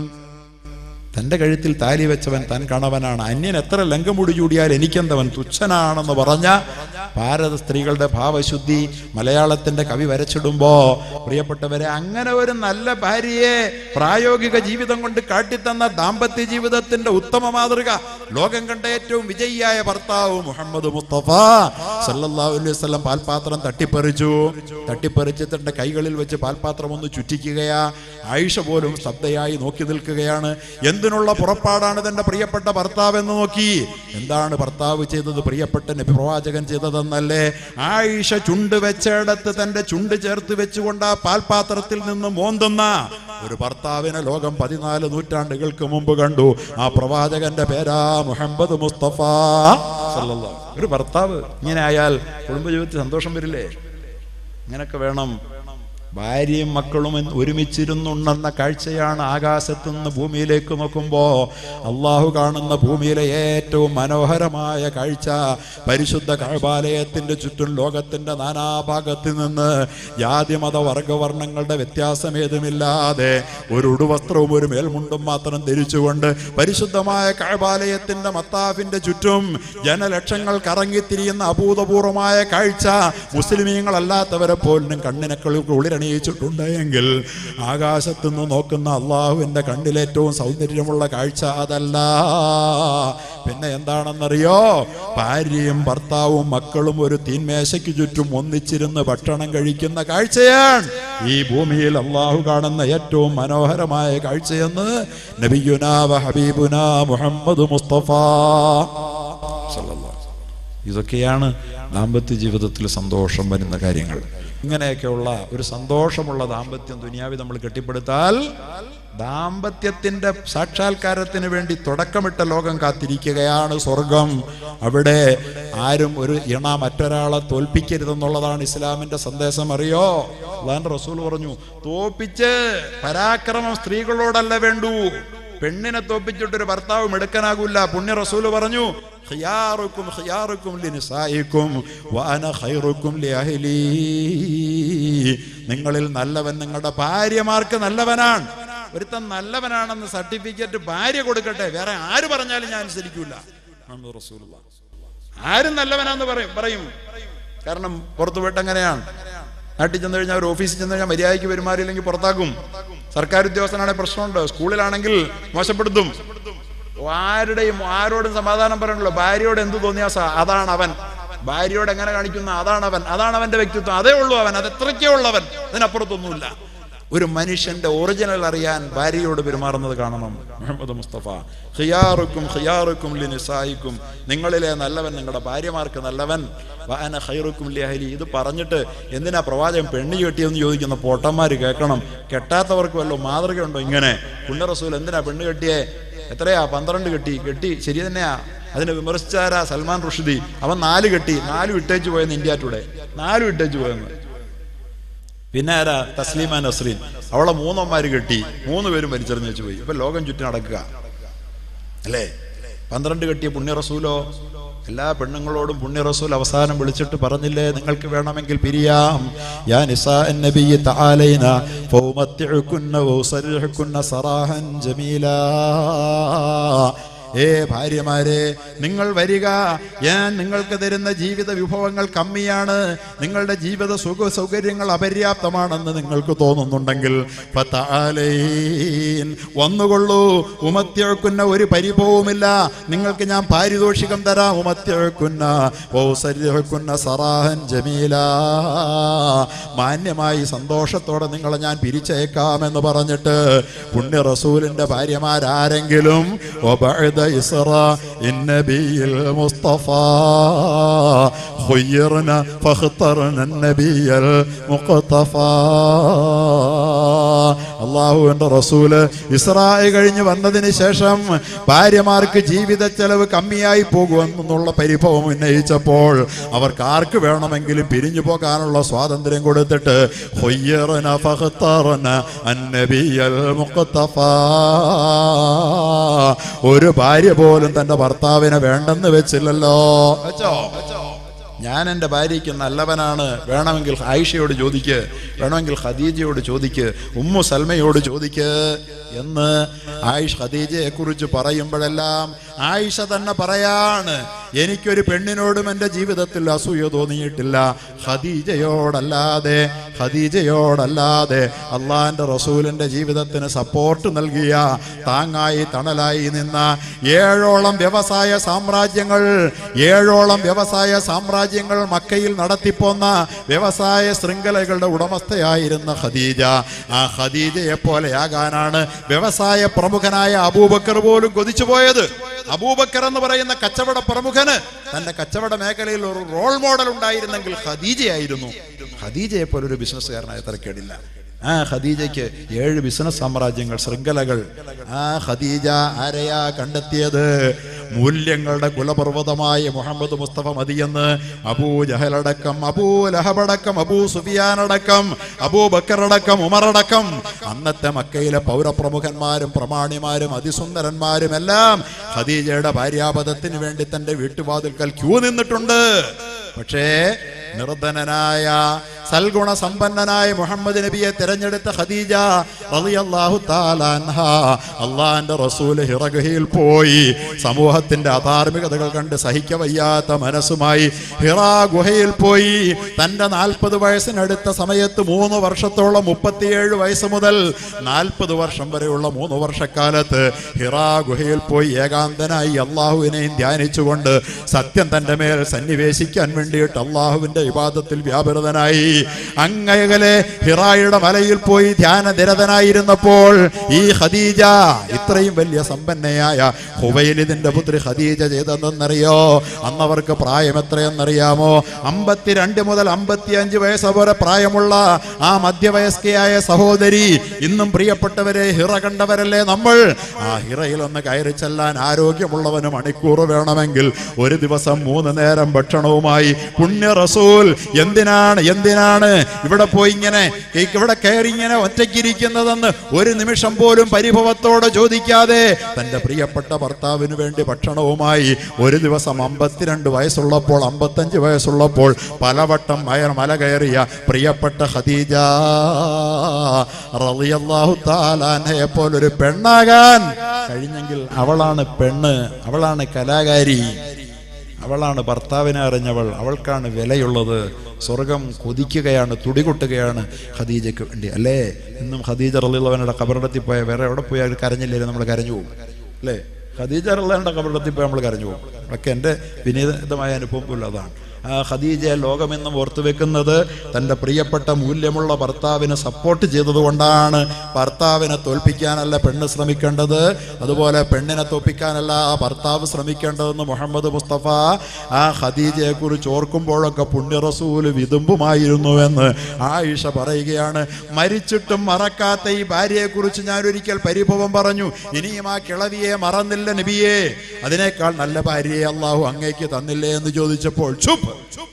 തന്റെ കഴുത്തിൽ താലി വെച്ചവൻ തൻ കണവനാണ് അന്യൻ എത്ര ലങ്കമുടി ചൂടിയാൽ എനിക്കെന്തവൻ തുച്ഛനാണെന്ന് പറഞ്ഞ ഭാരത സ്ത്രീകളുടെ ഭാവശുദ്ധി മലയാളത്തിന്റെ കവി വരച്ചിടുമ്പോ പ്രിയപ്പെട്ടവരെ അങ്ങനെ ഒരു നല്ല ഭാര്യയെ പ്രായോഗിക ജീവിതം കൊണ്ട് കാട്ടിത്തന്ന ദാമ്പത്യ ജീവിതത്തിന്റെ ഉത്തമ മാതൃക ലോകം കണ്ട ഏറ്റവും വിജയിയായ ഭർത്താവ് മുഹമ്മദ് മുസ്തഫ സല്ലല്ലാഹു അലൈഹി വസല്ലം പാൽപാത്രം തട്ടിപ്പറിച്ചു തട്ടിപ്പറിച്ച് തന്റെ കൈകളിൽ വെച്ച് പാൽപാത്രം ഒന്ന് ചുറ്റിക്കുകയാ ആയിഷ പോലും ശ്രദ്ധയായി നോക്കി നിൽക്കുകയാണ് എന്തിനുള്ള പുറപ്പാടാണ് തന്റെ പ്രിയപ്പെട്ട ഭർത്താവ് എന്ന് നോക്കി എന്താണ് ഭർത്താവ് ചെയ്തത് പ്രിയപ്പെട്ട നബി പ്രവാചകൻ ചെയ്തതെന്നല്ലേ ആയിഷ ചുണ്ട് വെച്ചിടത്ത് തന്റെ ചുണ്ട് ചേർത്ത് വെച്ചുകൊണ്ട് ആ പാൽപാത്രത്തിൽ നിന്ന് മോന്തുന്ന ഒരു ഭർത്താവിനെ ലോകം പതിനാല് നൂറ്റാണ്ടുകൾക്ക് മുമ്പ് കണ്ടു ആ പ്രവാചകന്റെ പേരാ മുഹമ്മദ് മുസ്തഫ സല്ലല്ലാഹു. ഒരു ഭർത്താവ് ഇങ്ങനെ ആയാൽ കുടുംബജീവിതത്തിൽ സന്തോഷം വരില്ലേ ഇങ്ങനൊക്കെ വേണം ഭാര്യയും മക്കളും എന്ന് ഒരുമിച്ചിരുന്നുണ്ടെന്ന കാഴ്ചയാണ് ആകാശത്തു നിന്ന് ഭൂമിയിലേക്ക് നോക്കുമ്പോ അള്ളാഹു കാണുന്ന ഭൂമിയിലെ ഏറ്റവും മനോഹരമായ കാഴ്ച പരിശുദ്ധ കഴബാലയത്തിന്റെ ചുറ്റും ലോകത്തിന്റെ നാനാഭാഗത്ത് നിന്ന് ജാതി മത വർഗവർണ്ണങ്ങളുടെ വ്യത്യാസം ഏതുമില്ലാതെ ഒരു ഉടുവസ്ത്രവും ഒരു മേൽമുണ്ടും മാത്രം ധരിച്ചുകൊണ്ട് പരിശുദ്ധമായ കഴബാലയത്തിന്റെ മത്താഫിന്റെ ചുറ്റും ജനലക്ഷങ്ങൾ കറങ്ങിത്തിരിയുന്ന അഭൂതപൂർവമായ കാഴ്ച മുസ്ലിമീങ്ങളല്ലാത്തവരെ പോലും കണ്ണിനക്കൾ കുളിരണിയിച്ചിട്ടുണ്ട് എങ്കിൽ ആകാശത്തുനിന്ന് നോക്കുന്ന അള്ളാഹുവിന്റെ കണ്ണിലേറ്റവും സൗന്ദര്യമുള്ള കാഴ്ച അതല്ല പിന്നെ എന്താണെന്നറിയോ ഭാര്യയും ഭർത്താവും മക്കളും ഒരു തീന്മേശയ്ക്ക് ചുറ്റും ഒന്നിച്ചിരുന്ന് ഭക്ഷണം കഴിക്കുന്ന കാഴ്ചയാണ് ഈ ഭൂമിയിൽ അള്ളാഹു കാണുന്ന ഏറ്റവും മനോഹരമായ കാഴ്ചയെന്ന് നബിയുനാ വ ഹബീബുനാ മുഹമ്മദ് മുസ്തഫ സല്ലല്ലാഹു അലൈഹി വസല്ലം. ഇതൊക്കെയാണ് ദാമ്പത്യ ജീവിതത്തിൽ സന്തോഷം വരുന്ന കാര്യങ്ങൾ ഇങ്ങനെയൊക്കെയുള്ള ഒരു സന്തോഷമുള്ള ദാമ്പത്യം ദുനിയാവി നമ്മൾ കെട്ടിപ്പടുത്താൽ ദാമ്പത്യത്തിന്റെ സാക്ഷാത്കാരത്തിന് വേണ്ടി തുടക്കമിട്ട ലോകം കാത്തിരിക്കുകയാണ് സ്വർഗം അവിടെ ആരും ഒരു ഇണ മറ്റൊരാളെ തോൽപ്പിക്കരുതെന്നുള്ളതാണ് ഇസ്ലാമിന്റെ സന്ദേശം അറിയോ അള്ളാൻ റസൂൽ പറഞ്ഞു തോപ്പിച്ച് പരാക്രമം സ്ത്രീകളോടല്ല വേണ്ടൂ പെണ്ണിനെ തോപ്പിച്ചിട്ടൊരു ഭർത്താവ് മെടുക്കനാകൂല പുണ്യ റസൂല് പറഞ്ഞു ഖിയാറുക്കും ഖിയാറുക്കും ലിനിസായിക്കും വഅന ഖൈറുക്കും ലിഅഹ്ലി നിങ്ങളിൽ നല്ലവൻ നിങ്ങളുടെ ഭാര്യമാർക്ക് നല്ലവനാണ് ഒരുത്തൻ നല്ലവനാണെന്ന് സർട്ടിഫിക്കറ്റ് ഭാര്യ കൊടുക്കട്ടെ വേറെ ആര് പറഞ്ഞാലും ഞാൻ അനുസരിക്കൂല മുഹമ്മദ് റസൂലുള്ളാഹ്. ആരും നല്ലവനാന്ന് പറയും പറയും കാരണം പുറത്തു പോയിട്ട് അങ്ങനെയാണ് നാട്ടിൽ ചെന്ന് കഴിഞ്ഞാൽ ഒരു ഓഫീസിൽ ചെന്ന് കഴിഞ്ഞാൽ മര്യാദയ്ക്ക് പെരുമാറിയില്ലെങ്കിൽ പുറത്താക്കും സർക്കാർ ഉദ്യോഗസ്ഥനാണെങ്കിൽ പ്രശ്നമുണ്ട് സ്കൂളിലാണെങ്കിൽ മോശപ്പെടുത്തും ആരുടെയും ആരോടും സമാധാനം പറയണല്ലോ ഭാര്യയോട് എന്ത് തോന്നിയാ സ- അതാണ് അവൻ ഭാര്യയോട് എങ്ങനെ കാണിക്കുന്ന അതാണ് അവൻ അതാണ് അവന്റെ വ്യക്തിത്വം അതേ ഉള്ളൂ അവൻ അത് എത്രയ്ക്കേ ഉള്ളവൻ അതിനപ്പുറത്തൊന്നുമില്ല ഒരു മനുഷ്യന്റെ ഒറിജിനൽ അറിയാൻ ഭാര്യയോട് പെരുമാറുന്നത് കാണണം മുഹമ്മദ് മുസ്തഫ ഖിയാറുക്കും ഖിയാറുക്കും ലിനിസായിക്കും നിങ്ങളിലെ നല്ലവൻ നിങ്ങളുടെ ഭാര്യമാർക്ക് നല്ലവൻ വാന ഖൈറുക്കും ലിഅഹലി ഇത് പറഞ്ഞിട്ട് എന്തിനാ പ്രവാചകൻ പെണ്ണ് കെട്ടിയെന്ന് ചോദിക്കുന്ന പൊട്ടന്മാര് കേൾക്കണം കെട്ടാത്തവർക്ക് വല്ലോ മാതൃകയുണ്ടോ ഇങ്ങനെ പുണ്യ റസൂൽ എന്തിനാ പെണ്ണ് കെട്ടിയേ എത്രയാ പന്ത്രണ്ട് കെട്ടി കെട്ടി ശരി തന്നെയാ അതിനെ വിമർശിച്ചാരാ സൽമാൻ റുഷ്ദി അവൻ നാല് കെട്ടി നാലും ഇട്ടേച്ച് പോയെന്ന് ഇന്ത്യ ടുഡേ നാലും ഇട്ടേച്ച് പോയെന്ന് പിന്നെ ആരാ തസ്ലീമ നസ്രീൻ അവളെ മൂന്നന്മാര് കെട്ടി മൂന്ന് പേരും വലിച്ചെറിഞ്ഞു വെച്ച് പോയി ഇപ്പൊ ലോകം ചുറ്റി നടക്കുക അല്ലേ പന്ത്രണ്ട് കെട്ടിയ പുണ്യ റസൂലോ എല്ലാ പെണ്ണുങ്ങളോടും പുണ്യ റസൂൽ അവസാനം വിളിച്ചിട്ട് പറഞ്ഞില്ലേ നിങ്ങൾക്ക് വേണമെങ്കിൽ പിരിയാം യാ നിസാ നബിയ്യ തആലൈന ഫൗമത്തിഉകുന്ന വൗസരിഹുകുന്ന സറാഹൻ ജമീലാ ഏ ഭാര്യമാരെ നിങ്ങൾ വരിക ഞാൻ നിങ്ങൾക്ക് തരുന്ന ജീവിത വിഭവങ്ങൾ കമ്മിയാണ് നിങ്ങളുടെ ജീവിത സുഖ സൗകര്യങ്ങൾ അപര്യാപ്തമാണെന്ന് നിങ്ങൾക്ക് തോന്നുന്നുണ്ടെങ്കിൽ ഫതആലൈൻ വന്നുകൊള്ളൂ ഉമത്യഴക്കുന്ന ഒരു പരിഭവവുമില്ല നിങ്ങൾക്ക് ഞാൻ പാരിതോഷികം തരാം ഉമത്യഴക്കുന്ന ഔസര്യക്കുന്ന സറാഹൻ ജമീല മാന്യമായി സന്തോഷത്തോടെ നിങ്ങളെ ഞാൻ പിരിച്ചേക്കാമെന്ന് പറഞ്ഞിട്ട് പുണ്യ റസൂലിന്റെ ഭാര്യമാരാരെങ്കിലും وبعد إسراء النبي المصطفى خيرنا فاخترنا النبي المقتفى അള്ളാഹുവിന്റെ റസൂല് ഇസ്രായേൽ കഴിഞ്ഞ് വന്നതിന് ശേഷം ഭാര്യമാർക്ക് ജീവിത ചെലവ് കമ്മിയായി പോകുമെന്നുള്ള പരിഭവം ഉന്നയിച്ചപ്പോൾ അവർക്ക് ആർക്ക് വേണമെങ്കിലും പിരിഞ്ഞു പോകാനുള്ള സ്വാതന്ത്ര്യം കൊടുത്തിട്ട് ഖയ്യറന ഫഖ്തറന അന്നബിയൽ മുഖത്തഫാ ഒരു ഭാര്യ പോലും തന്റെ ഭർത്താവിനെ വേണ്ടെന്ന് വെച്ചില്ലല്ലോ വെച്ചോ ഞാൻ എൻ്റെ ഭാര്യയ്ക്ക് നല്ലവനാണ് വേണമെങ്കിൽ ആയിഷയോട് ചോദിക്ക് വേണമെങ്കിൽ ഖദീജയോട് ചോദിക്ക് ഉമ്മു സൽമയോട് ചോദിക്ക് എന്ന് ആയിഷ് ഖദീജയെ കുറിച്ച് പറയുമ്പോഴെല്ലാം ആയിഷ തന്നെ പറയാണ് എനിക്കൊരു പെണ്ണിനോടും എൻ്റെ ജീവിതത്തിൽ അസൂയ തോന്നിയിട്ടില്ല ഖദീജയോടല്ലാതെ ഖദീജയോടല്ലാതെ അള്ളാഹിൻ്റെ റസൂലിൻ്റെ ജീവിതത്തിന് സപ്പോർട്ട് നൽകിയ താങ്ങായി തണലായി നിന്ന ഏഴോളം വ്യവസായ സാമ്രാജ്യങ്ങൾ ഏഴോളം വ്യവസായ സാമ്രാജ്യങ്ങൾ മക്കയിൽ നടത്തിപ്പോന്ന വ്യവസായ ശൃംഖലകളുടെ ഉടമസ്ഥയായിരുന്ന ഖദീജ ആ ഖദീജയെ പോലെയാകാനാണ് വ്യവസായ പ്രമുഖനായ അബൂബക്കർ പോലും കൊതിച്ചു പോയത് അബൂബക്കർ എന്ന് പറയുന്ന കച്ചവട പ്രമുഖന് തന്റെ കച്ചവട മേഖലയിൽ ഒരു റോൾ മോഡൽ ഉണ്ടായിരുന്നെങ്കിൽ ഖദീജയായിരുന്നു ഖദീജയെ പോലെ ഒരു ബിസിനസ്സുകാരനായ തിരക്കേടില്ല ആ ഖദീജയ്ക്ക് ഏഴ് ബിസിനസ് സാമ്രാജ്യങ്ങൾ ശൃംഖലകൾ ആ ഖദീജ ആരെയാ കണ്ടെത്തിയത് മൂല്യങ്ങളുടെ കുലപർവ്വതമായ മുഹമ്മദ് മുസ്തഫ മതിയെന്ന് അബൂ ജഹലടക്കം അബൂ ലഹബടക്കം അബൂ സുഫിയാനടക്കം അബൂ ബക്കറടക്കം ഉമറടക്കം അന്നത്തെ മക്കയിലെ പൗരപ്രമുഖന്മാരും പ്രമാണിമാരും അതിസുന്ദരന്മാരും എല്ലാം ഖദീജയുടെ ഭാര്യാപദത്തിന് വേണ്ടി തന്റെ വീട്ടുവാതിൽക്കൽ ക്യൂ നിന്നിട്ടുണ്ട് പക്ഷേ നിർധനനായ സൽഗുണ സമ്പന്നനായ മുഹമ്മദ് നബിയെ തിരഞ്ഞെടുത്ത ഖദീജ റളിയല്ലാഹു തആല അൻഹ അള്ളാഹിന്റെ റസൂൽ ഹിറഗുഹയിൽ പോയി സമൂഹത്തിന്റെ അധാർമികതകൾ കണ്ട് സഹിക്കവയ്യാത്ത മനസ്സുമായി ഹിറാ ഗുഹയിൽ പോയി തന്റെ നാൽപ്പത് വയസ്സിനടുത്ത സമയത്ത് മൂന്ന് വർഷത്തോളം മുപ്പത്തിയേഴ് വയസ്സ് മുതൽ നാൽപ്പത് വർഷം വരെയുള്ള മൂന്ന് വർഷക്കാലത്ത് ഹിറാ ഗുഹയിൽ പോയി ഏകാന്തനായി അള്ളാഹുവിനെയും ധ്യാനിച്ചുകൊണ്ട് സത്യം തന്റെ മേൽ സന്നിവേശിക്കാൻ വേണ്ടിയിട്ട് അള്ളാഹുവിന്റെ വിവാദത്തിൽ വ്യാപൃതനായി അങ്ങകലെ ഹിറായുടെ മലയിൽ പോയി ധ്യാനനിരതനായിരുന്നപ്പോൾ ഈ ഖദീജ ഇത്രയും വലിയ സമ്പന്നയായ ഹുബൈലിദിന്റെ പുത്രി ഖദീജ ചെയ്തതെന്നറിയോ അന്നവർക്ക് പ്രായം എത്രയെന്നറിയാമോ അമ്പത്തിരണ്ട് മുതൽ അമ്പത്തിയഞ്ച് വയസ്സ് വരെ പ്രായമുള്ള ആ മധ്യവയസ്കയായ സഹോദരി ഇന്നും പ്രിയപ്പെട്ടവരെ ഹിറ കണ്ടവരല്ലേ നമ്മൾ ആ ഹിറയിൽ ഒന്ന് കയറി ചെല്ലാൻ ആരോഗ്യമുള്ളവന് മണിക്കൂർ വേണമെങ്കിൽ ഒരു ദിവസം മൂന്ന് നേരം ഭക്ഷണവുമായി പുണ്യ റസൂൽ എന്തിനാണ് എന്തിനാണ് ഇവിടെ പോയി ഇങ്ങനെ ഇവിടെ കയറി ഇങ്ങനെ ഒറ്റയ്ക്കിരിക്കുന്നതെന്ന് ഒരു നിമിഷം പോലും പരിഭവത്തോടെ ചോദിക്കാതെ തന്റെ പ്രിയപ്പെട്ട ഭർത്താവിന് വേണ്ടി ഭക്ഷണവുമായി ഒരു ദിവസം അമ്പത്തിരണ്ട് വയസ്സുള്ളപ്പോൾ അമ്പത്തഞ്ച് വയസ്സുള്ളപ്പോൾ പലവട്ടം മയ മല കയറിയ പ്രിയപ്പെട്ട ഖദീജ റളിയല്ലാഹു താലാനയെ പോലൊരു പെണ്ണാകാൻ കഴിഞ്ഞെങ്കിൽ അവളാണ് പെണ്ണ് അവളാണ് കലാകാരി അവളാണ് ഭർത്താവിനെ അറിഞ്ഞവൾ അവൾക്കാണ് വിലയുള്ളത് സ്വർഗം കൊതിക്കുകയാണ് തുടികൊട്ടുകയാണ് ഖദീജയ്ക്ക് വേണ്ടി അല്ലേ ഇന്നും ഖദീജ റളിയുള്ളവനുടെ കബറിടത്തിൽ പോയ വേറെ എവിടെ പോയാൽ കരഞ്ഞില്ലേ നമ്മൾ കരഞ്ഞു പോകും അല്ലേ ഖദീജ റളിയുടെ കബറിടത്തിൽ പോയി നമ്മൾ കരഞ്ഞു പോകും ഒക്കെ എൻ്റെ വിനീതമായ അനുഭവം പോലും അതാണ് ആ ഖദീജയെ ലോകമെന്നും ഓർത്തു വെക്കുന്നത് തൻ്റെ പ്രിയപ്പെട്ട മൂല്യമുള്ള ഭർത്താവിനെ സപ്പോർട്ട് ചെയ്തതുകൊണ്ടാണ് ഭർത്താവിനെ തോൽപ്പിക്കാനല്ല പെണ്ണ് ശ്രമിക്കേണ്ടത് അതുപോലെ പെണ്ണിനെ തോൽപ്പിക്കാനല്ല ആ ഭർത്താവ് ശ്രമിക്കേണ്ടതെന്ന് മുഹമ്മദ് മുസ്തഫ ആ ഖദീജയെ കുറിച്ച് ഓർക്കുമ്പോഴൊക്കെ പുണ്യ റസൂല് വിതുമ്പുമായിരുന്നുവെന്ന് ആയിഷ പറയുകയാണ് മരിച്ചിട്ടും മറക്കാത്ത ഈ ഭാര്യയെക്കുറിച്ച് ഞാൻ ഒരിക്കൽ പരിഭവം പറഞ്ഞു ഇനിയും ആ കിളവിയെ മറന്നില്ല നബിയെ അതിനേക്കാൾ നല്ല ഭാര്യയെ അള്ളാഹു അങ്ങേക്ക് തന്നില്ലേ എന്ന് ചോദിച്ചപ്പോൾ ചുപ്പ്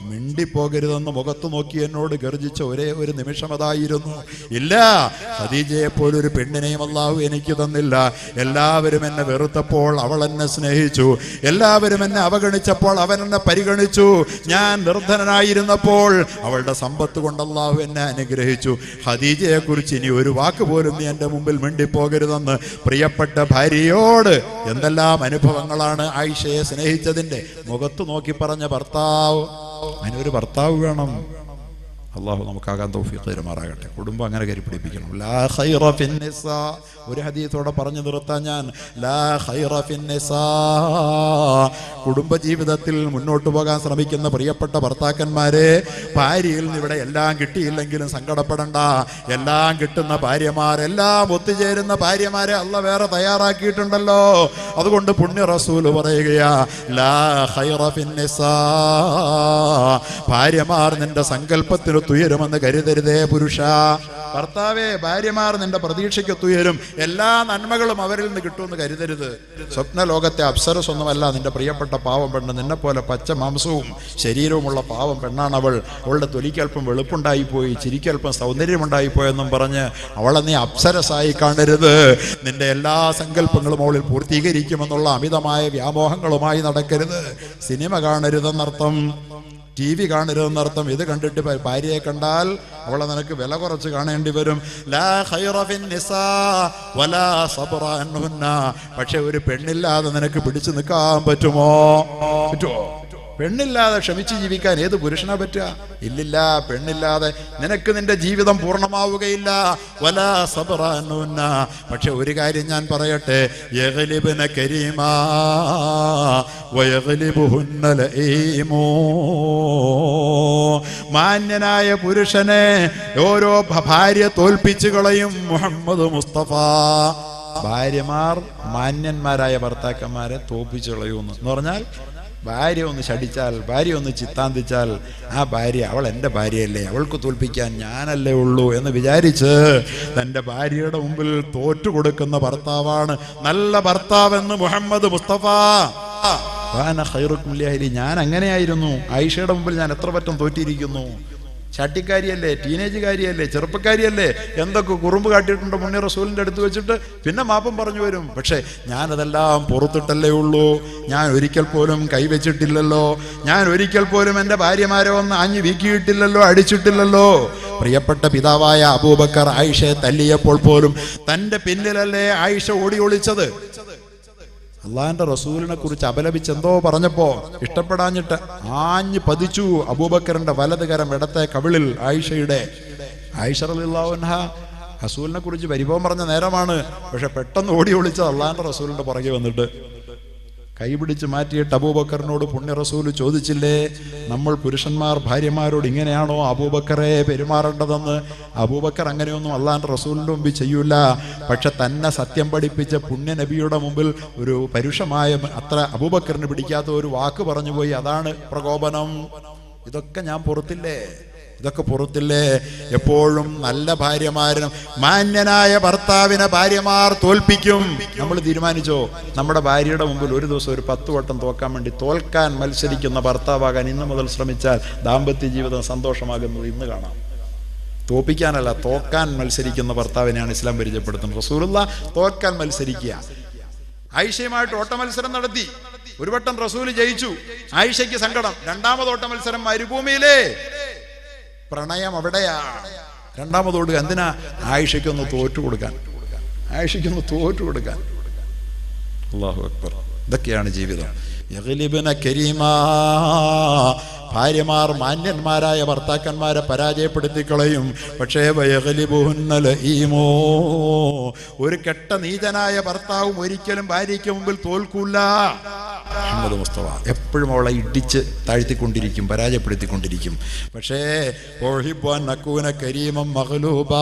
മിണ്ടിപ്പോകരുതെന്ന് മുഖത്ത് നോക്കി എന്നോട് ഗർജിച്ച ഒരേ ഒരു നിമിഷം അതായിരുന്നു ഇല്ല ഖദീജയെ പോലൊരു പെണ്ണിനെയും അള്ളാഹു എനിക്ക് തന്നില്ല എല്ലാവരും എന്നെ വെറുത്തപ്പോൾ അവൾ എന്നെ സ്നേഹിച്ചു എല്ലാവരും എന്നെ അവഗണിച്ചപ്പോൾ അവൻ എന്നെ പരിഗണിച്ചു ഞാൻ നിർധനനായിരുന്നപ്പോൾ അവളുടെ സമ്പത്ത് കൊണ്ട് അള്ളാഹു എന്നെ അനുഗ്രഹിച്ചു ഖദീജയെ കുറിച്ച് ഇനി ഒരു വാക്ക് പോലും നീ എൻ്റെ മുമ്പിൽ മിണ്ടിപ്പോകരുതെന്ന് പ്രിയപ്പെട്ട ഭാര്യയോട് എന്തെല്ലാം അനുഭവങ്ങളാണ് ആയിഷയെ സ്നേഹിച്ചതിൻ്റെ മുഖത്ത് നോക്കി പറഞ്ഞ ഭർത്താവ് അതിനൊരു ഭർത്താവ് വേണം അള്ളാഹു നമുക്കാകാൻ തൗഫീഖ് തരുമാറാകട്ടെ കുടുംബം അങ്ങനെ കരി പിടിപ്പിക്കണം ലാ ഖൈറ ഫിൻ നിസാ ഒരു ഹദീസോടെ പറഞ്ഞു നിർത്താൻ ഞാൻ ലാ ഖൈറ ഫിൻ നിസാ കുടുംബ ജീവിതത്തിൽ മുന്നോട്ട് പോകാൻ ശ്രമിക്കുന്ന പ്രിയപ്പെട്ട ഭർത്താക്കന്മാരെ ഭാര്യയിൽ നിന്ന് ഇവിടെ എല്ലാം കിട്ടിയില്ലെങ്കിലും സങ്കടപ്പെടണ്ട എല്ലാം കിട്ടുന്ന ഭാര്യമാർ എല്ലാം ഒത്തുചേരുന്ന ഭാര്യമാരെ അല്ല വേറെ തയ്യാറാക്കിയിട്ടുണ്ടല്ലോ അതുകൊണ്ട് പുണ്യ റസൂല് പറയുകയാ ലാ ഖൈറ ഫിൻ നിസാ ഭാര്യമാർ നിന്റെ സങ്കല്പത്തിന് തുയരുമെന്ന് കരുതരുതേ പുരുഷ ഭർത്താവേ ഭാര്യമാർ നിന്റെ പ്രതീക്ഷയ്ക്ക് തുയരും എല്ലാ നന്മകളും അവരിൽ നിന്ന് കിട്ടുമെന്ന് കരുതരുത് സ്വപ്ന ലോകത്തെ അപ്സരസ് ഒന്നുമല്ല നിന്റെ പ്രിയപ്പെട്ട പാവം പെണ്ണ് നിന്നെ പോലെ പച്ച മാംസവും ശരീരവുമുള്ള പാവം പെണ്ണാണ് അവൾ അവളുടെ തൊലിക്കൽപ്പം വെളുപ്പുണ്ടായിപ്പോയി ചിരിക്കൽപ്പം സൗന്ദര്യമുണ്ടായിപ്പോയെന്നും പറഞ്ഞ് അവളെ നീ അപ്സരസായി കാണരുത് നിന്റെ എല്ലാ സങ്കല്പങ്ങളും അവളിൽ പൂർത്തീകരിക്കുമെന്നുള്ള അമിതമായ വ്യാമോഹങ്ങളുമായി നടക്കരുത് സിനിമ കാണരുതെന്നർത്ഥം ടി വി കാണരുതെന്നർത്ഥം ഇത് കണ്ടിട്ട് ഭ- ഭാര്യയെ കണ്ടാൽ അവളെ നിനക്ക് വില കുറച്ച് കാണേണ്ടി വരും ലാ ഖൈറ ഫിൻ നിസാ വലാ സബ്റ അൻഹുന്ന. പക്ഷെ ഒരു പെണ്ണില്ലാതെ നിനക്ക് പിടിച്ചു നിൽക്കാൻ പറ്റുമോ പറ്റുമോ പെണ്ണില്ലാതെ ക്ഷമിച്ച് ജീവിക്കാൻ ഏത് പുരുഷനാ പറ്റുക ഇല്ലില്ല പെണ്ണില്ലാതെ നിനക്ക് നിന്റെ ജീവിതം പൂർണ്ണമാവുകയില്ല വലാ സബ്റ അൻഹുന്ന. പക്ഷെ ഒരു കാര്യം ഞാൻ പറയട്ടെ യഗ്ലിബ്ന കരീമാ വയഗ്ലിബുഹുന്ന ലഈമൂ. മാന്യനായ പുരുഷനെ ഓരോ ഭ- ഭാര്യ തോൽപ്പിച്ചു കളയും മുഹമ്മദ് മുസ്തഫ ഭാര്യമാർ മാന്യന്മാരായ ഭർത്താക്കന്മാരെ തോൽപ്പിച്ചു കളയുമെന്ന് എന്ന് പറഞ്ഞാൽ ഭാര്യ ഒന്ന് ശടിച്ചാൽ ഭാര്യ ഒന്ന് ചിത്താന്തിച്ചാൽ ആ ഭാര്യ അവൾ എൻ്റെ ഭാര്യയല്ലേ അവൾക്ക് തോൽപ്പിക്കാൻ ഞാനല്ലേ ഉള്ളൂ എന്ന് വിചാരിച്ച് തൻ്റെ ഭാര്യയുടെ മുമ്പിൽ തോറ്റു കൊടുക്കുന്ന ഭർത്താവാണ് നല്ല ഭർത്താവെന്ന് മുഹമ്മദ് മുസ്തഫ വാന ഖൈറുക്കും ലിഅഹ്ലി. ഞാൻ അങ്ങനെയായിരുന്നു ആയിഷയുടെ മുമ്പിൽ ഞാൻ എത്ര പറ്റം തോറ്റിരിക്കുന്നു ചാട്ടിക്കാരിയല്ലേ ടീനേജുകാരിയല്ലേ ചെറുപ്പക്കാരിയല്ലേ എന്തൊക്കെ കുറുമ്പ് കാട്ടിയിട്ടുണ്ട് മുന്നേ റസൂലിൻ്റെ അടുത്ത് വെച്ചിട്ട് പിന്നെ മാപ്പം പറഞ്ഞു വരും പക്ഷേ ഞാനതെല്ലാം പുറത്തിട്ടല്ലേ ഉള്ളൂ ഞാൻ ഒരിക്കൽ പോലും കൈവച്ചിട്ടില്ലല്ലോ ഞാൻ ഒരിക്കൽ പോലും എൻ്റെ ഭാര്യമാരെ ഒന്ന് ആഞ്ഞു വീക്കിയിട്ടില്ലല്ലോ അടിച്ചിട്ടില്ലല്ലോ പ്രിയപ്പെട്ട പിതാവായ അബൂബക്കർ ആയിഷയെ തല്ലിയപ്പോൾ പോലും തൻ്റെ പിന്നിലല്ലേ ആയിഷ ഓടി ഒളിച്ചത് അള്ളാഹിന്റെ റസൂലിനെ കുറിച്ച് അപലപിച്ച് എന്തോ പറഞ്ഞപ്പോ ഇഷ്ടപ്പെടാഞ്ഞിട്ട് ആഞ്ഞ് പതിച്ചു അബൂബക്കറിന്റെ വലത് കരം ഇടത്തെ കവിളിൽ ആയിഷയുടെ ആയിഷ റളിയല്ലാഹു അൻഹ റസൂലിനെ കുറിച്ച് പരിഭവം പറഞ്ഞ നേരമാണ് പക്ഷെ പെട്ടെന്ന് ഓടി ഒളിച്ചത് അള്ളാഹിന്റെ റസൂലിന്റെ പുറകെ വന്നിട്ട് കൈപിടിച്ച് മാറ്റിയിട്ട് അബൂബക്കറിനോട് പുണ്യ റസൂല് ചോദിച്ചില്ലേ നമ്മൾ പുരുഷന്മാർ ഭാര്യമാരോട് ഇങ്ങനെയാണോ അബൂബക്കറെ പെരുമാറേണ്ടതെന്ന് അബൂബക്കർ അങ്ങനെയൊന്നും അള്ളാന്റെ റസൂലിന്റെ മുമ്പിൽ ചെയ്യൂല പക്ഷെ തന്നെ സത്യം പഠിപ്പിച്ച പുണ്യ നബിയുടെ മുമ്പിൽ ഒരു പരുഷമായ അത്ര അബൂബക്കറിന് പിടിക്കാത്ത ഒരു വാക്ക് പറഞ്ഞു പോയി അതാണ് പ്രകോപനം ഇതൊക്കെ ഞാൻ പുറത്തില്ലേ ഇതൊക്കെ പുറത്തില്ലേ എപ്പോഴും നല്ല ഭാര്യമാരും മാന്യനായ ഭർത്താവിനെ ഭാര്യമാർ തോൽപ്പിക്കും നമ്മൾ തീരുമാനിച്ചോ നമ്മുടെ ഭാര്യയുടെ മുമ്പിൽ ഒരു ദിവസം ഒരു പത്ത് വട്ടം തോക്കാൻ വേണ്ടി തോൽക്കാൻ മത്സരിക്കുന്ന ഭർത്താവാകാൻ ഇന്ന് മുതൽ ശ്രമിച്ചാൽ ദാമ്പത്യ ജീവിതം സന്തോഷമാകുന്നത് ഇന്ന് കാണാം തോപ്പിക്കാനല്ല തോക്കാൻ മത്സരിക്കുന്ന ഭർത്താവിനെയാണ് ഇസ്ലാം പരിചയപ്പെടുത്തുന്നത് റസൂലുള്ള തോൽക്കാൻ മത്സരിക്കുക ആയിഷയുമായിട്ട് ഓട്ട മത്സരം നടത്തി ഒരു വട്ടം റസൂല് ജയിച്ചു ആയിഷയ്ക്ക് സങ്കടം രണ്ടാമത് ഓട്ട മത്സരം മരുഭൂമിയിലേ പ്രണയം അവിടെയാ രണ്ടാമതോട് എന്തിനാ ആയിഷയ്ക്കൊന്ന് തോറ്റു കൊടുക്കാൻ ആയിഷയ്ക്കൊന്ന് തോറ്റു കൊടുക്കാൻ അള്ളാഹു അക്ബർ ഇതൊക്കെയാണ് ജീവിതം യഗ്ലിബ്ന കരീമാ ഭാര്യമാർ മാന്യന്മാരായ ഭർത്താക്കന്മാരെ പരാജയപ്പെടുത്തി കളയും പക്ഷേ വയഗ്ലിബുഹുന്ന ലഈമോ. ഒരു കെട്ട നീചനായ ഭർത്താവും ഒരിക്കലും ഭാര്യയ്ക്ക് മുമ്പിൽ തോൽക്കൂല മുഹമ്മദ് മുസ്തഫ എപ്പോഴും അവളെ ഇടിച്ച് താഴ്ത്തിക്കൊണ്ടിരിക്കും പരാജയപ്പെടുത്തിക്കൊണ്ടിരിക്കും പക്ഷേ ഒഹിബ്ബൻ നക്കൂന കരീമം മഹ്ലൂബാ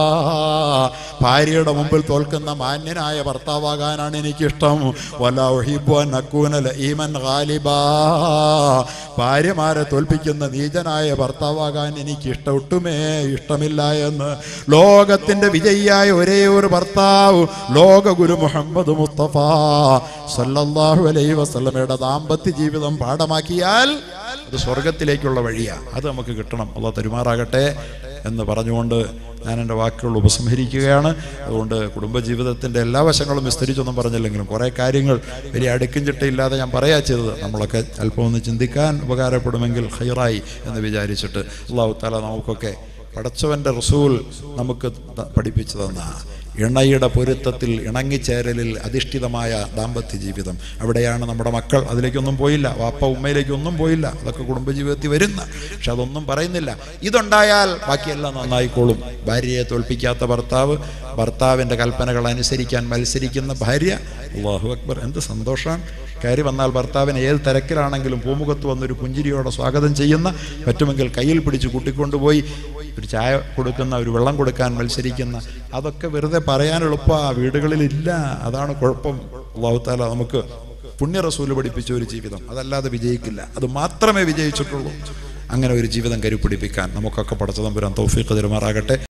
ഭാര്യയുടെ മുമ്പിൽ തോൽക്കുന്ന മാന്യനായ ഭർത്താവാകാനാണ് എനിക്കിഷ്ടം വല ഒഹിബ്ബൻ നക്കൂന ലഈമൻ ഗാലിബാ ഭാര്യമാരെ തോൽപ്പിക്കുന്ന നീചനായ ഭർത്താവാകാൻ എനിക്ക് ഇഷ്ടം ഒട്ടുമേ ഇഷ്ടമില്ല എന്ന് ലോകത്തിന്റെ വിജയിയായ ഒരേ ഒരു ഭർത്താവ് ലോക ഗുരു മുഹമ്മദ് മുസ്തഫ സല്ലല്ലാഹു അലൈഹി വസല്ലമയുടെ ദാമ്പത്യ ജീവിതം പാഠമാക്കിയാൽ അത് സ്വർഗത്തിലേക്കുള്ള വഴിയാണ് അത് നമുക്ക് കിട്ടണം അള്ളാഹ് തരുമാറാകട്ടെ എന്ന് പറഞ്ഞുകൊണ്ട് ഞാൻ എൻ്റെ വാക്കുകൾ ഉപസംഹരിക്കുകയാണ് അതുകൊണ്ട് കുടുംബജീവിതത്തിൻ്റെ എല്ലാ വശങ്ങളും വിസ്തരിച്ചൊന്നും പറഞ്ഞില്ലെങ്കിലും കുറേ കാര്യങ്ങൾ വലിയ അടുക്കും ചിട്ടയില്ലാതെ ഞാൻ പറയാ ചെയ്തത് നമ്മളൊക്കെ അല്പം ഒന്ന് ചിന്തിക്കാൻ ഉപകാരപ്പെടുമെങ്കിൽ ഹൈറായി എന്ന് വിചാരിച്ചിട്ട് അള്ളാഹു താല നമുക്കൊക്കെ പടച്ചവൻ്റെ റസൂൽ നമുക്ക് ത- പഠിപ്പിച്ചു തന്ന ഇണയുടെ പൊരുത്തത്തിൽ ഇണങ്ങിച്ചേരലിൽ അധിഷ്ഠിതമായ ദാമ്പത്യ ജീവിതം അവിടെയാണ് നമ്മുടെ മക്കൾ അതിലേക്കൊന്നും പോയില്ല വാപ്പ ഉമ്മയിലേക്കൊന്നും പോയില്ല അതൊക്കെ കുടുംബജീവിതത്തിൽ വരുന്ന പക്ഷെ അതൊന്നും പറയുന്നില്ല ഇതുണ്ടായാൽ ബാക്കിയെല്ലാം നന്നായിക്കോളും ഭാര്യയെ തോൽപ്പിക്കാത്ത ഭർത്താവ് ഭർത്താവിൻ്റെ കൽപ്പനകൾ അനുസരിക്കാൻ മത്സരിക്കുന്ന ഭാര്യ അള്ളാഹു അക്ബർ എന്ത് സന്തോഷമാണ് കയറി വന്നാൽ ഭർത്താവിനെ ഏത് തിരക്കിലാണെങ്കിലും പൂമുഖത്ത് വന്നൊരു പുഞ്ചിരിയോടെ സ്വാഗതം ചെയ്യുന്ന പറ്റുമെങ്കിൽ കയ്യിൽ പിടിച്ച് കൂട്ടിക്കൊണ്ടുപോയി ഒരു ചായ കൊടുക്കുന്ന ഒരു വെള്ളം കൊടുക്കാൻ മത്സരിക്കുന്ന അതൊക്കെ വെറുതെ പറയാൻ എളുപ്പമാണ് വീടുകളിലില്ല അതാണ് കുഴപ്പം അള്ളാഹുത്താല നമുക്ക് പുണ്യ റസൂല് പഠിപ്പിച്ച ഒരു ജീവിതം അതല്ലാതെ വിജയിക്കില്ല അത് മാത്രമേ വിജയിച്ചിട്ടുള്ളൂ അങ്ങനെ ഒരു ജീവിതം കരുപിടിപ്പിക്കാൻ നമുക്കൊക്കെ പടച്ചതമ്പുരാൻ തൗഫീഖ് തരുമാറാകട്ടെ